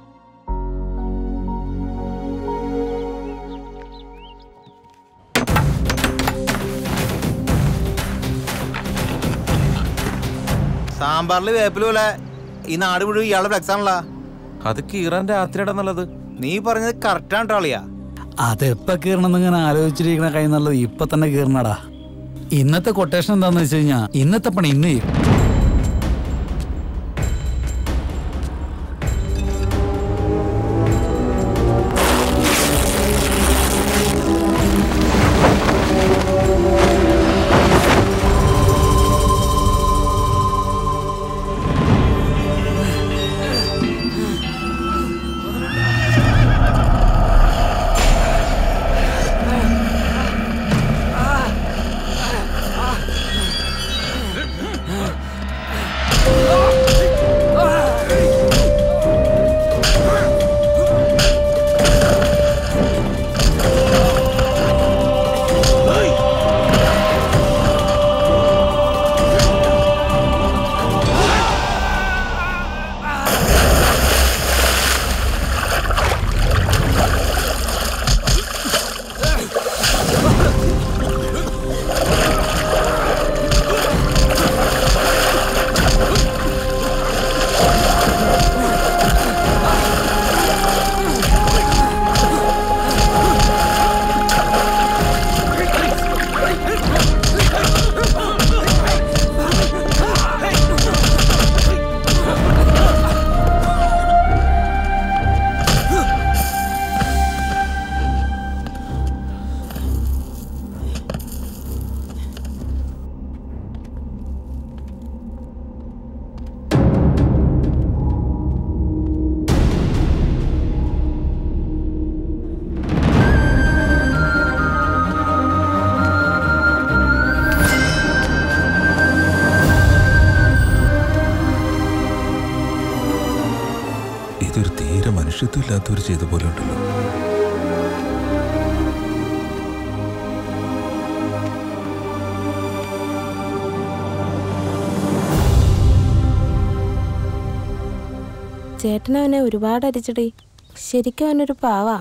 സാമ്പാറിൽ വേപ്പില് പോലെ ഈ നാട് മുഴുവൻ ഇയാളുടെ ഫ്ലെക്സ് ആണല്ലോ
അത് കീറാന്റെ രാത്രിയാണെന്നുള്ളത്
നീ പറഞ്ഞത് കറക്റ്റാണ് ടാളിയാ
അതെപ്പോ കീറണം ഇങ്ങനെ ആലോചിച്ചിരിക്കണ കൈ നല്ലത് ഇപ്പൊ തന്നെ കീറണടാ ഇന്നത്തെ കൊട്ടേഷൻ എന്താന്ന് വെച്ച് കഴിഞ്ഞാ ഇന്നത്തെ പണി ഇന്ന് ചെയ്യും
ഇതൊരു തീരെ മനുഷ്യത്വം ഇല്ലാത്തവർ ചെയ്ത പോലെ ഉണ്ടല്ലോ
ചേട്ടൻ അവനെ ഒരുപാട് അരിച്ചടി ശരിക്കും അവനൊരു പാവാ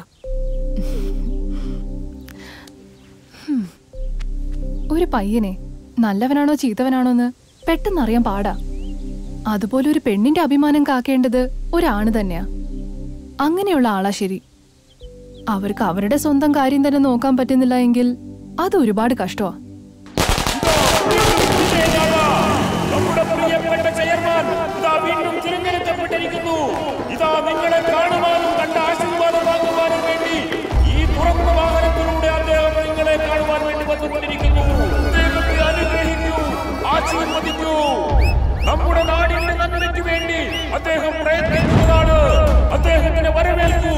ഒരു പയ്യനെ നല്ലവനാണോ ചീത്തവനാണോ എന്ന് പെട്ടെന്ന് അറിയാൻ പാടാ അതുപോലെ ഒരു പെണ്ണിന്റെ അഭിമാനം കാക്കേണ്ടത് ഒരാണ് തന്നെയാ അങ്ങനെയുള്ള ആളാ ശരി അവർക്ക് അവരുടെ സ്വന്തം കാര്യം തന്നെ നോക്കാൻ പറ്റുന്നില്ല എങ്കിൽ അത് ഒരുപാട് കഷ്ടമാ
നമ്മുടെ പ്രിയപ്പെട്ട ചെയർമാൻ ഇതാ വീണ്ടും തിരഞ്ഞെടുക്കപ്പെട്ടിരിക്കുന്നു ഇതാ നിങ്ങളെ കാണുവാനും കണ്ട ആശീർവാദം വാങ്ങുവാനും വേണ്ടി ഈ തുറന്ന വാഹനത്തിലൂടെ അദ്ദേഹം നിങ്ങളെ കാണുവാൻ വേണ്ടി വന്നുകൊണ്ടിരിക്കുന്നു ദൈവത്തെ അനുഗ്രഹിക്കൂ ആശീർവദിക്കൂ നമ്മുടെ നാടിന്റെ നന്മയ്ക്ക് വേണ്ടി അദ്ദേഹം പ്രയത്നിക്കുന്നതാണ് അദ്ദേഹത്തിനെ വരവേൽക്കൂ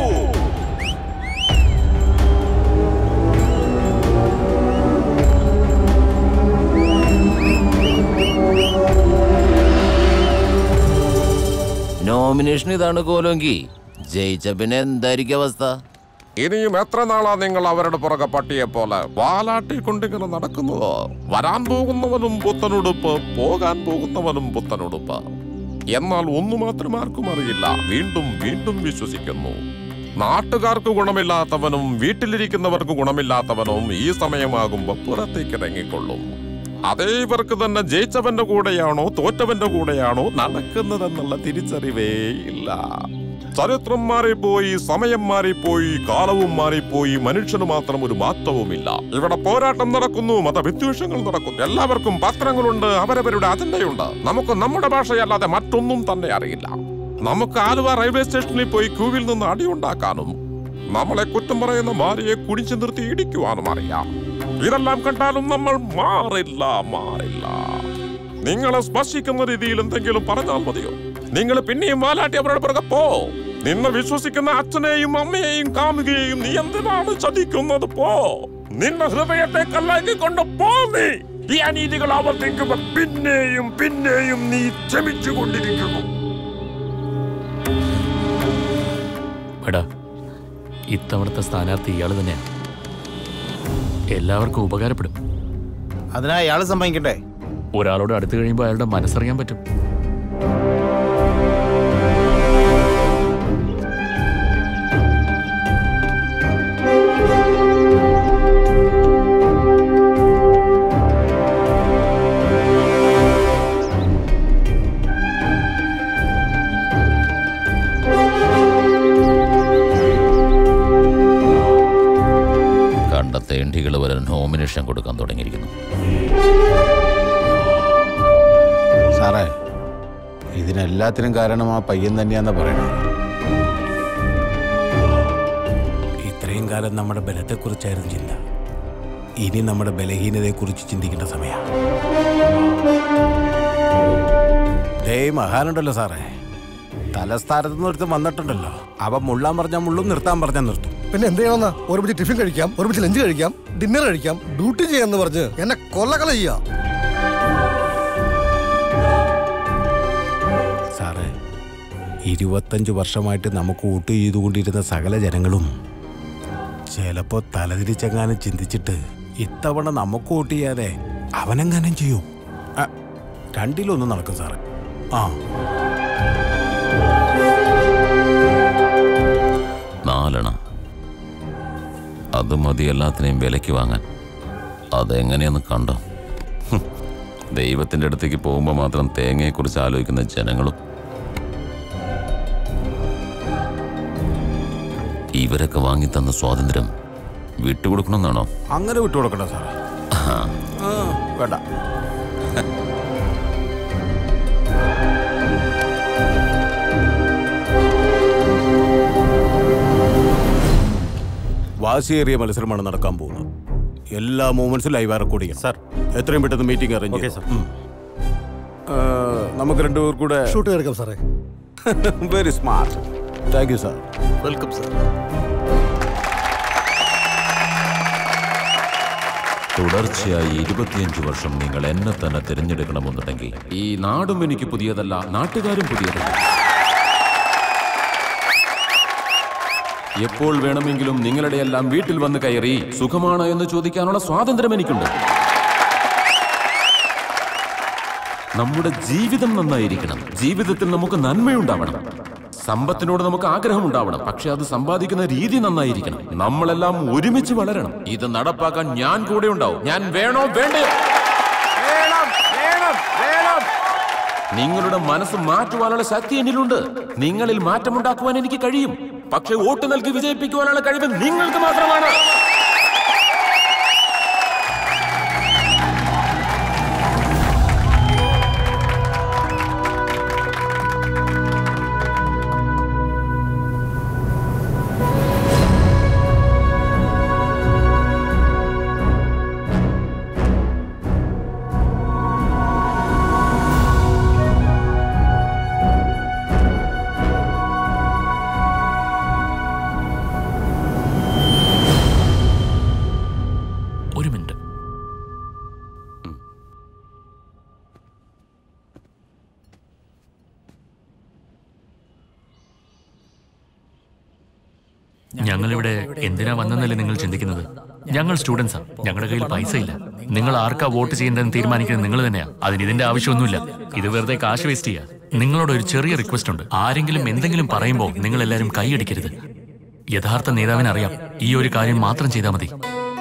നോമിനേഷൻ ഇതാണ് കോലോങ്കി ജയിച്ച പിന്നെ എന്തായിരിക്കും അവസ്ഥ
ഇനിയും എത്ര നാളാ നിങ്ങൾ അവരുടെ പുറകെ പട്ടിയെ പോലെ വാലാട്ടി കൊണ്ടിങ്ങനെ നടക്കുന്നതോ വരാൻ പോകുന്നവനും പുത്തനുടുപ്പ് പോകാൻ പോകുന്നവനും പുത്തനുടുപ്പ് എന്നാൽ ഒന്നു മാത്രം ആർക്കും അറിയില്ല വീണ്ടും വീണ്ടും വിശ്വസിക്കുന്നു നാട്ടുകാർക്ക് ഗുണമില്ലാത്തവനും വീട്ടിലിരിക്കുന്നവർക്ക് ഗുണമില്ലാത്തവനും ഈ സമയമാകുമ്പോ പുറത്തേക്ക് ഇറങ്ങിക്കൊള്ളും അതേ ഇവർക്ക് തന്നെ ജയിച്ചവന്റെ കൂടെയാണോ തോറ്റവന്റെ കൂടെയാണോ നടക്കുന്നതെന്നുള്ള തിരിച്ചറിവേ ഇല്ല ചരിത്രം മാറിപ്പോയി സമയം മാറിപ്പോയി കാലവും മാറിപ്പോയി മനുഷ്യന് മാത്രം ഒരു മാറ്റവുമില്ല ഇവിടെ പോരാട്ടം നടക്കുന്നു മതവിദ്വേഷങ്ങൾ നടക്കുന്നു എല്ലാവർക്കും പത്രങ്ങളുണ്ട് അവരവരുടെ അജണ്ടയുണ്ട് നമുക്ക് നമ്മുടെ ഭാഷയല്ലാതെ മറ്റൊന്നും തന്നെ അറിയില്ല നമുക്ക് ആലുവ റെയിൽവേ സ്റ്റേഷനിൽ പോയി ക്യൂവിൽ നിന്ന് അടിയുണ്ടാക്കാനും നമ്മളെ കുറ്റം പറയുന്ന മാരിയെ കുടിച്ചു നിർത്തി ഇടിക്കുവാനും അറിയാം ഇതെല്ലാം കണ്ടാലും നമ്മൾ മാറില്ല മാറില്ല നിങ്ങളെ സ്പർശിക്കുന്ന രീതിയിൽ എന്തെങ്കിലും പറഞ്ഞാൽ മതിയോ നിങ്ങൾ പിന്നെയും വാലാട്ടി അവരുടെ പുറകെ പോ നിന്നെ വിശ്വസിക്കുന്ന അച്ഛനെയും അമ്മയെയും കാമുകയെയും നീ എന്തിനാണ് ചതിക്കുന്നത് പോ നിന്റെ ഹൃദയത്തെ കല്ലാക്കി കൊണ്ട് പോ നീ ഈ അനീതികൾ ആവർത്തിക്കുമ്പോ പിന്നെയും പിന്നെയും നീ ക്ഷമിച്ചു കൊണ്ടിരിക്കുന്നു
എടാ ഇത്തവണത്തെ സ്ഥാനാർത്ഥി ഇയാൾ തന്നെയാണ് എല്ലാവർക്കും ഉപകാരപ്പെടും
അതിനാ അയാൾ സമ്മതിക്കട്ടെ
ഒരാളോട് അടുത്ത് കഴിയുമ്പോൾ അയാളുടെ മനസ്സറിയാൻ പറ്റും
കണ്ട തേണ്ടികൾ വരെ നോമിനേഷൻ കൊടുക്കാൻ തുടങ്ങിയിരിക്കുന്നു
സാറേ ഇതിനെല്ലാത്തിനും കാരണം ആ പയ്യൻ തന്നെയാന്നാ പറയുന്നത്
ഇത്രയും കാലം നമ്മുടെ ബലത്തെക്കുറിച്ചായിരുന്നു ചിന്ത ഇനി നമ്മുടെ ബലഹീനതയെക്കുറിച്ച് ചിന്തിക്കേണ്ട സമയമാണ് ദേ മഹാനുണ്ടല്ലോ സാറേ തലസ്ഥാനത്ത് നിന്ന് ഒരുത്തൻ വന്നിട്ടുണ്ടല്ലോ അവ മുള്ളാൻ പറഞ്ഞാൽ മുള്ളും നിർത്താൻ പറഞ്ഞാൽ നിർത്തും
പിന്നെ എന്ത് ചെയ്യണമെന്നാ ഒരുമിച്ച് ടിഫിൻ കഴിക്കാം ഒരുമിച്ച് ലഞ്ച് കഴിക്കാം ഡിന്നർ കഴിക്കാം ഡ്യൂട്ടി ചെയ്യാന്ന് പറഞ്ഞ് എന്നെ കൊല്ലകള ചെയ്യാ
സാറേ ഇരുപത്തഞ്ച് വർഷമായിട്ട് നമുക്ക് വോട്ട് ചെയ്തുകൊണ്ടിരുന്ന സകല ജനങ്ങളും ചിലപ്പോ തലതിരിച്ചെങ്ങാനും ചിന്തിച്ചിട്ട് ഇത്തവണ നമുക്ക് വോട്ട് ചെയ്യാതെ അവനെങ്ങാനും ചെയ്യൂ ആ, രണ്ടിലൊന്നും നടക്കും സാറേ ആ
നാലെണ്ണ അത് മതി എല്ലാത്തിനെയും വിലയ്ക്ക് വാങ്ങാൻ അതെങ്ങനെയെന്ന് കണ്ടോ ഹും. ദൈവത്തിന്റെ അടുത്തേക്ക് പോകുമ്പോൾ മാത്രം തേങ്ങയെക്കുറിച്ച് ആലോചിക്കുന്ന ജനങ്ങളും ഇവരൊക്കെ വാങ്ങിത്തന്ന സ്വാതന്ത്ര്യം വിട്ടുകൊടുക്കണമെന്നാണോ
അങ്ങനെ വിട്ടുകൊടുക്കണ്ട സാറേ
ആ,
ആ, വേണ്ട വാശിയേറിയ മത്സരമാണ് നടക്കാൻ പോകുന്നത് എല്ലാ മൂവ്മെന്റ്സും ലൈവ് റെക്കോർഡ് ചെയ്യണം സാർ എത്രയും പെട്ടെന്ന് മീറ്റിംഗ് അറേഞ്ച്
Okay,
ചെയ്യാം ഉം. ഏ, നമുക്ക് രണ്ടുപേർ കൂടെ
ഷൂട്ട് എടുക്കാം സാറേ
very smart thank you sir
welcome sir
തുടർച്ചയായി ഇരുപത്തിയഞ്ച് വർഷം നിങ്ങൾ എന്നെ തന്നെ തിരഞ്ഞെടുക്കണമെന്നുണ്ടെങ്കിൽ ഈ നാടും എനിക്ക് പുതിയതല്ല നാട്ടുകാരും പുതിയതല്ല എപ്പോൾ വേണമെങ്കിലും നിങ്ങളുടെ എല്ലാം വീട്ടിൽ വന്ന് കയറി സുഖമാണോ എന്ന് ചോദിക്കാനുള്ള സ്വാതന്ത്ര്യം എനിക്കുണ്ട് നമ്മുടെ ജീവിതം നന്നായിരിക്കണം ജീവിതത്തിൽ നമുക്ക് നന്മയുണ്ടാവണം സമ്പത്തിനോട് നമുക്ക് ആഗ്രഹം ഉണ്ടാവണം പക്ഷെ അത് സമ്പാദിക്കുന്ന രീതി നന്നായിരിക്കണം നമ്മളെല്ലാം ഒരുമിച്ച് വളരണം ഇത് നടപ്പാക്കാൻ ഞാൻ കൂടെ ഉണ്ടാവും ഞാൻ വേണോ വേണ്ടയോ നിങ്ങളുടെ മനസ്സ് മാറ്റുവാനുള്ള ശക്തി എന്നിലുണ്ട് നിങ്ങളിൽ മാറ്റമുണ്ടാക്കുവാൻ എനിക്ക് കഴിയും
പക്ഷെ വോട്ട് നൽകി വിജയിപ്പിക്കുവാനുള്ള കഴിവ് നിങ്ങൾക്ക് മാത്രമാണ്
ഒരു മിനിറ്റ് ഞങ്ങളിവിടെ എന്തിനാ വന്നെന്നല്ലേ നിങ്ങൾ ചിന്തിക്കുന്നത് ഞങ്ങൾ സ്റ്റുഡൻസാ ഞങ്ങളുടെ കയ്യിൽ പൈസ ഇല്ല നിങ്ങൾ ആർക്കാ വോട്ട് ചെയ്യേണ്ടതെന്ന് തീരുമാനിക്കുന്നത് നിങ്ങൾ തന്നെയാ അതിന് ഇതിന്റെ ആവശ്യമൊന്നുമില്ല ഇത് വെറുതെ കാശ് വേസ്റ്റ് ചെയ്യാ നിങ്ങളോട് ഒരു ചെറിയ റിക്വസ്റ്റ് ഉണ്ട് ആരെങ്കിലും എന്തെങ്കിലും പറയുമ്പോൾ നിങ്ങൾ എല്ലാവരും കൈയടിക്കരുത് യഥാർത്ഥ നേതാവിന് അറിയാം ഈ ഒരു കാര്യം മാത്രം ചെയ്താൽ മതി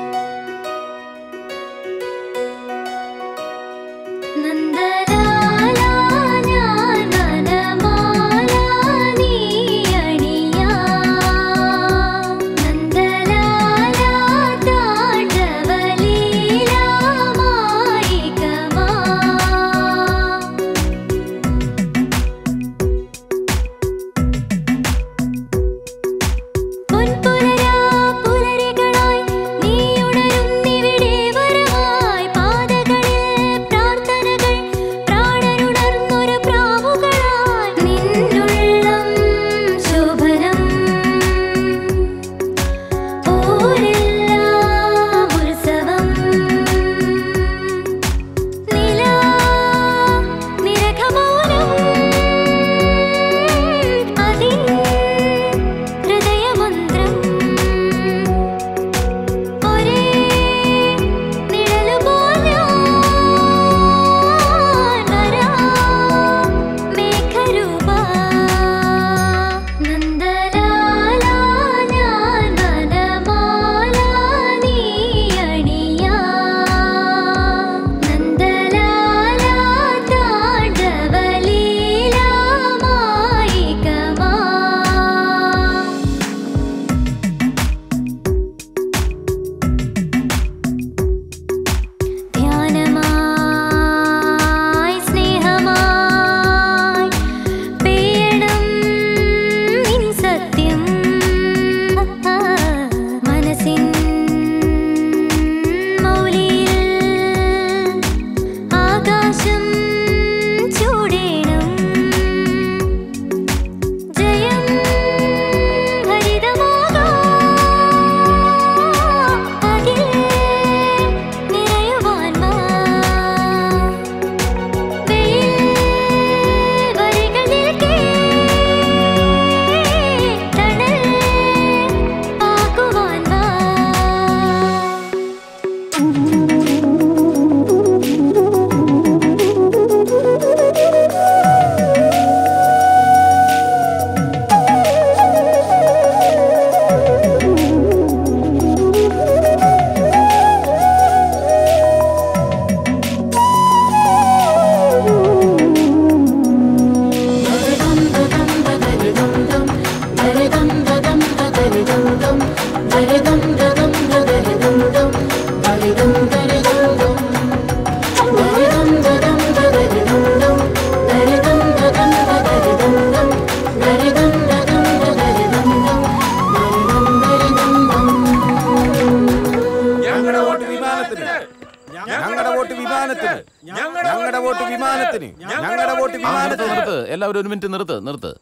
ഞങ്ങളുടെ വോട്ട് വിമാനത്തിന് ഞങ്ങളുടെ വോട്ട് വിമാനത്തിന് ഞങ്ങളുടെ വോട്ട് വിമാനത്തിന് ഞങ്ങളുടെ വോട്ട്
ആ, നിർത്ത്
വിമാനത്തിന്
നിർത്ത് എല്ലാവരും ഒരു മിനിറ്റ് നിർത്ത് നിർത്ത്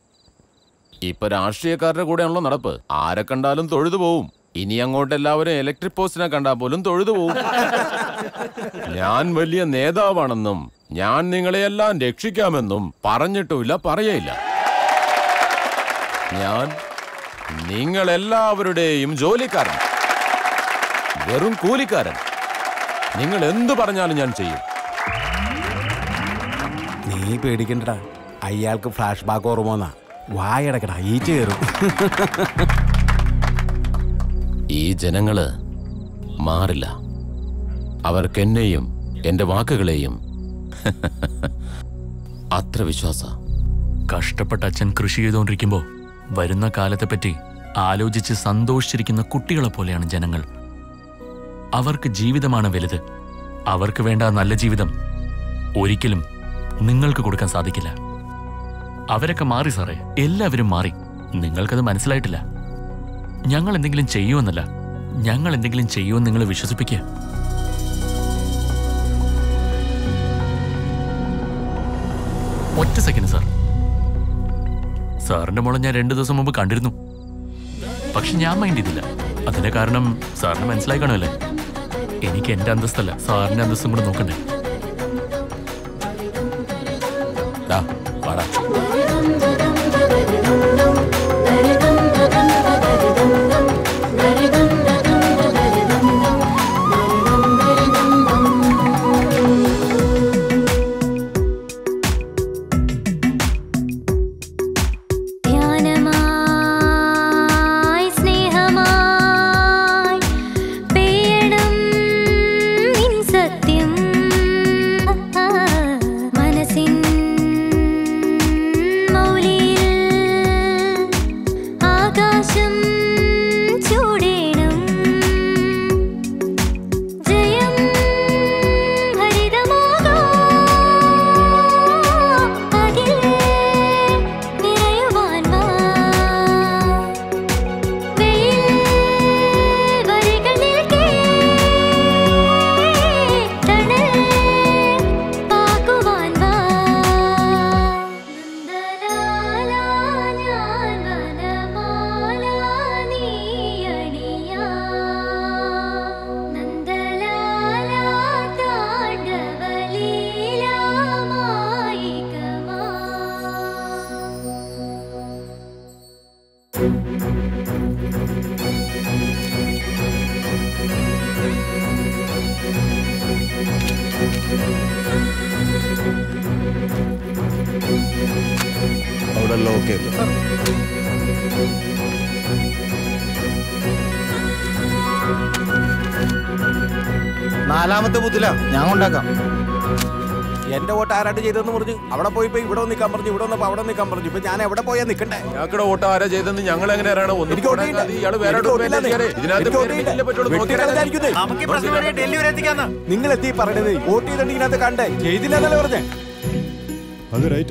ഇപ്പൊ രാഷ്ട്രീയക്കാരുടെ കൂടെയാണല്ലോ നടപ്പ് ആരെ കണ്ടാലും തൊഴുതു പോവും ഇനി അങ്ങോട്ട് എല്ലാവരും ഇലക്ട്രിക് പോസ്റ്റിനെ കണ്ടാൽ പോലും തൊഴുതു പോവും ഞാൻ വലിയ നേതാവാണെന്നും ഞാൻ നിങ്ങളെയെല്ലാം രക്ഷിക്കാമെന്നും പറഞ്ഞിട്ടുമില്ല പറയയില്ല ഞാൻ നിങ്ങളെല്ലാവരുടെയും ജോലിക്കാരൻ വെറും കൂലിക്കാരൻ നിങ്ങൾ എന്തു പറഞ്ഞാലും ഞാൻ ചെയ്യും
നീ പേടിക്കണ്ടടാ അയാൾക്ക് ഫ്ലാഷ് ബാക്ക് ഓർമ്മന്നാ വായടക്കടാ ഈ ചേറും
ഈ ജനങ്ങള് മാറില്ല അവർക്ക് എന്നെയും എന്റെ വാക്കുകളെയും അത്ര വിശ്വാസ
കഷ്ടപ്പെട്ട അച്ഛൻ കൃഷി ചെയ്തുകൊണ്ടിരിക്കുമ്പോ വരുന്ന കാലത്തെപ്പറ്റി ആലോചിച്ച് സന്തോഷിച്ചിരിക്കുന്ന കുട്ടികളെ പോലെയാണ് ജനങ്ങൾ അവർക്ക് ജീവിതമാണ് വലുത് അവർക്ക് വേണ്ട ആ നല്ല ജീവിതം ഒരിക്കലും നിങ്ങൾക്ക് കൊടുക്കാൻ സാധിക്കില്ല അവരൊക്കെ മാറി സാറേ എല്ലാവരും മാറി നിങ്ങൾക്കത് മനസ്സിലായിട്ടില്ല ഞങ്ങൾ എന്തെങ്കിലും ചെയ്യുമെന്നല്ല ഞങ്ങൾ എന്തെങ്കിലും ചെയ്യുമെന്ന് നിങ്ങൾ വിശ്വസിപ്പിക്കുക ഒറ്റ സെക്കൻഡ് സാർ സാറിന്റെ മോളെ ഞാൻ രണ്ടു ദിവസം മുമ്പ് കണ്ടിരുന്നു പക്ഷെ ഞാൻ മൈൻഡ് ചെയ്തില്ല അതിന്റെ കാരണം സാറിന് മനസ്സിലായി കാണുമല്ലേ എനിക്ക് എന്റെ അന്തസ്തല്ല സാറിന്റെ അന്തസ്തും കൂടെ നോക്കണ്ടേ
ഡാ, വാടാ.
ധ്യാനമായി സ്നേഹമായി പെയ്യണം നിൻ സത്യം മനസ്സിൻ മൗലിയിൽ ആകാശം ചൂടേണം ജയം ഹരിതമാകാം അതിൽ നിറയുവാൻ വാ വെയിൽ വരികൾ നിൽക്കേ തണൽ പാകുവാൻ വാ നന്ദലാല ഞാൻ വനമാല നീ അണിയാ നന്ദലാല താണ്ഡവലീലാമായി കമാ
അവിടെ എല്ലാം ഓക്കെ
നാലാമത്തെ ബുദ്ധില ഞാൻ കൊണ്ടാക്കാം
എന്റെ വോട്ട് ആരാണ്ട് ചെയ്തെന്ന് പറഞ്ഞു അവിടെ പോയിപ്പോ ഇവിടെ വന്ന് നിൽക്കാൻ പറഞ്ഞു ഇവിടെ വന്നപ്പോ അവിടെ നിൽക്കാൻ പറഞ്ഞു ഇപ്പൊ ഞാൻ എവിടെ പോയാ നിൽക്കണ്ടേ
ഞങ്ങളുടെ വോട്ട് ആരാ ചെയ്തെന്ന് ഞങ്ങൾ എങ്ങനെ അറിയണം ഒന്നും
എനിക്ക് വോട്ടില്ല.
ഇയാൾ വേറെ
എനിക്ക് വോട്ടില്ല.
ഇതിനകത്ത്
എനിക്ക്
പേര്
വോട്ടില്ല.
ഇല്ലേ പറ്റുള്ളൂ
വെട്ടിക്കളഞ്ഞായിരിക്കുന്നേ. നിങ്ങൾ എത്തി പറയണത് വോട്ട് ചെയ്തിട്ട് ഇതിനകത്ത് കണ്ടേ ചെയ്തില്ലെന്നല്ലേ പറഞ്ഞേ അത് റൈറ്റ്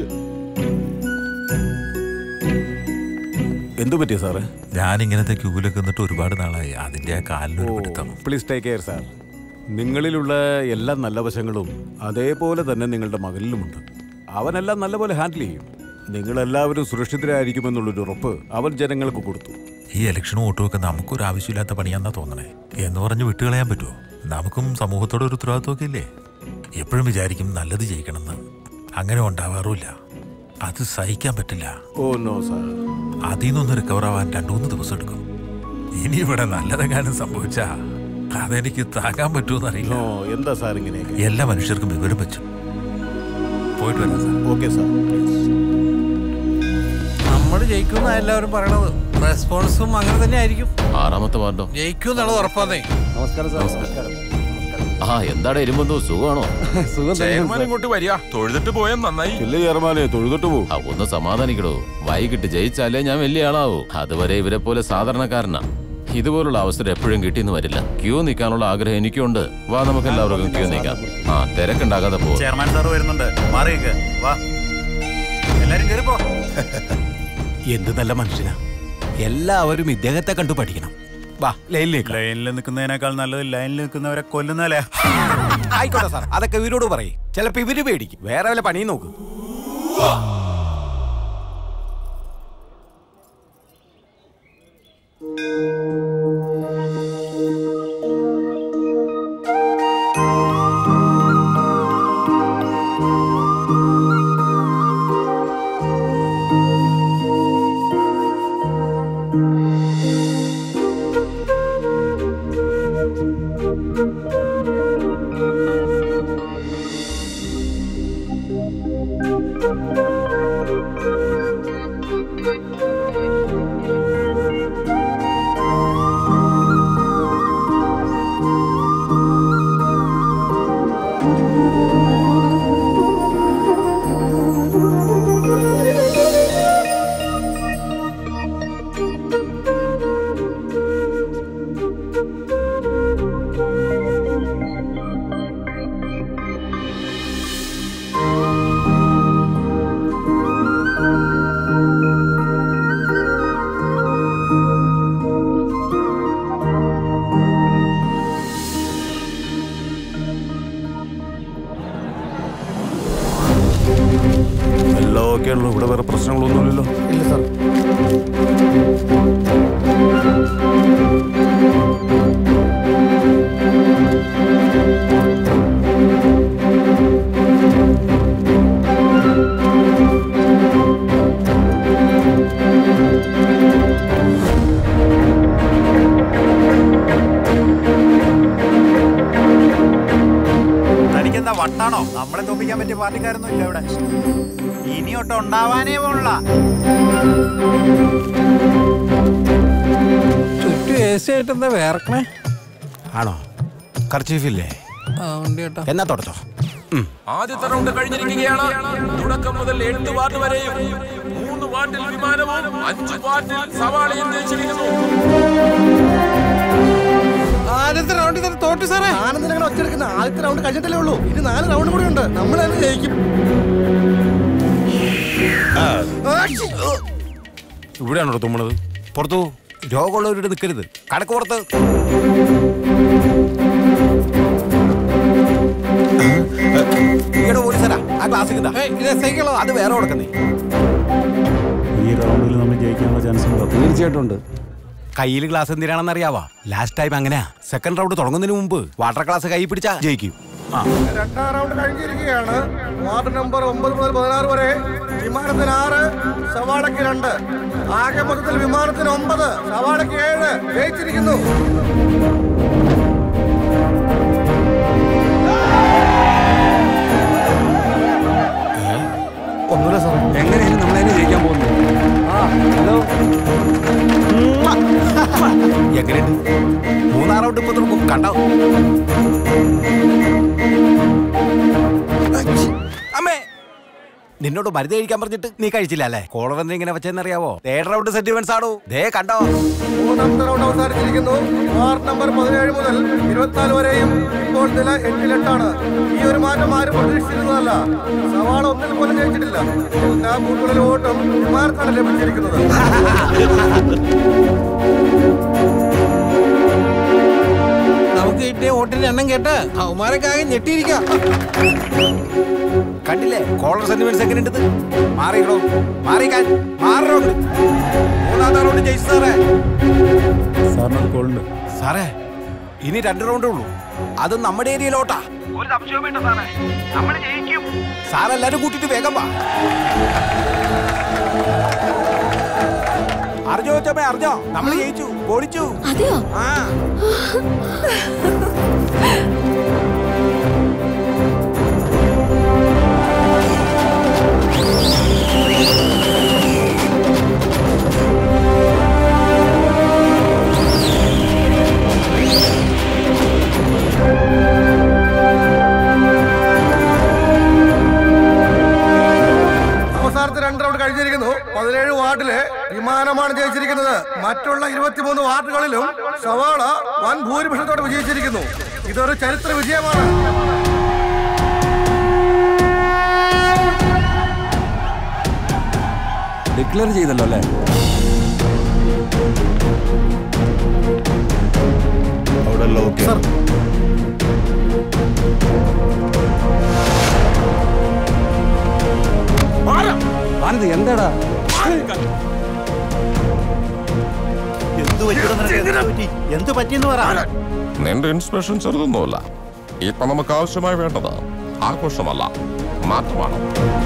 എന്തു പറ്റിയ സാറേ
ഞാൻ ഇങ്ങനത്തെ ക്യൂവിലൊക്കെ നിന്നിട്ട് ഒരുപാട് നാളായി അതിന്റെ ആ കാലിനൊരു പിടുത്തം
പ്ലീസ് ടേക്ക് കെയർ സാർ നിങ്ങളിലുള്ള എല്ലാ നല്ല വശങ്ങളും അതേപോലെ തന്നെ നിങ്ങളുടെ മകനിലുമുണ്ട് അവനെല്ലാം നല്ലപോലെ ഹാൻഡിൽ ചെയ്യും നിങ്ങളെല്ലാവരും സുരക്ഷിതരായിരിക്കുമെന്നുള്ളൊരു ഉറപ്പ് അവൻ ജനങ്ങൾക്ക് കൊടുത്തു
ഈ ഇലക്ഷൻ വോട്ടുമൊക്കെ നമുക്കൊരു ആവശ്യമില്ലാത്ത പണിയാന്നാ തോന്നണേ എന്ന് പറഞ്ഞ് വിട്ടുകളയാൻ പറ്റുമോ നമുക്കും സമൂഹത്തോടെ ഒരു ഉത്തരവാദിത്വമൊക്കെ ഇല്ലേ എപ്പോഴും വിചാരിക്കും നല്ലത് ജയിക്കണമെന്ന് അങ്ങനെ ഉണ്ടാവാറുമില്ല അത് സഹിക്കാൻ പറ്റില്ല
ഓ നോ സാർ
അതിൽ നിന്നൊന്ന് റിക്കവർ ആവാൻ രണ്ടു മൂന്ന് ദിവസം എടുക്കും ഇനി ഇവിടെ നല്ലതെങ്ങാനും സംഭവിച്ചാ അതെനിക്ക് താങ്ങാൻ പറ്റുമെന്ന് അറിയില്ല
എന്താ സാർ ഇങ്ങനെയൊക്കെ
എല്ലാ മനുഷ്യർക്കും വിവരം വെച്ചു പോയിട്ട് വരാം സാർ
ഓക്കെ സാർ
നമ്മൾ ജയിക്കുന്ന എല്ലാവരും പറയണത് റെസ്പോൺസും അങ്ങനെ തന്നെ ആയിരിക്കും
ആറാമത്തെ വാർഡോ
ജയിക്കും എന്നുള്ളത് ഉറപ്പാന്നേ
നമസ്കാരം സാർ നമസ്കാരം
ആ എന്താടാ ഇരുമ്പന്തോ സുഖമാണോ
ചെയർമാൻ ഇങ്ങോട്ട് വരിക തൊഴുതിട്ട് പോയാൽ നന്നായി
ഇല്ല ചെയർമാനെ തൊഴുതിട്ട് പോകും
ആ, ഒന്ന് സമാധാനിക്കടോ വൈകിട്ട് ജയിച്ചാലേ ഞാൻ വലിയ ആളാവൂ അതുവരെ ഇവരെ പോലെ സാധാരണക്കാരനാ ഇതുപോലുള്ള അവസരം എപ്പോഴും കിട്ടിയെന്ന് വരില്ല ക്യൂ നിൽക്കാനുള്ള ആഗ്രഹം എനിക്കുണ്ട് വാ നമുക്ക് എല്ലാവർക്കും ക്യൂ നിൽക്കാം ആ തിരക്കുണ്ടാകാതെ പോ
ചെയർമാൻ സാർ വരുന്നുണ്ട് മാറിയേക്ക് വാ എല്ലാരും കയറിപ്പോ
എന്ത് നല്ല മനുഷ്യനാ എല്ലാവരും ഇദ്ദേഹത്തെ കണ്ടു പഠിക്കണം വാ ലൈനിലേക്ക്
ലൈനിൽ നിൽക്കുന്നതിനേക്കാൾ നല്ലത് ലൈനിൽ നിൽക്കുന്നവരെ കൊല്ലുന്നല്ലേ
ആയിക്കോട്ടെ സാർ അതൊക്കെ ഇവരോട് പറയും ചിലപ്പോ ഇവര് പേടിക്കും വേറെ വല്ല പണിയും നോക്കും ഓക്കെ ഉള്ളൂ ഇവിടെ വേറെ പ്രശ്നങ്ങളൊന്നുമില്ലല്ലോ
ഇല്ല സാർ
തനിക്കെന്താ വട്ടാണോ നമ്മളെ തോപ്പിക്കാൻ പറ്റിയ പാർട്ടിക്കാരൊന്നും ഇല്ല ഇവിടെ ഇനി ഒട്ടും ഉണ്ടാവാനേ പോണില്ല
ചുറ്റും എ സി ആയിട്ട് എന്താ വേർക്കണേ
ആണോ കർച്ചീഫില്ലേ
ആ ഉണ്ട് കേട്ടോ
എന്നാ തുടച്ചോ
ആദ്യത്തെ റൗണ്ട് കഴിഞ്ഞിരിക്കുകയാണ് തുടക്കം മുതൽ എട്ട് വാർഡ് വരെയും മൂന്ന് വാർഡിൽ വിമാനവും അഞ്ച് വാർഡിൽ സവാളയും ജയിച്ചിരിക്കുന്നു
ആദ്യത്തെ റൗണ്ടിൽ തന്നെ തോറ്റു സാറേ ആനന്ദൻ അങ്ങനെ ഒറ്റെടുക്കുന്ന ആദ്യത്തെ റൗണ്ട് കഴിഞ്ഞിട്ടല്ലേ ഉള്ളൂ ഇനി നാല് റൗണ്ട് കൂടി ഉണ്ട് നമ്മൾ തന്നെ ജയിക്കും
ഇവിടെയാണോ തുമ്മണത് പുറത്തു രോഗമുള്ളവരുടെ നിൽക്കരുത് കടക്ക് പുറത്ത് ഈയുടെ പോലീസരാ ആ ക്ലാസ്സിൽ അത് വേറെ കൊടുക്കുന്നേ
ഈ റൗണ്ടിൽ നമ്മൾ ജയിക്കാനുള്ള ചാൻസ് ഉണ്ടോ
തീർച്ചയായിട്ടും ഉണ്ട് കയ്യിൽ ഗ്ലാസ് എന്തിനാണെന്ന് അറിയാവാ ലാസ്റ്റ് ടൈം അങ്ങനെയാ സെക്കൻഡ് റൗണ്ട് തുടങ്ങുന്നതിന് മുമ്പ് വാട്ടർ ഗ്ലാസ് കൈ പിടിച്ചാ ജയിക്കും ആ
രണ്ടാം റൗണ്ട് കഴിഞ്ഞിരിക്കുകയാണ് വാർഡ് നമ്പർ ഒമ്പത് മുതൽ പതിനാറ് വരെ വിമാനത്തിന് ആറ് സവാളയ്ക്ക് രണ്ട് ആകെ മൊത്തത്തിൽ വിമാനത്തിന് ഒമ്പത് സവാളയ്ക്ക് ഏഴ് ജയിച്ചിരിക്കുന്നു
ഒന്നുമില്ല സാർ എങ്ങനെയാണ് നമ്മളതിനെ ജയിക്കാൻ പോകുന്നത് ആ ഹലോ
എങ്ങനെയുണ്ട് മൂന്നാം റൗണ്ട് ഇപ്പൊ തുടങ്ങും കണ്ടോ അമ്മേ നിന്നോട് മരുന്ന് കഴിക്കാൻ പറഞ്ഞിട്ട് നീ കഴിച്ചില്ല അല്ലേ കോളർ എന്തെങ്കിലും വെച്ചെന്നറിയാവോ തേർഡ് റൗണ്ട് സെന്റിമെന്റ്സ് ആണോ ദേ കണ്ടോ
മൂന്നാമത്തെ റൗണ്ട് അവസാനിച്ചിരിക്കുന്നു വാർഡ് നമ്പർ പതിനേഴ് മുതൽ ഇരുപത്തിനാല് വരെയും ഇപ്പോൾ നില എട്ടിലെട്ടാണ് ഈ ഒരു മാറ്റം ആരും പ്രതീക്ഷിച്ചിരുന്നതല്ല സവാള ഒന്നിൽ പോലും ജയിച്ചിട്ടില്ല എല്ലാ ബൂത്തുകളിലും വോട്ടും വിമാനത്താണ് ലഭിച്ചിരിക്കുന്നത്
നമുക്ക് കിട്ടിയ വോട്ടിന്റെ എണ്ണം കേട്ട് അവന്മാരൊക്കെ ആകെ ഞെട്ടിയിരിക്കാം
കണ്ടില്ലേ കോളർ സെന്റിമെന്റ്സ് എങ്ങനെ ഉണ്ട് മാറിയിടോ മാറിക്കാൻ മാറോ മൂന്നാമത്തെ റൗണ്ട് ജയിച്ചു സാറേ
സാറിനൊരു കോളുണ്ട്
സാറേ ഇനി രണ്ട് റൗണ്ടേ ഉള്ളൂ അത് നമ്മുടെ ഏരിയയിലോട്ടാ
ഒരു സംശയവും വേണ്ട സാറേ നമ്മൾ ജയിക്കും
സാറെല്ലാരും കൂട്ടിട്ട് വേഗം വാ അറിഞ്ഞോ ചമ്മ അറിഞ്ഞോ നമ്മൾ ജയിച്ചു ഓടിച്ചു
അതെയോ
ആ
അവസാനത്തെ രണ്ട് റൗണ്ട് കഴിഞ്ഞിരിക്കുന്നു പതിനേഴ് വാർഡില് വിമാനമാണ് ജയിച്ചിരിക്കുന്നത് മറ്റുള്ള ഇരുപത്തിമൂന്ന് വാർഡുകളിലും സവാള വൻ ഭൂരിപക്ഷത്തോടെ വിജയിച്ചിരിക്കുന്നു ഇതൊരു ചരിത്ര വിജയമാണ്
ഡിക്ലെയർ ചെയ്തല്ലോ അല്ലേ
അവിടെ ഓക്കെ
ആനന്ദ് എന്താടാ
എന്ത് പറ്റിയെടാ നിനക്ക്? എന്ത് പറ്റി? എന്ത് പറ്റിയെന്ന് പറ
നിന്റെ ഇൻസ്പിറേഷൻ ചെറുതൊന്നുമല്ല ഇപ്പൊ നമുക്ക് ആവശ്യമായി വേണ്ടത് ആഘോഷമല്ല മാറ്റമാണ്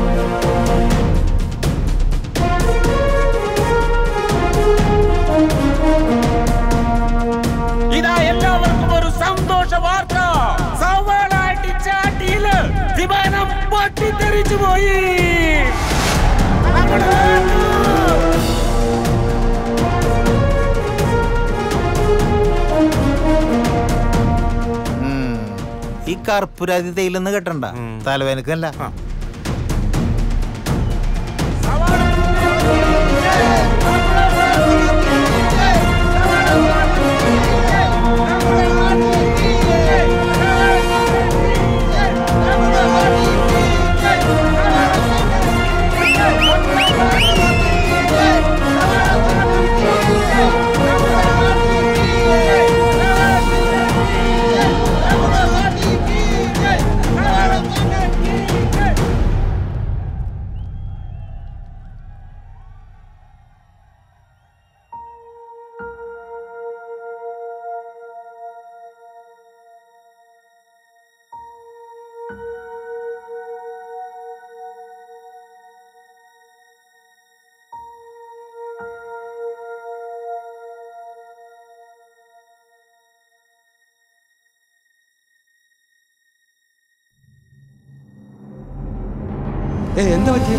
ഇതാ എല്ലാവർക്കും ഒരു സന്തോഷ വാർത്ത സവാളാട്ടി ചാട്ടിയില് വിമാനം പൊട്ടിത്തെറിച്ചു പോയി നമ്മള് കണ്ടു.
ഉം. ഈ കർപ്പൂരാതി തേയിലെന്ന് കെട്ടണ്ട തലവേനക്കല്ല
ഏ എന്താ പറ്റിയ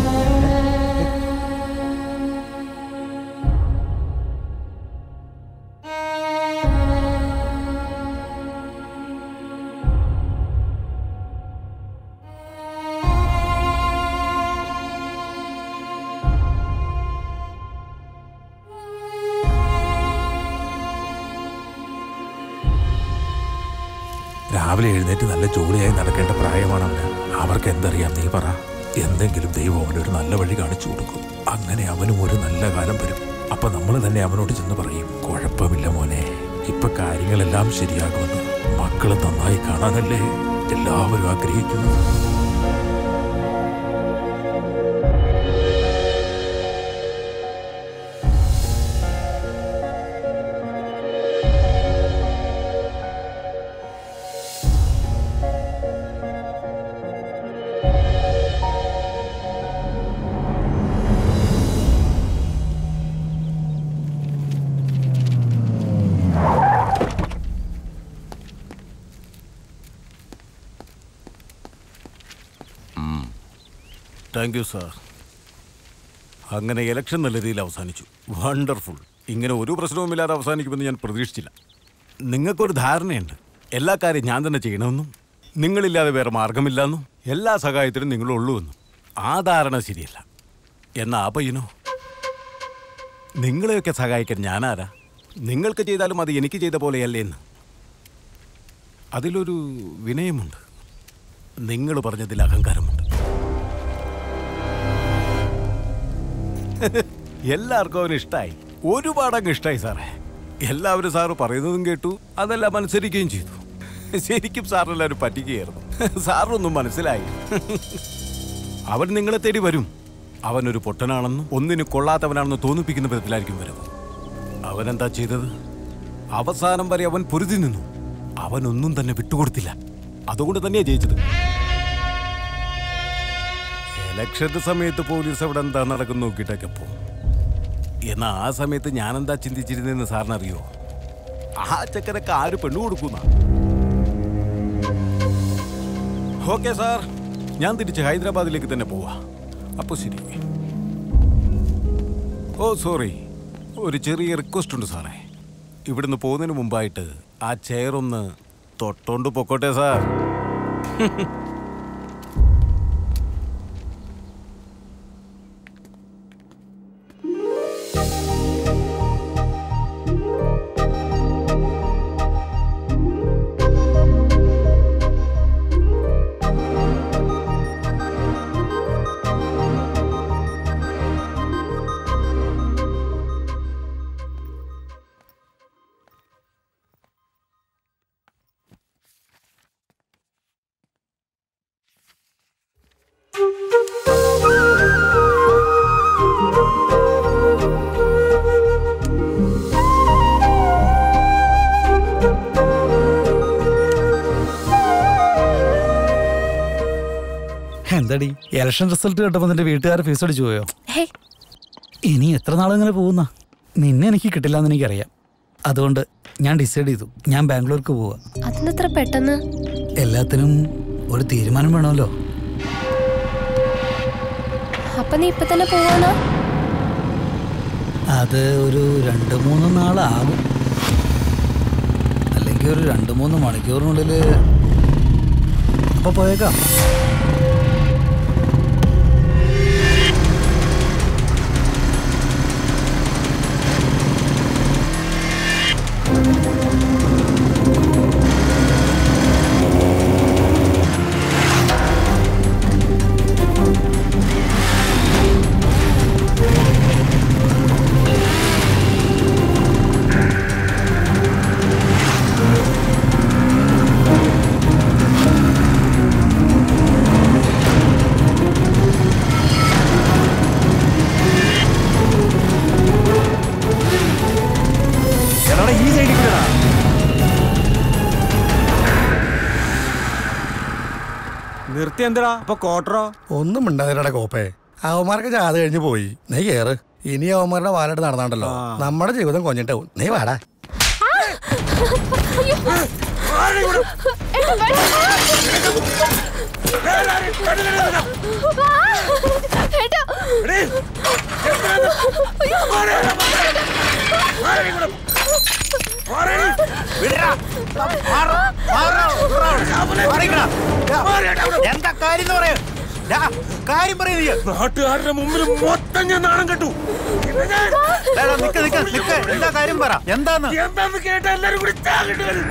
രാവിലെ എഴുന്നേറ്റ് നല്ല ജോലിയായി നടക്കേണ്ട പ്രായമാണ് അവന് അവർക്ക് എന്തറിയാം നീ പറ എന്തെങ്കിലും ദൈവം അവനൊരു നല്ല വഴി കാണിച്ചു കൊടുക്കും അങ്ങനെ അവനും ഒരു നല്ല കാലം വരും അപ്പൊ നമ്മൾ തന്നെ അവനോട് ചെന്ന് പറയും കുഴപ്പമില്ല മോനെ ഇപ്പൊ കാര്യങ്ങളെല്ലാം ശരിയാകുമെന്ന് മക്കള് നന്നായി കാണാനല്ലേ എല്ലാവരും ആഗ്രഹിക്കുന്നു
താങ്ക് യു സാർ അങ്ങനെ ഇലക്ഷൻ നല്ല രീതിയിൽ അവസാനിച്ചു വണ്ടർഫുൾ ഇങ്ങനെ ഒരു പ്രശ്നവുമില്ലാതെ അവസാനിക്കുമെന്ന് ഞാൻ പ്രതീക്ഷിച്ചില്ല നിങ്ങൾക്കൊരു ധാരണയുണ്ട് എല്ലാ കാര്യം ഞാൻ തന്നെ ചെയ്യണമെന്നും നിങ്ങളില്ലാതെ വേറെ മാർഗമില്ലെന്നും എല്ലാ സഹായത്തിനും നിങ്ങളുള്ളൂ എന്നും ആ ധാരണ ശരിയല്ല എന്നാ ആ പയ്യനോ നിങ്ങളെയൊക്കെ സഹായിക്കാൻ ഞാനാരാ നിങ്ങൾക്ക് ചെയ്താലും അത് എനിക്ക് ചെയ്ത പോലെയല്ലേ എന്ന് അതിലൊരു വിനയമുണ്ട് നിങ്ങൾ പറഞ്ഞതിൽ അഹങ്കാരമുണ്ട് എല്ലാവർക്കും അവന് ഇഷ്ടമായി ഒരുപാടങ്ങ് ഇഷ്ടമായി സാറേ എല്ലാവരും സാറ് പറയുന്നതും കേട്ടു അതെല്ലാം അനുസരിക്കുകയും ചെയ്തു ശരിക്കും സാറിനെല്ലാവരും പറ്റിക്കുകയായിരുന്നു സാറിനൊന്നും മനസ്സിലായി അവൻ നിങ്ങളെ തേടി വരും അവനൊരു പൊട്ടനാണെന്നും ഒന്നിന് കൊള്ളാത്തവനാണെന്ന് തോന്നിപ്പിക്കുന്ന വിധത്തിലായിരിക്കും വരവ് അവനെന്താ ചെയ്തത് അവസാനം വരെ അവൻ പൊരുതി നിന്നു അവനൊന്നും തന്നെ വിട്ടുകൊടുത്തില്ല അതുകൊണ്ട് തന്നെയാ ജയിച്ചത് ഇലക്ഷന്റെ സമയത്ത് പോലീസ് അവിടെ എന്താ നടക്കുന്ന നോക്കിയിട്ടൊക്കെ പോകും എന്നാ ആ സമയത്ത് ഞാനെന്താ ചിന്തിച്ചിരുന്നെന്ന് സാറിനറിയോ ആ ചക്കരക്ക് ആര് പെണ്ണു കൊടുക്കുന്ന ഓക്കെ സാർ ഞാൻ തിരിച്ച് ഹൈദരാബാദിലേക്ക് തന്നെ പോവാ അപ്പോൾ ശരി ഓ സോറി ഒരു ചെറിയ റിക്വസ്റ്റ് ഉണ്ട് സാറേ ഇവിടുന്ന് പോകുന്നതിന് മുമ്പായിട്ട് ആ ചെയർ ഒന്ന് തൊട്ടോണ്ട് പൊക്കോട്ടെ സാർ
എന്താടി ഇലക്ഷൻ റിസൾട്ട് കേട്ടപ്പോൾ നിന്റെ വീട്ടുകാർ ഫീസ് അടിച്ചു പോയോ
ഹേ
ഇനി എത്ര നാളിങ്ങനെ പോകുന്ന നിന്നെ എനിക്ക് കിട്ടില്ല എന്ന് എനിക്കറിയാം അതുകൊണ്ട് ഞാൻ ഡിസൈഡ് ചെയ്തു ഞാൻ ബാംഗ്ലൂർക്ക് പോവാ
അതെന്തത്ര പെട്ടെന്ന്
എല്ലാത്തിനും ഒരു തീരുമാനം വേണമല്ലോ
അപ്പൊ നീ ഇപ്പൊ തന്നെ പോവാണോ
അത് ഒരു രണ്ട് മൂന്ന് നാളാകും അല്ലെങ്കിൽ ഒരു രണ്ട് മൂന്ന് മണിക്കൂറിനുള്ളിൽ അപ്പൊ പോയേക്കാം
ഈ സൈഡിൽ കൂടെടാ നിർത്തി എന്തിനാ അപ്പൊ കോട്ടറോ
ഒന്നും മിണ്ടാതിരടെ കോപ്പേ അവന്മാർക്ക് ജാത കഴിഞ്ഞ് പോയി നീ കേറ് ഇനി അവന്മാരുടെ വാലായിട്ട് നടന്നാണ്ടല്ലോ നമ്മുടെ ജീവിതം കൊഞ്ഞിട്ടാവും നീ വാടാ
എന്താ കാര്യം എന്ന് പറയാ ഡാ, കാര്യം പറയുന്നത്
നാട്ടുകാരുടെ മുമ്പിൽ മൊത്തം ഞാൻ നാണം കെട്ടു
നിക്ക നിക്ക നിക്ക എന്താ കാര്യം പറ എന്താന്ന്
എന്താന്ന് കേട്ട എല്ലാരും കൂടി ചാകിട്ട് വരും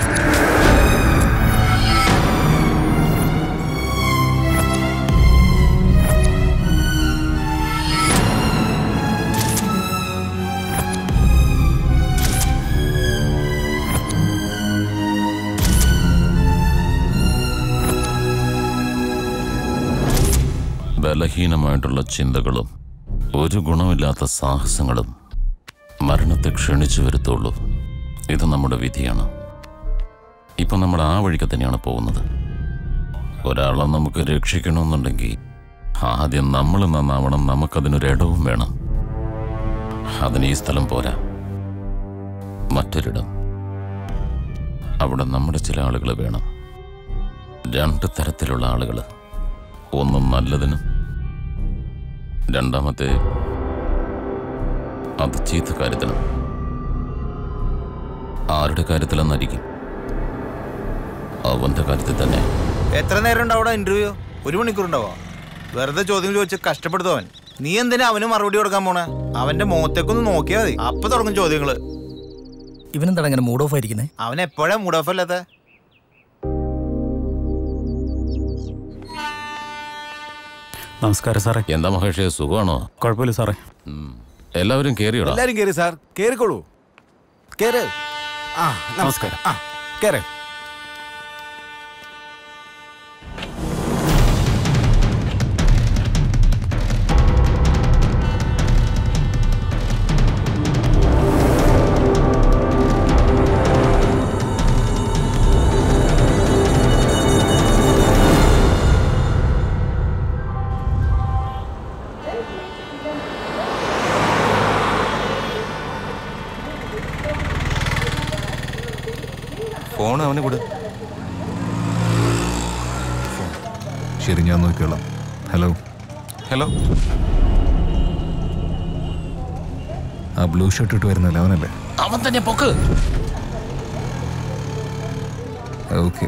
ബലഹീനമായിട്ടുള്ള ചിന്തകളും ഒരു ഗുണമില്ലാത്ത സാഹസങ്ങളും മരണത്തെ ക്ഷണിച്ചു വരുത്തുള്ളൂ ഇത് നമ്മുടെ വിധിയാണ് ഇപ്പം നമ്മൾ ആ വഴിക്ക് തന്നെയാണ് പോകുന്നത് ഒരാളെ നമുക്ക് രക്ഷിക്കണമെന്നുണ്ടെങ്കിൽ ആദ്യം നമ്മൾ നന്നാവണം നമുക്കതിനൊരിടവും വേണം അതിന് ഈ സ്ഥലം പോരാ മറ്റൊരിടം അവിടെ നമ്മുടെ ചില ആളുകൾ വേണം രണ്ട് തരത്തിലുള്ള ആളുകൾ ഒന്ന് നല്ലതിനും രണ്ടാമത്തെ അത് ചീത്ത കാര്യത്തിനും ആരുടെ കാര്യത്തിലെന്നായിരിക്കും അവന്റെ കാര്യത്തിൽ തന്നെ
എത്ര നേരം ഉണ്ടാവും അവിടെ ഇന്റർവ്യൂ ഒരു മണിക്കൂർ ഉണ്ടാവോ വെറുതെ ചോദ്യം ചോദിച്ച് കഷ്ടപ്പെടുത്തവൻ നീ എന്തിനാ അവന് മറുപടി കൊടുക്കാൻ പോണേ അവന്റെ മുഖത്തേക്കൊന്ന് നോക്കിയാ മതി അപ്പൊ തുടങ്ങും ചോദ്യങ്ങള്
ഇവനെന്താണ് അങ്ങനെ മൂഡ് ഓഫ് ആയിരിക്കുന്നത്
അവൻ എപ്പോഴാ മൂഡ് ഓഫ് അല്ലാത്ത
നമസ്കാരം സാറേ
എന്താ മഹേഷേ സുഖമാണോ
കുഴപ്പമില്ല സാറേ
എല്ലാവരും കേറിയോടാ
എല്ലാരും കേറി സാർ കേറിക്കോളൂ കേറ് ആ നമസ്കാരം ആ കേറ്
ഫോൺ അവന് കൊടു ശരി ഞാൻ നോക്കിക്കോളാം ഹലോ ഹലോ ആ ബ്ലൂ ഷർട്ട് ഇട്ട് വരുന്നല്ലേ അവനല്ലേ
അവൻ തന്നെ പൊക്ക്
ഓക്കെ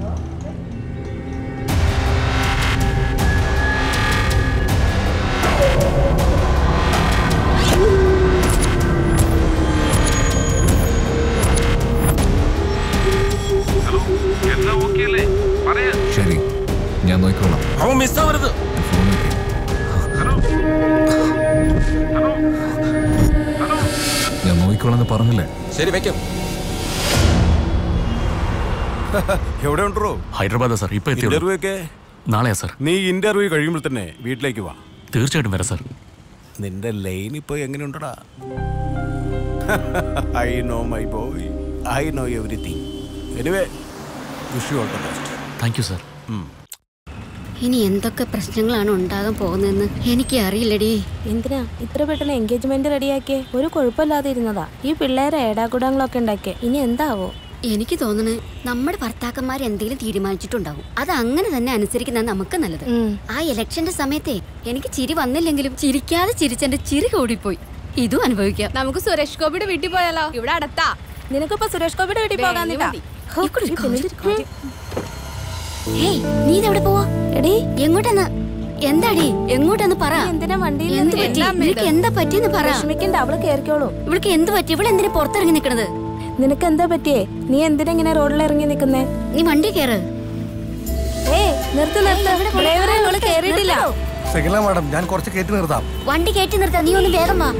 ശരി ഞാൻ നോക്കിക്കോളാം
അവൻ മിസ്സാവരുത്
ഞാൻ നോക്കിക്കോളാം എന്ന് പറഞ്ഞില്ലേ
ശരി വെക്കാം എവിടെ ഉണ്ടോ
ഹൈദരാബാദ് സാർ ഇപ്പൊ എത്തിയുള്ളൂ
ഇന്റർവ്യൂ ഒക്കെ
നാളെയാ സാർ
നീ ഇന്റർവ്യൂ കഴിയുമ്പോൾ തന്നെ വീട്ടിലേക്ക് വാ
തീർച്ചയായിട്ടും വരാം സാർ
നിന്റെ ലൈൻ ഇപ്പൊ എങ്ങനെയുണ്ടടാ I know my boy I know everything anyway wish you all the best
thank you sir
ഇനി എന്തൊക്കെ പ്രശ്നങ്ങളാണ് ഉണ്ടാകാൻ പോകുന്നതെന്ന് എനിക്ക് അറിയില്ലടി
എന്തിനാ ഇത്ര പെട്ടെന്ന് എൻഗേജ്മെന്റ് റെഡിയാക്കിയേ ഒരു കുഴപ്പമില്ലാതെ ഇരുന്നതാ ഈ പിള്ളേരെ ഏടാകുടങ്ങളൊക്കെ ഉണ്ടാക്കിയേ ഇനി എന്താവോ
എനിക്ക് തോന്നുന്നു നമ്മുടെ ഭർത്താക്കന്മാർ എന്തെങ്കിലും തീരുമാനിച്ചിട്ടുണ്ടാവും അത് അങ്ങനെ തന്നെ അനുസരിക്കുന്നത് നമുക്ക് നല്ലത് ആ ഇലക്ഷന്റെ സമയത്തെ എനിക്ക് ചിരി വന്നില്ലെങ്കിലും ചിരിക്കാതെ ചിരിച്ചെന്റെ ചിരി കൂടിപ്പോയി ഇതും അനുഭവിക്കാം
നമുക്ക് സുരേഷ് ഗോപിയുടെ വീട്ടിൽ പോയാലോ ഇവിടെ അടുത്താ നിനക്കിപ്പോ സുരേഷ് ഗോപിയുടെ വീട്ടിൽ പോകാന്നില്ല
ഹേയ് നീ ഇതെവിടെ പോവാ
എടീ
എങ്ങോട്ടെന്ന് എന്താടി എങ്ങോട്ടെന്ന് പറ
എന്തിനാ വണ്ടിയിൽ
എന്ത്
നിന്ന്
പറ്റി
എന്താ അമ്മേ ഇത്?
നിനക്ക് എന്താ പറ്റിയെന്ന് പറ
വിഷമിക്കണ്ട അവള് കേറിക്കോളൂ
ഇവൾക്ക് എന്ത് പറ്റി ഇവിടെ എന്തിനാ പുറത്തിറങ്ങി നിക്കണത്
നിനക്ക് എന്താ പറ്റിയേ നീ എന്തിനാ ഇങ്ങനെ റോഡിൽ ഇറങ്ങി നിക്കുന്നേ
നീ വണ്ടി കേറ്
ഏ നിർത്ത് നിർത്ത് ഡ്രൈവറെ അവള് കേറിയിട്ടില്ല
സെകില മാഡം ഞാൻ കുറച്ച് കയറ്റി നിർത്താം
വണ്ടി കയറ്റി നിർത്താ നീ ഒന്ന് വേഗം വാ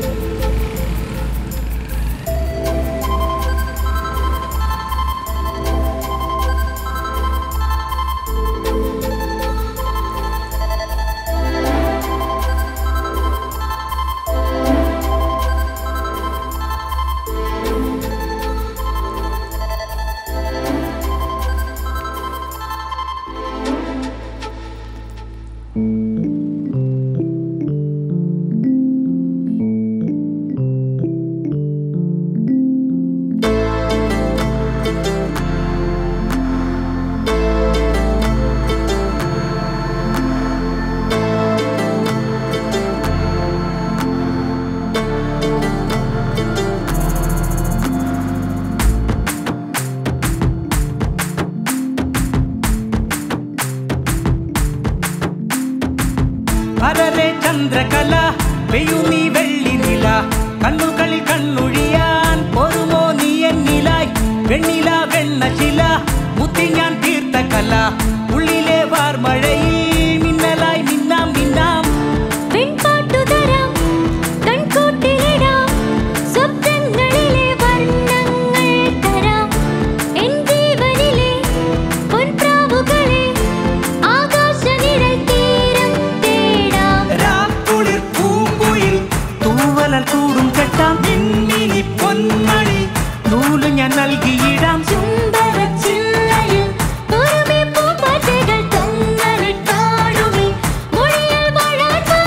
അരരെ ചന്ദ്രകല പെയ്യു നീ വെള്ളി നില കണ്ണുകളിൽ കണ്ണൊഴിയാൻ ഒരുമോ നീ എന്നിലായി വെണ്ണില വെണ്ണശില മുത്തി ഞാൻ തീർത്ത കല ഉള്ളിലെ വാർമഴയിൽ മിന്നലായി മിന്നാം മിന്നാം
വെൺപാട്ടുതരാം കൺകൂട്ടിലിടാം സ്വപ്നങ്ങളിലെ വർണ്ണങ്ങൾ തരാം എൻ ജീവനിലെ പൊൻപ്രാവുകളെ ആകാശനിഴൽ തീരം തേടാം
രാക്കുളിർ പൂങ്കുയിൽ തൂവലൽ കൂടും കെട്ടാം മിന്നിനി പൊന്മണി നൂല് ഞാൻ നൽകിയിടാം
ചുംബനച്ചില്ലയിൽ ഒരുമി പൂമ്പാറ്റകൾ തൊങ്ങലിട്ടാടുമി മൊഴിയിൽ വാഴാൻ വാ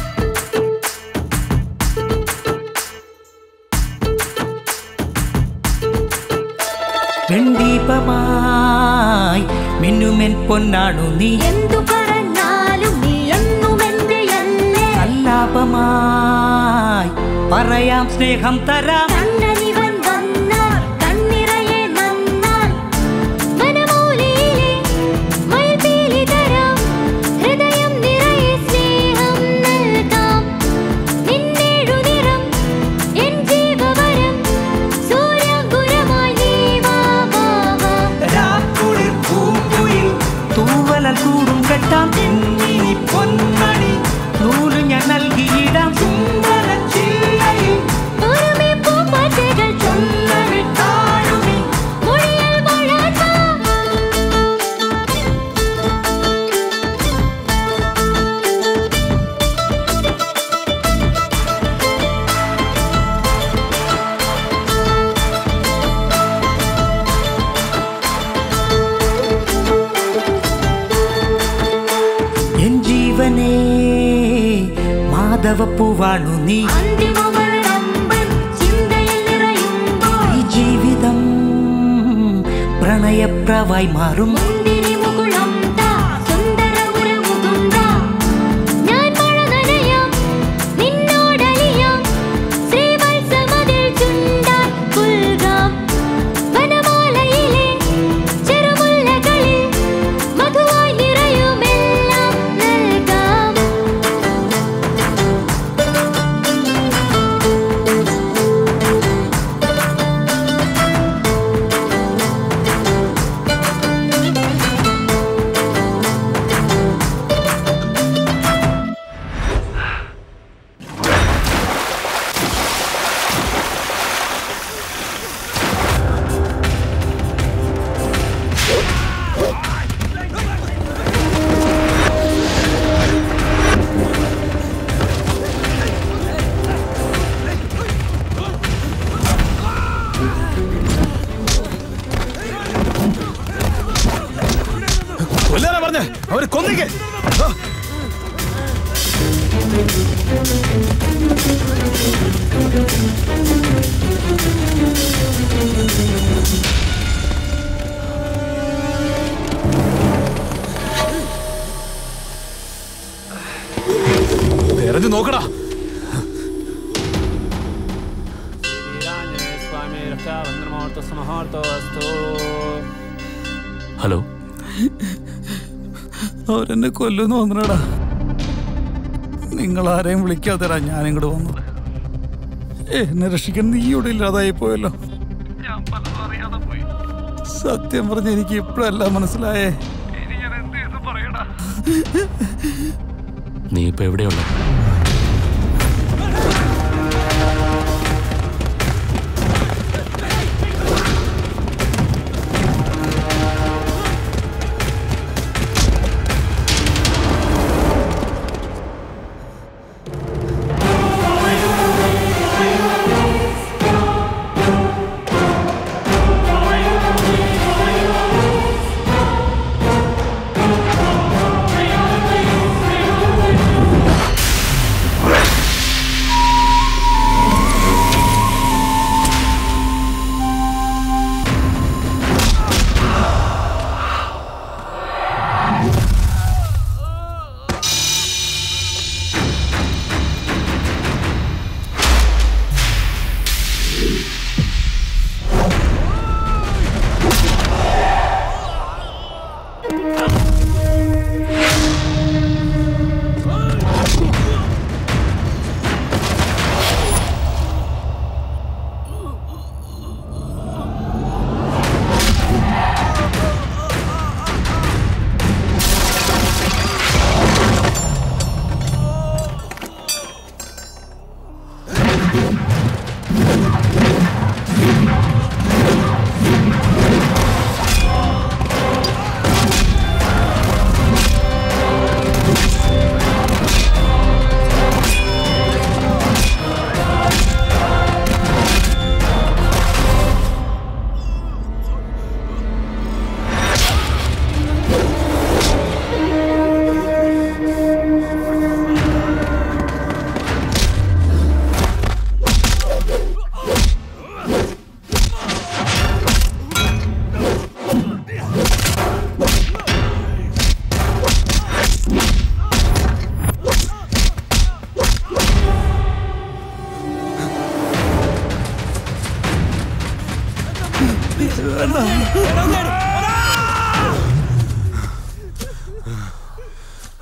വെണ്ടീപമായി മിന്നുമെൻ പൊന്നാണു നീ
എന്തു പറഞ്ഞാലും നീ എന്നും എന്റെ അല്ലേ
സല്ലാപമായി പറയാം സ്നേഹം തരാം
കണ്ണനിവൻ വന്നാൽ കണ്ണിറയെ നന്നാൽ വനമൂലിയിലെ മയിൽപീലി തരാം ഹൃദയം നിറയെ സ്നേഹം നൽകാം നിന്നേഴു നിറം എൻ ജീവവരം സൂര്യാങ്കുരമായി നീ വാ വാ വാ
രാക്കുളിർ പൂങ്കുയിൽ തൂവലൽ കൂടും കെട്ടാം മിന്നിനി പൊന്മണി നൂല് ഞാൻ നൽകിയിടാം ചുംബനച്ചില്ലയിൽ
ഒരുമി പൂമ്പാറ്റകൾ
ചൊല്ലവിട്ടാടുമി
മൊഴിയിൽ വാഴാൻ വാ
എൻ ജീവനേ മാധവപ്പൂവാണു നീ ഈ ജീവിതം പ്രണയപ്രവായി മാറും
മുകുളം താ സുന്ദരമുരമുഖം താ ഞാൻ മഴ നനയാം നിന്നോടലിയാം ശ്രീവത്സമതിൽ ചുണ്ടാൻ പുൽകാം വനമാലയിലെ ചെറുമുല്ലകളിൽ മധുവായി നിറയുമെല്ലാം നൽകാം
കൊല്ലാനാ പറഞ്ഞ അവര് കൊന്നിക്കേ തെരഞ്ഞു നോക്കടാ
ഹലോ
അവരെന്നെ കൊല്ലുന്നു തോന്നണടാ നിങ്ങൾ ആരെയും വിളിക്കാത്തരാ ഞാൻ ഇങ്ങോട്ട് വന്നത് എന്നെ രക്ഷിക്കാൻ നീ ഇവിടെ ഇല്ലാതായി പോയല്ലോ സത്യം പറഞ്ഞ എനിക്ക് ഇപ്പോഴല്ല മനസ്സിലായേ
നീ ഇപ്പൊ എവിടെയുള്ള
ആ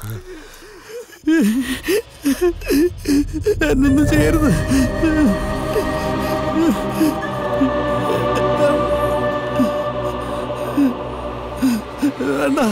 എന്നൊന്നും ചെയ്യരുത് വേണ്ട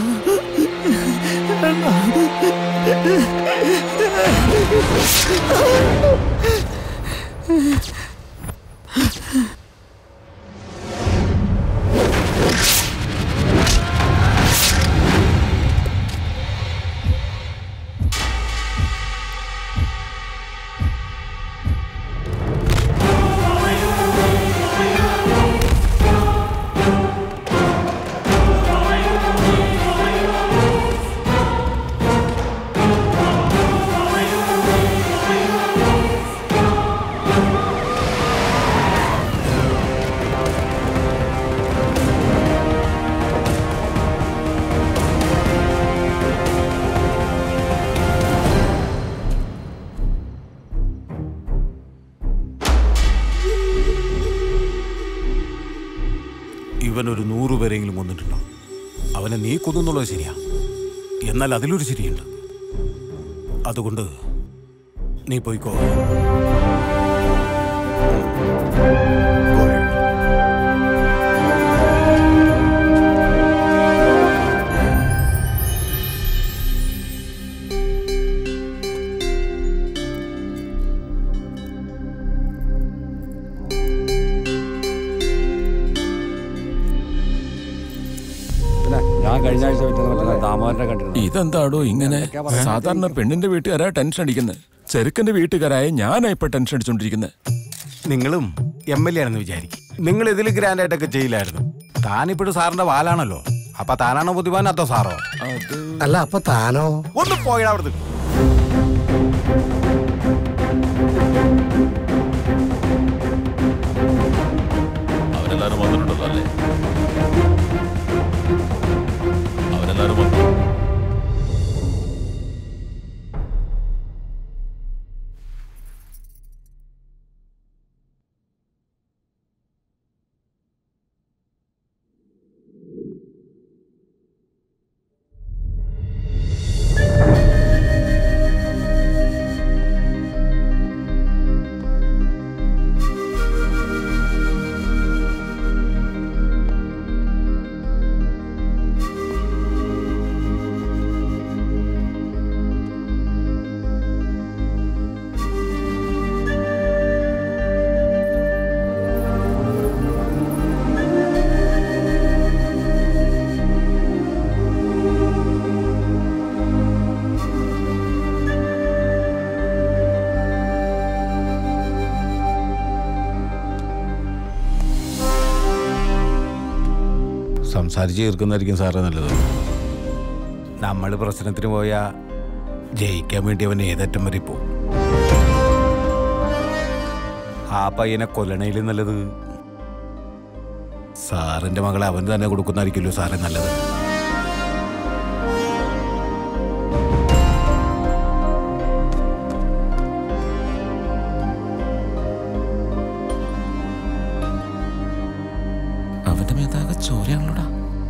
ഇവൻ ഒരു നൂറ് പേരെങ്കിലും കൊന്നിട്ടുണ്ടോ അവനെ നീ കൊന്നുള്ളത് ശരിയാ എന്നാൽ അതിലൊരു ശരിയുണ്ട് അതുകൊണ്ട് നീ പോയിക്കോ
പിന്നെ ഞാൻ കഴിഞ്ഞ ആഴ്ച പറ്റുന്ന മറ്റേ ദാമോദരനെ കണ്ടിരുന്നു
ഇതെന്താടോ ഇങ്ങനെ സാധാരണ പെണ്ണിന്റെ വീട്ടുകാരാ ടെൻഷൻ അടിക്കുന്നത് ചെറുക്കന്റെ വീട്ടുകാരായ ഞാനാ ഇപ്പൊ ടെൻഷൻ അടിച്ചോണ്ടിരിക്കുന്നത്
നിങ്ങളും എം എൽ എ ആണെന്ന് വിചാരിക്കും നിങ്ങൾ ഇതിൽ ഗ്രാൻഡ് ആയിട്ടൊക്കെ ചെയ്യില്ലായിരുന്നു താനിപ്പോഴും സാറിന്റെ വാലാണല്ലോ അപ്പൊ താനാണോ ബുദ്ധിമാൻ അതോ സാറോ
അല്ല അപ്പൊ താനോ
ഒന്ന് പോയിടാ അവിടുന്ന്
അവരെല്ലാരും വന്നിട്ടുണ്ടല്ലോ അല്ലേ അവരെല്ലാരും വന്നു
സംസാരിച്ച് തീർക്കുന്നതായിരിക്കും സാറേ നല്ലത് നമ്മൾ പ്രശ്നത്തിന് പോയാൽ ജയിക്കാൻ വേണ്ടി അവൻ ഏതറ്റം വരെ പോവും ആ പയ്യനെ കൊല്ലണയിൽ നല്ലത് സാറിന്റെ മകളെ അവന് തന്നെ കൊടുക്കുന്നതായിരിക്കുമല്ലോ സാറേ നല്ലത്
അവന്റെ മേതാകെ ചോരയാണല്ലോടാ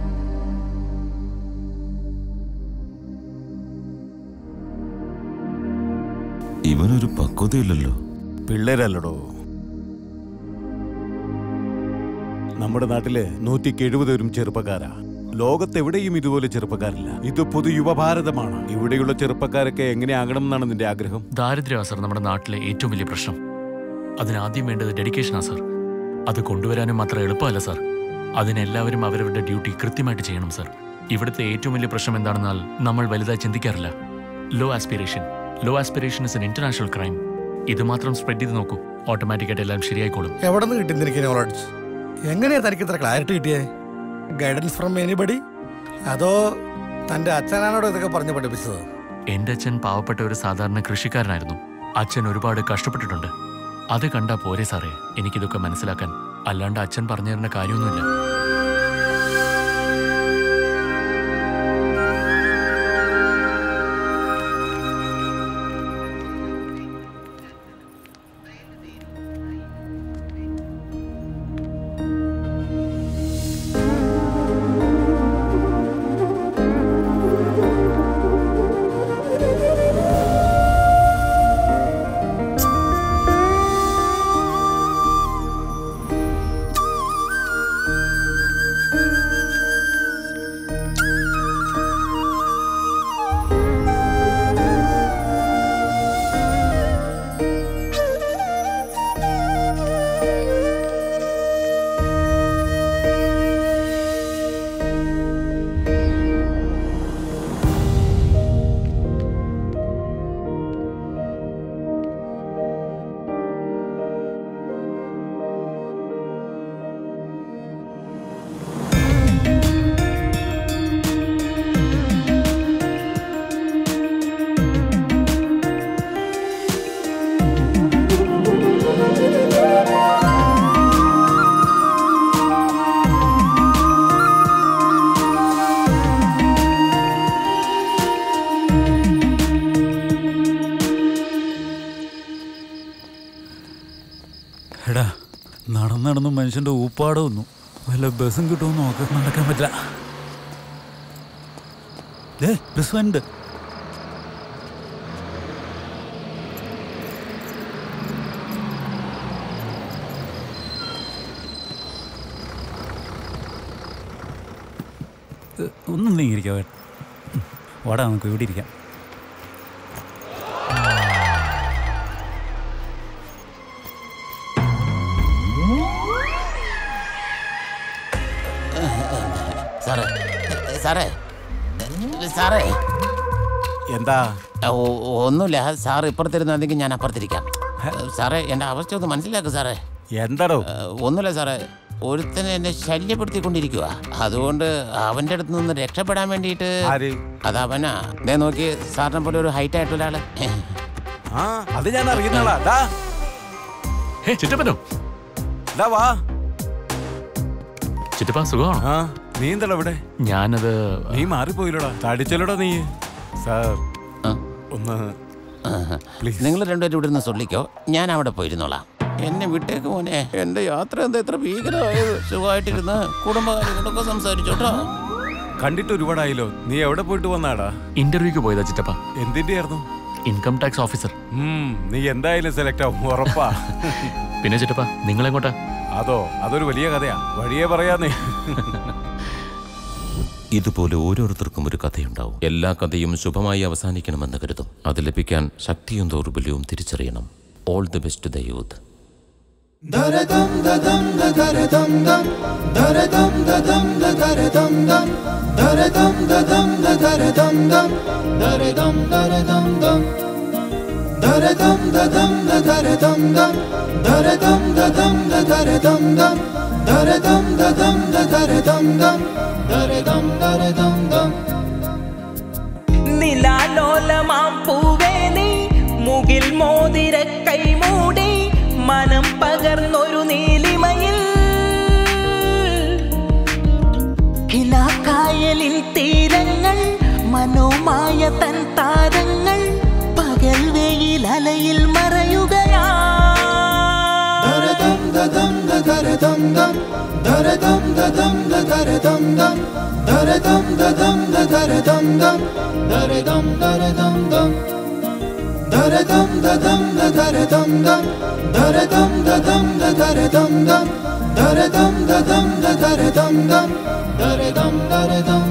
ഇവനൊരു പക്വതയില്ലല്ലോ
പിള്ളേരല്ലടോ നമ്മുടെ നാട്ടില് നൂറ്റിക്ക് എഴുപതോരും ചെറുപ്പക്കാരാ ലോകത്തെവിടെയും ഇതുപോലെ ചെറുപ്പക്കാരില്ല ഇത് പൊതു യുവഭാരതമാണ് ഇവിടെയുള്ള ചെറുപ്പക്കാരൊക്കെ എങ്ങനെയാകണം എന്നാണ് നിന്റെ ആഗ്രഹം
ദാരിദ്ര്യമാണ് സാർ നമ്മുടെ നാട്ടിലെ ഏറ്റവും വലിയ പ്രശ്നം അതിനാദ്യം വേണ്ടത് ഡെഡിക്കേഷനാ സാർ അത് കൊണ്ടുവരാനും അത്ര എളുപ്പമല്ല സാർ അതിനെല്ലാവരും അവരവരുടെ ഡ്യൂട്ടി കൃത്യമായിട്ട് ചെയ്യണം സാർ ഇവിടുത്തെ ഏറ്റവും വലിയ പ്രശ്നം എന്താണെന്നാൽ നമ്മൾ വലുതായി ചിന്തിക്കാറില്ല low aspiration low aspiration is an international crime ഇത് മാത്രം സ്പ്രെഡ് ചെയ്ത് നോക്കൂ ഓട്ടോമാറ്റിക്കായിട്ട് എല്ലാം ശരിയായിക്കോളും
എവിടെ നിന്ന് കിട്ടി നിനക്ക് നോളജ് എങ്ങനെയാ തനിക്ക് ഇത്ര ക്ലാരിറ്റി കിട്ടിയേ ഗൈഡൻസ് ഫ്രം എനിബഡി അതോ തന്റെ അച്ഛനാണോടോ ഇതൊക്കെ പറഞ്ഞു പഠിപ്പിച്ചത്
എന്റെ അച്ഛൻ പാവപ്പെട്ട ഒരു സാധാരണ കൃഷിക്കാരനായിരുന്നു അച്ഛൻ ഒരുപാട് കഷ്ടപ്പെട്ടിട്ടുണ്ട് അത് കണ്ടാ പോരെ സാറേ എനിക്കിതൊക്കെ മനസ്സിലാക്കാൻ അല്ലാണ്ട് അച്ഛൻ പറഞ്ഞു തരുന്ന കാര്യമൊന്നുമില്ല
നടന്ന് നടന്ന് മനുഷ്യന്റെ ഊപ്പാട് വന്നു വല്ല ബസ്സും കിട്ടുമെന്ന് നോക്കാൻ നടക്കാൻ പറ്റില്ല ദേ ബസ് വണ്ട് ഒന്നും നീങ്ങിരിക്കാം വാടാ നമുക്ക് ഇവിടെ ഇരിക്കാം
സാറേ സാറേ സാറേ
എന്താ
ഒ- ഒന്നുമില്ല സാർ ഇപ്പുറത്തിരുന്നെങ്കിൽ ഞാൻ അപ്പുറത്തിരിക്കാം സാറേ എൻ്റെ അവസ്ഥ ഒന്ന് മനസ്സിലാക്കുക സാറേ
എന്താടോ
ഒന്നുമില്ല സാറേ ഒരുത്തനെ എന്നെ ശല്യപ്പെടുത്തിക്കൊണ്ടിരിക്കുക അതുകൊണ്ട് അവൻ്റെ അടുത്ത് നിന്ന് രക്ഷപ്പെടാൻ വേണ്ടിയിട്ട്
ആര്?
അതവനാ ദേ നോക്കി സാറിനെ പോലെ ഒരു ഹൈറ്റ് ആയിട്ടുള്ള ആള്
ആ അത് ഞാൻ അറിയുന്ന ആളാ ദാ
ഹേ ചിറ്റപ്പനോ
ദാ വാ
ചിറ്റപ്പ സുഖമാണോ
ആ നീ എന്താടാ ഇവിടെ
ഞാനത്
നീ മാറിപ്പോയില്ലടാ തടിച്ചല്ലോടാ നീ സാർ ഒന്ന്
നിങ്ങൾ രണ്ടുപേരും ഇവിടെ നിന്ന് സൊല്ലിക്കോ ഞാൻ അവിടെ പോയിരുന്നോളാം എന്നെ വിട്ടേക്ക് മോനെ എന്റെ യാത്ര എന്താ ഇത്ര ഭീകരമായത് സുഖമായിട്ടിരുന്ന് കുടുംബകാര്യങ്ങളൊക്കെ സംസാരിച്ചോട്ടോ
കണ്ടിട്ട് ഒരുപാടായല്ലോ നീ എവിടെ പോയിട്ട് വന്നാടാ
ഇന്റർവ്യൂക്ക് പോയതാ ചിറ്റപ്പ
എന്തിന്റെ ആയിരുന്നു
ഇൻകം ടാക്സ് ഓഫീസർ
ഉം, നീ എന്തായാലും സെലക്ട് ആവും ഉറപ്പാ
പിന്നെ ചിറ്റപ്പ നിങ്ങളെങ്ങോട്ടാ
അതോ അതൊരു വലിയ കഥയാ വഴിയേ പറയാന്നേ
ഇതുപോലെ ഓരോരുത്തർക്കും ഒരു കഥയുണ്ടാവും എല്ലാ കഥയും ശുഭമായി അവസാനിക്കണമെന്ന് കരുതും അത് ലഭിക്കാൻ ശക്തിയും ദൗർബല്യവും തിരിച്ചറിയണം all the best the youth
ദരദം ദദം ദരദം ദം ദരദം ദദം ദരദം ദം ദരദം ദദം ദരദം ദം ദരദം ദരദം ദം ദരദം ദദം ദരദം ദം ദരദം ദദം ദരദം ദം ദരദം ദദം ദരദം ദം ദരദം ദരദം ദം
നിലാലോലമാം പൂവേ നീ മുകിൽ മോതിര കൈമൂടി മനം പകർന്നൊരു നീലിമയിൽ കിലാക്കായലിൻ തീരങ്ങൾ മനോമായ തൻ താരങ്ങൾ പകൽ വെയിൽ അലയിൽ മറയുകയാ
ദരദം ദദം ദരദം ദം ദരദം ദദം ദരദം ദം ദരദം ദദം ദരദം ദം ദരദം ദരദം ദം ദരദം ദദം ദരദം ദം ദരദം ദദം ദരദം ദം ദരദം ദദം ദരദം ദം ദരദം ദരദം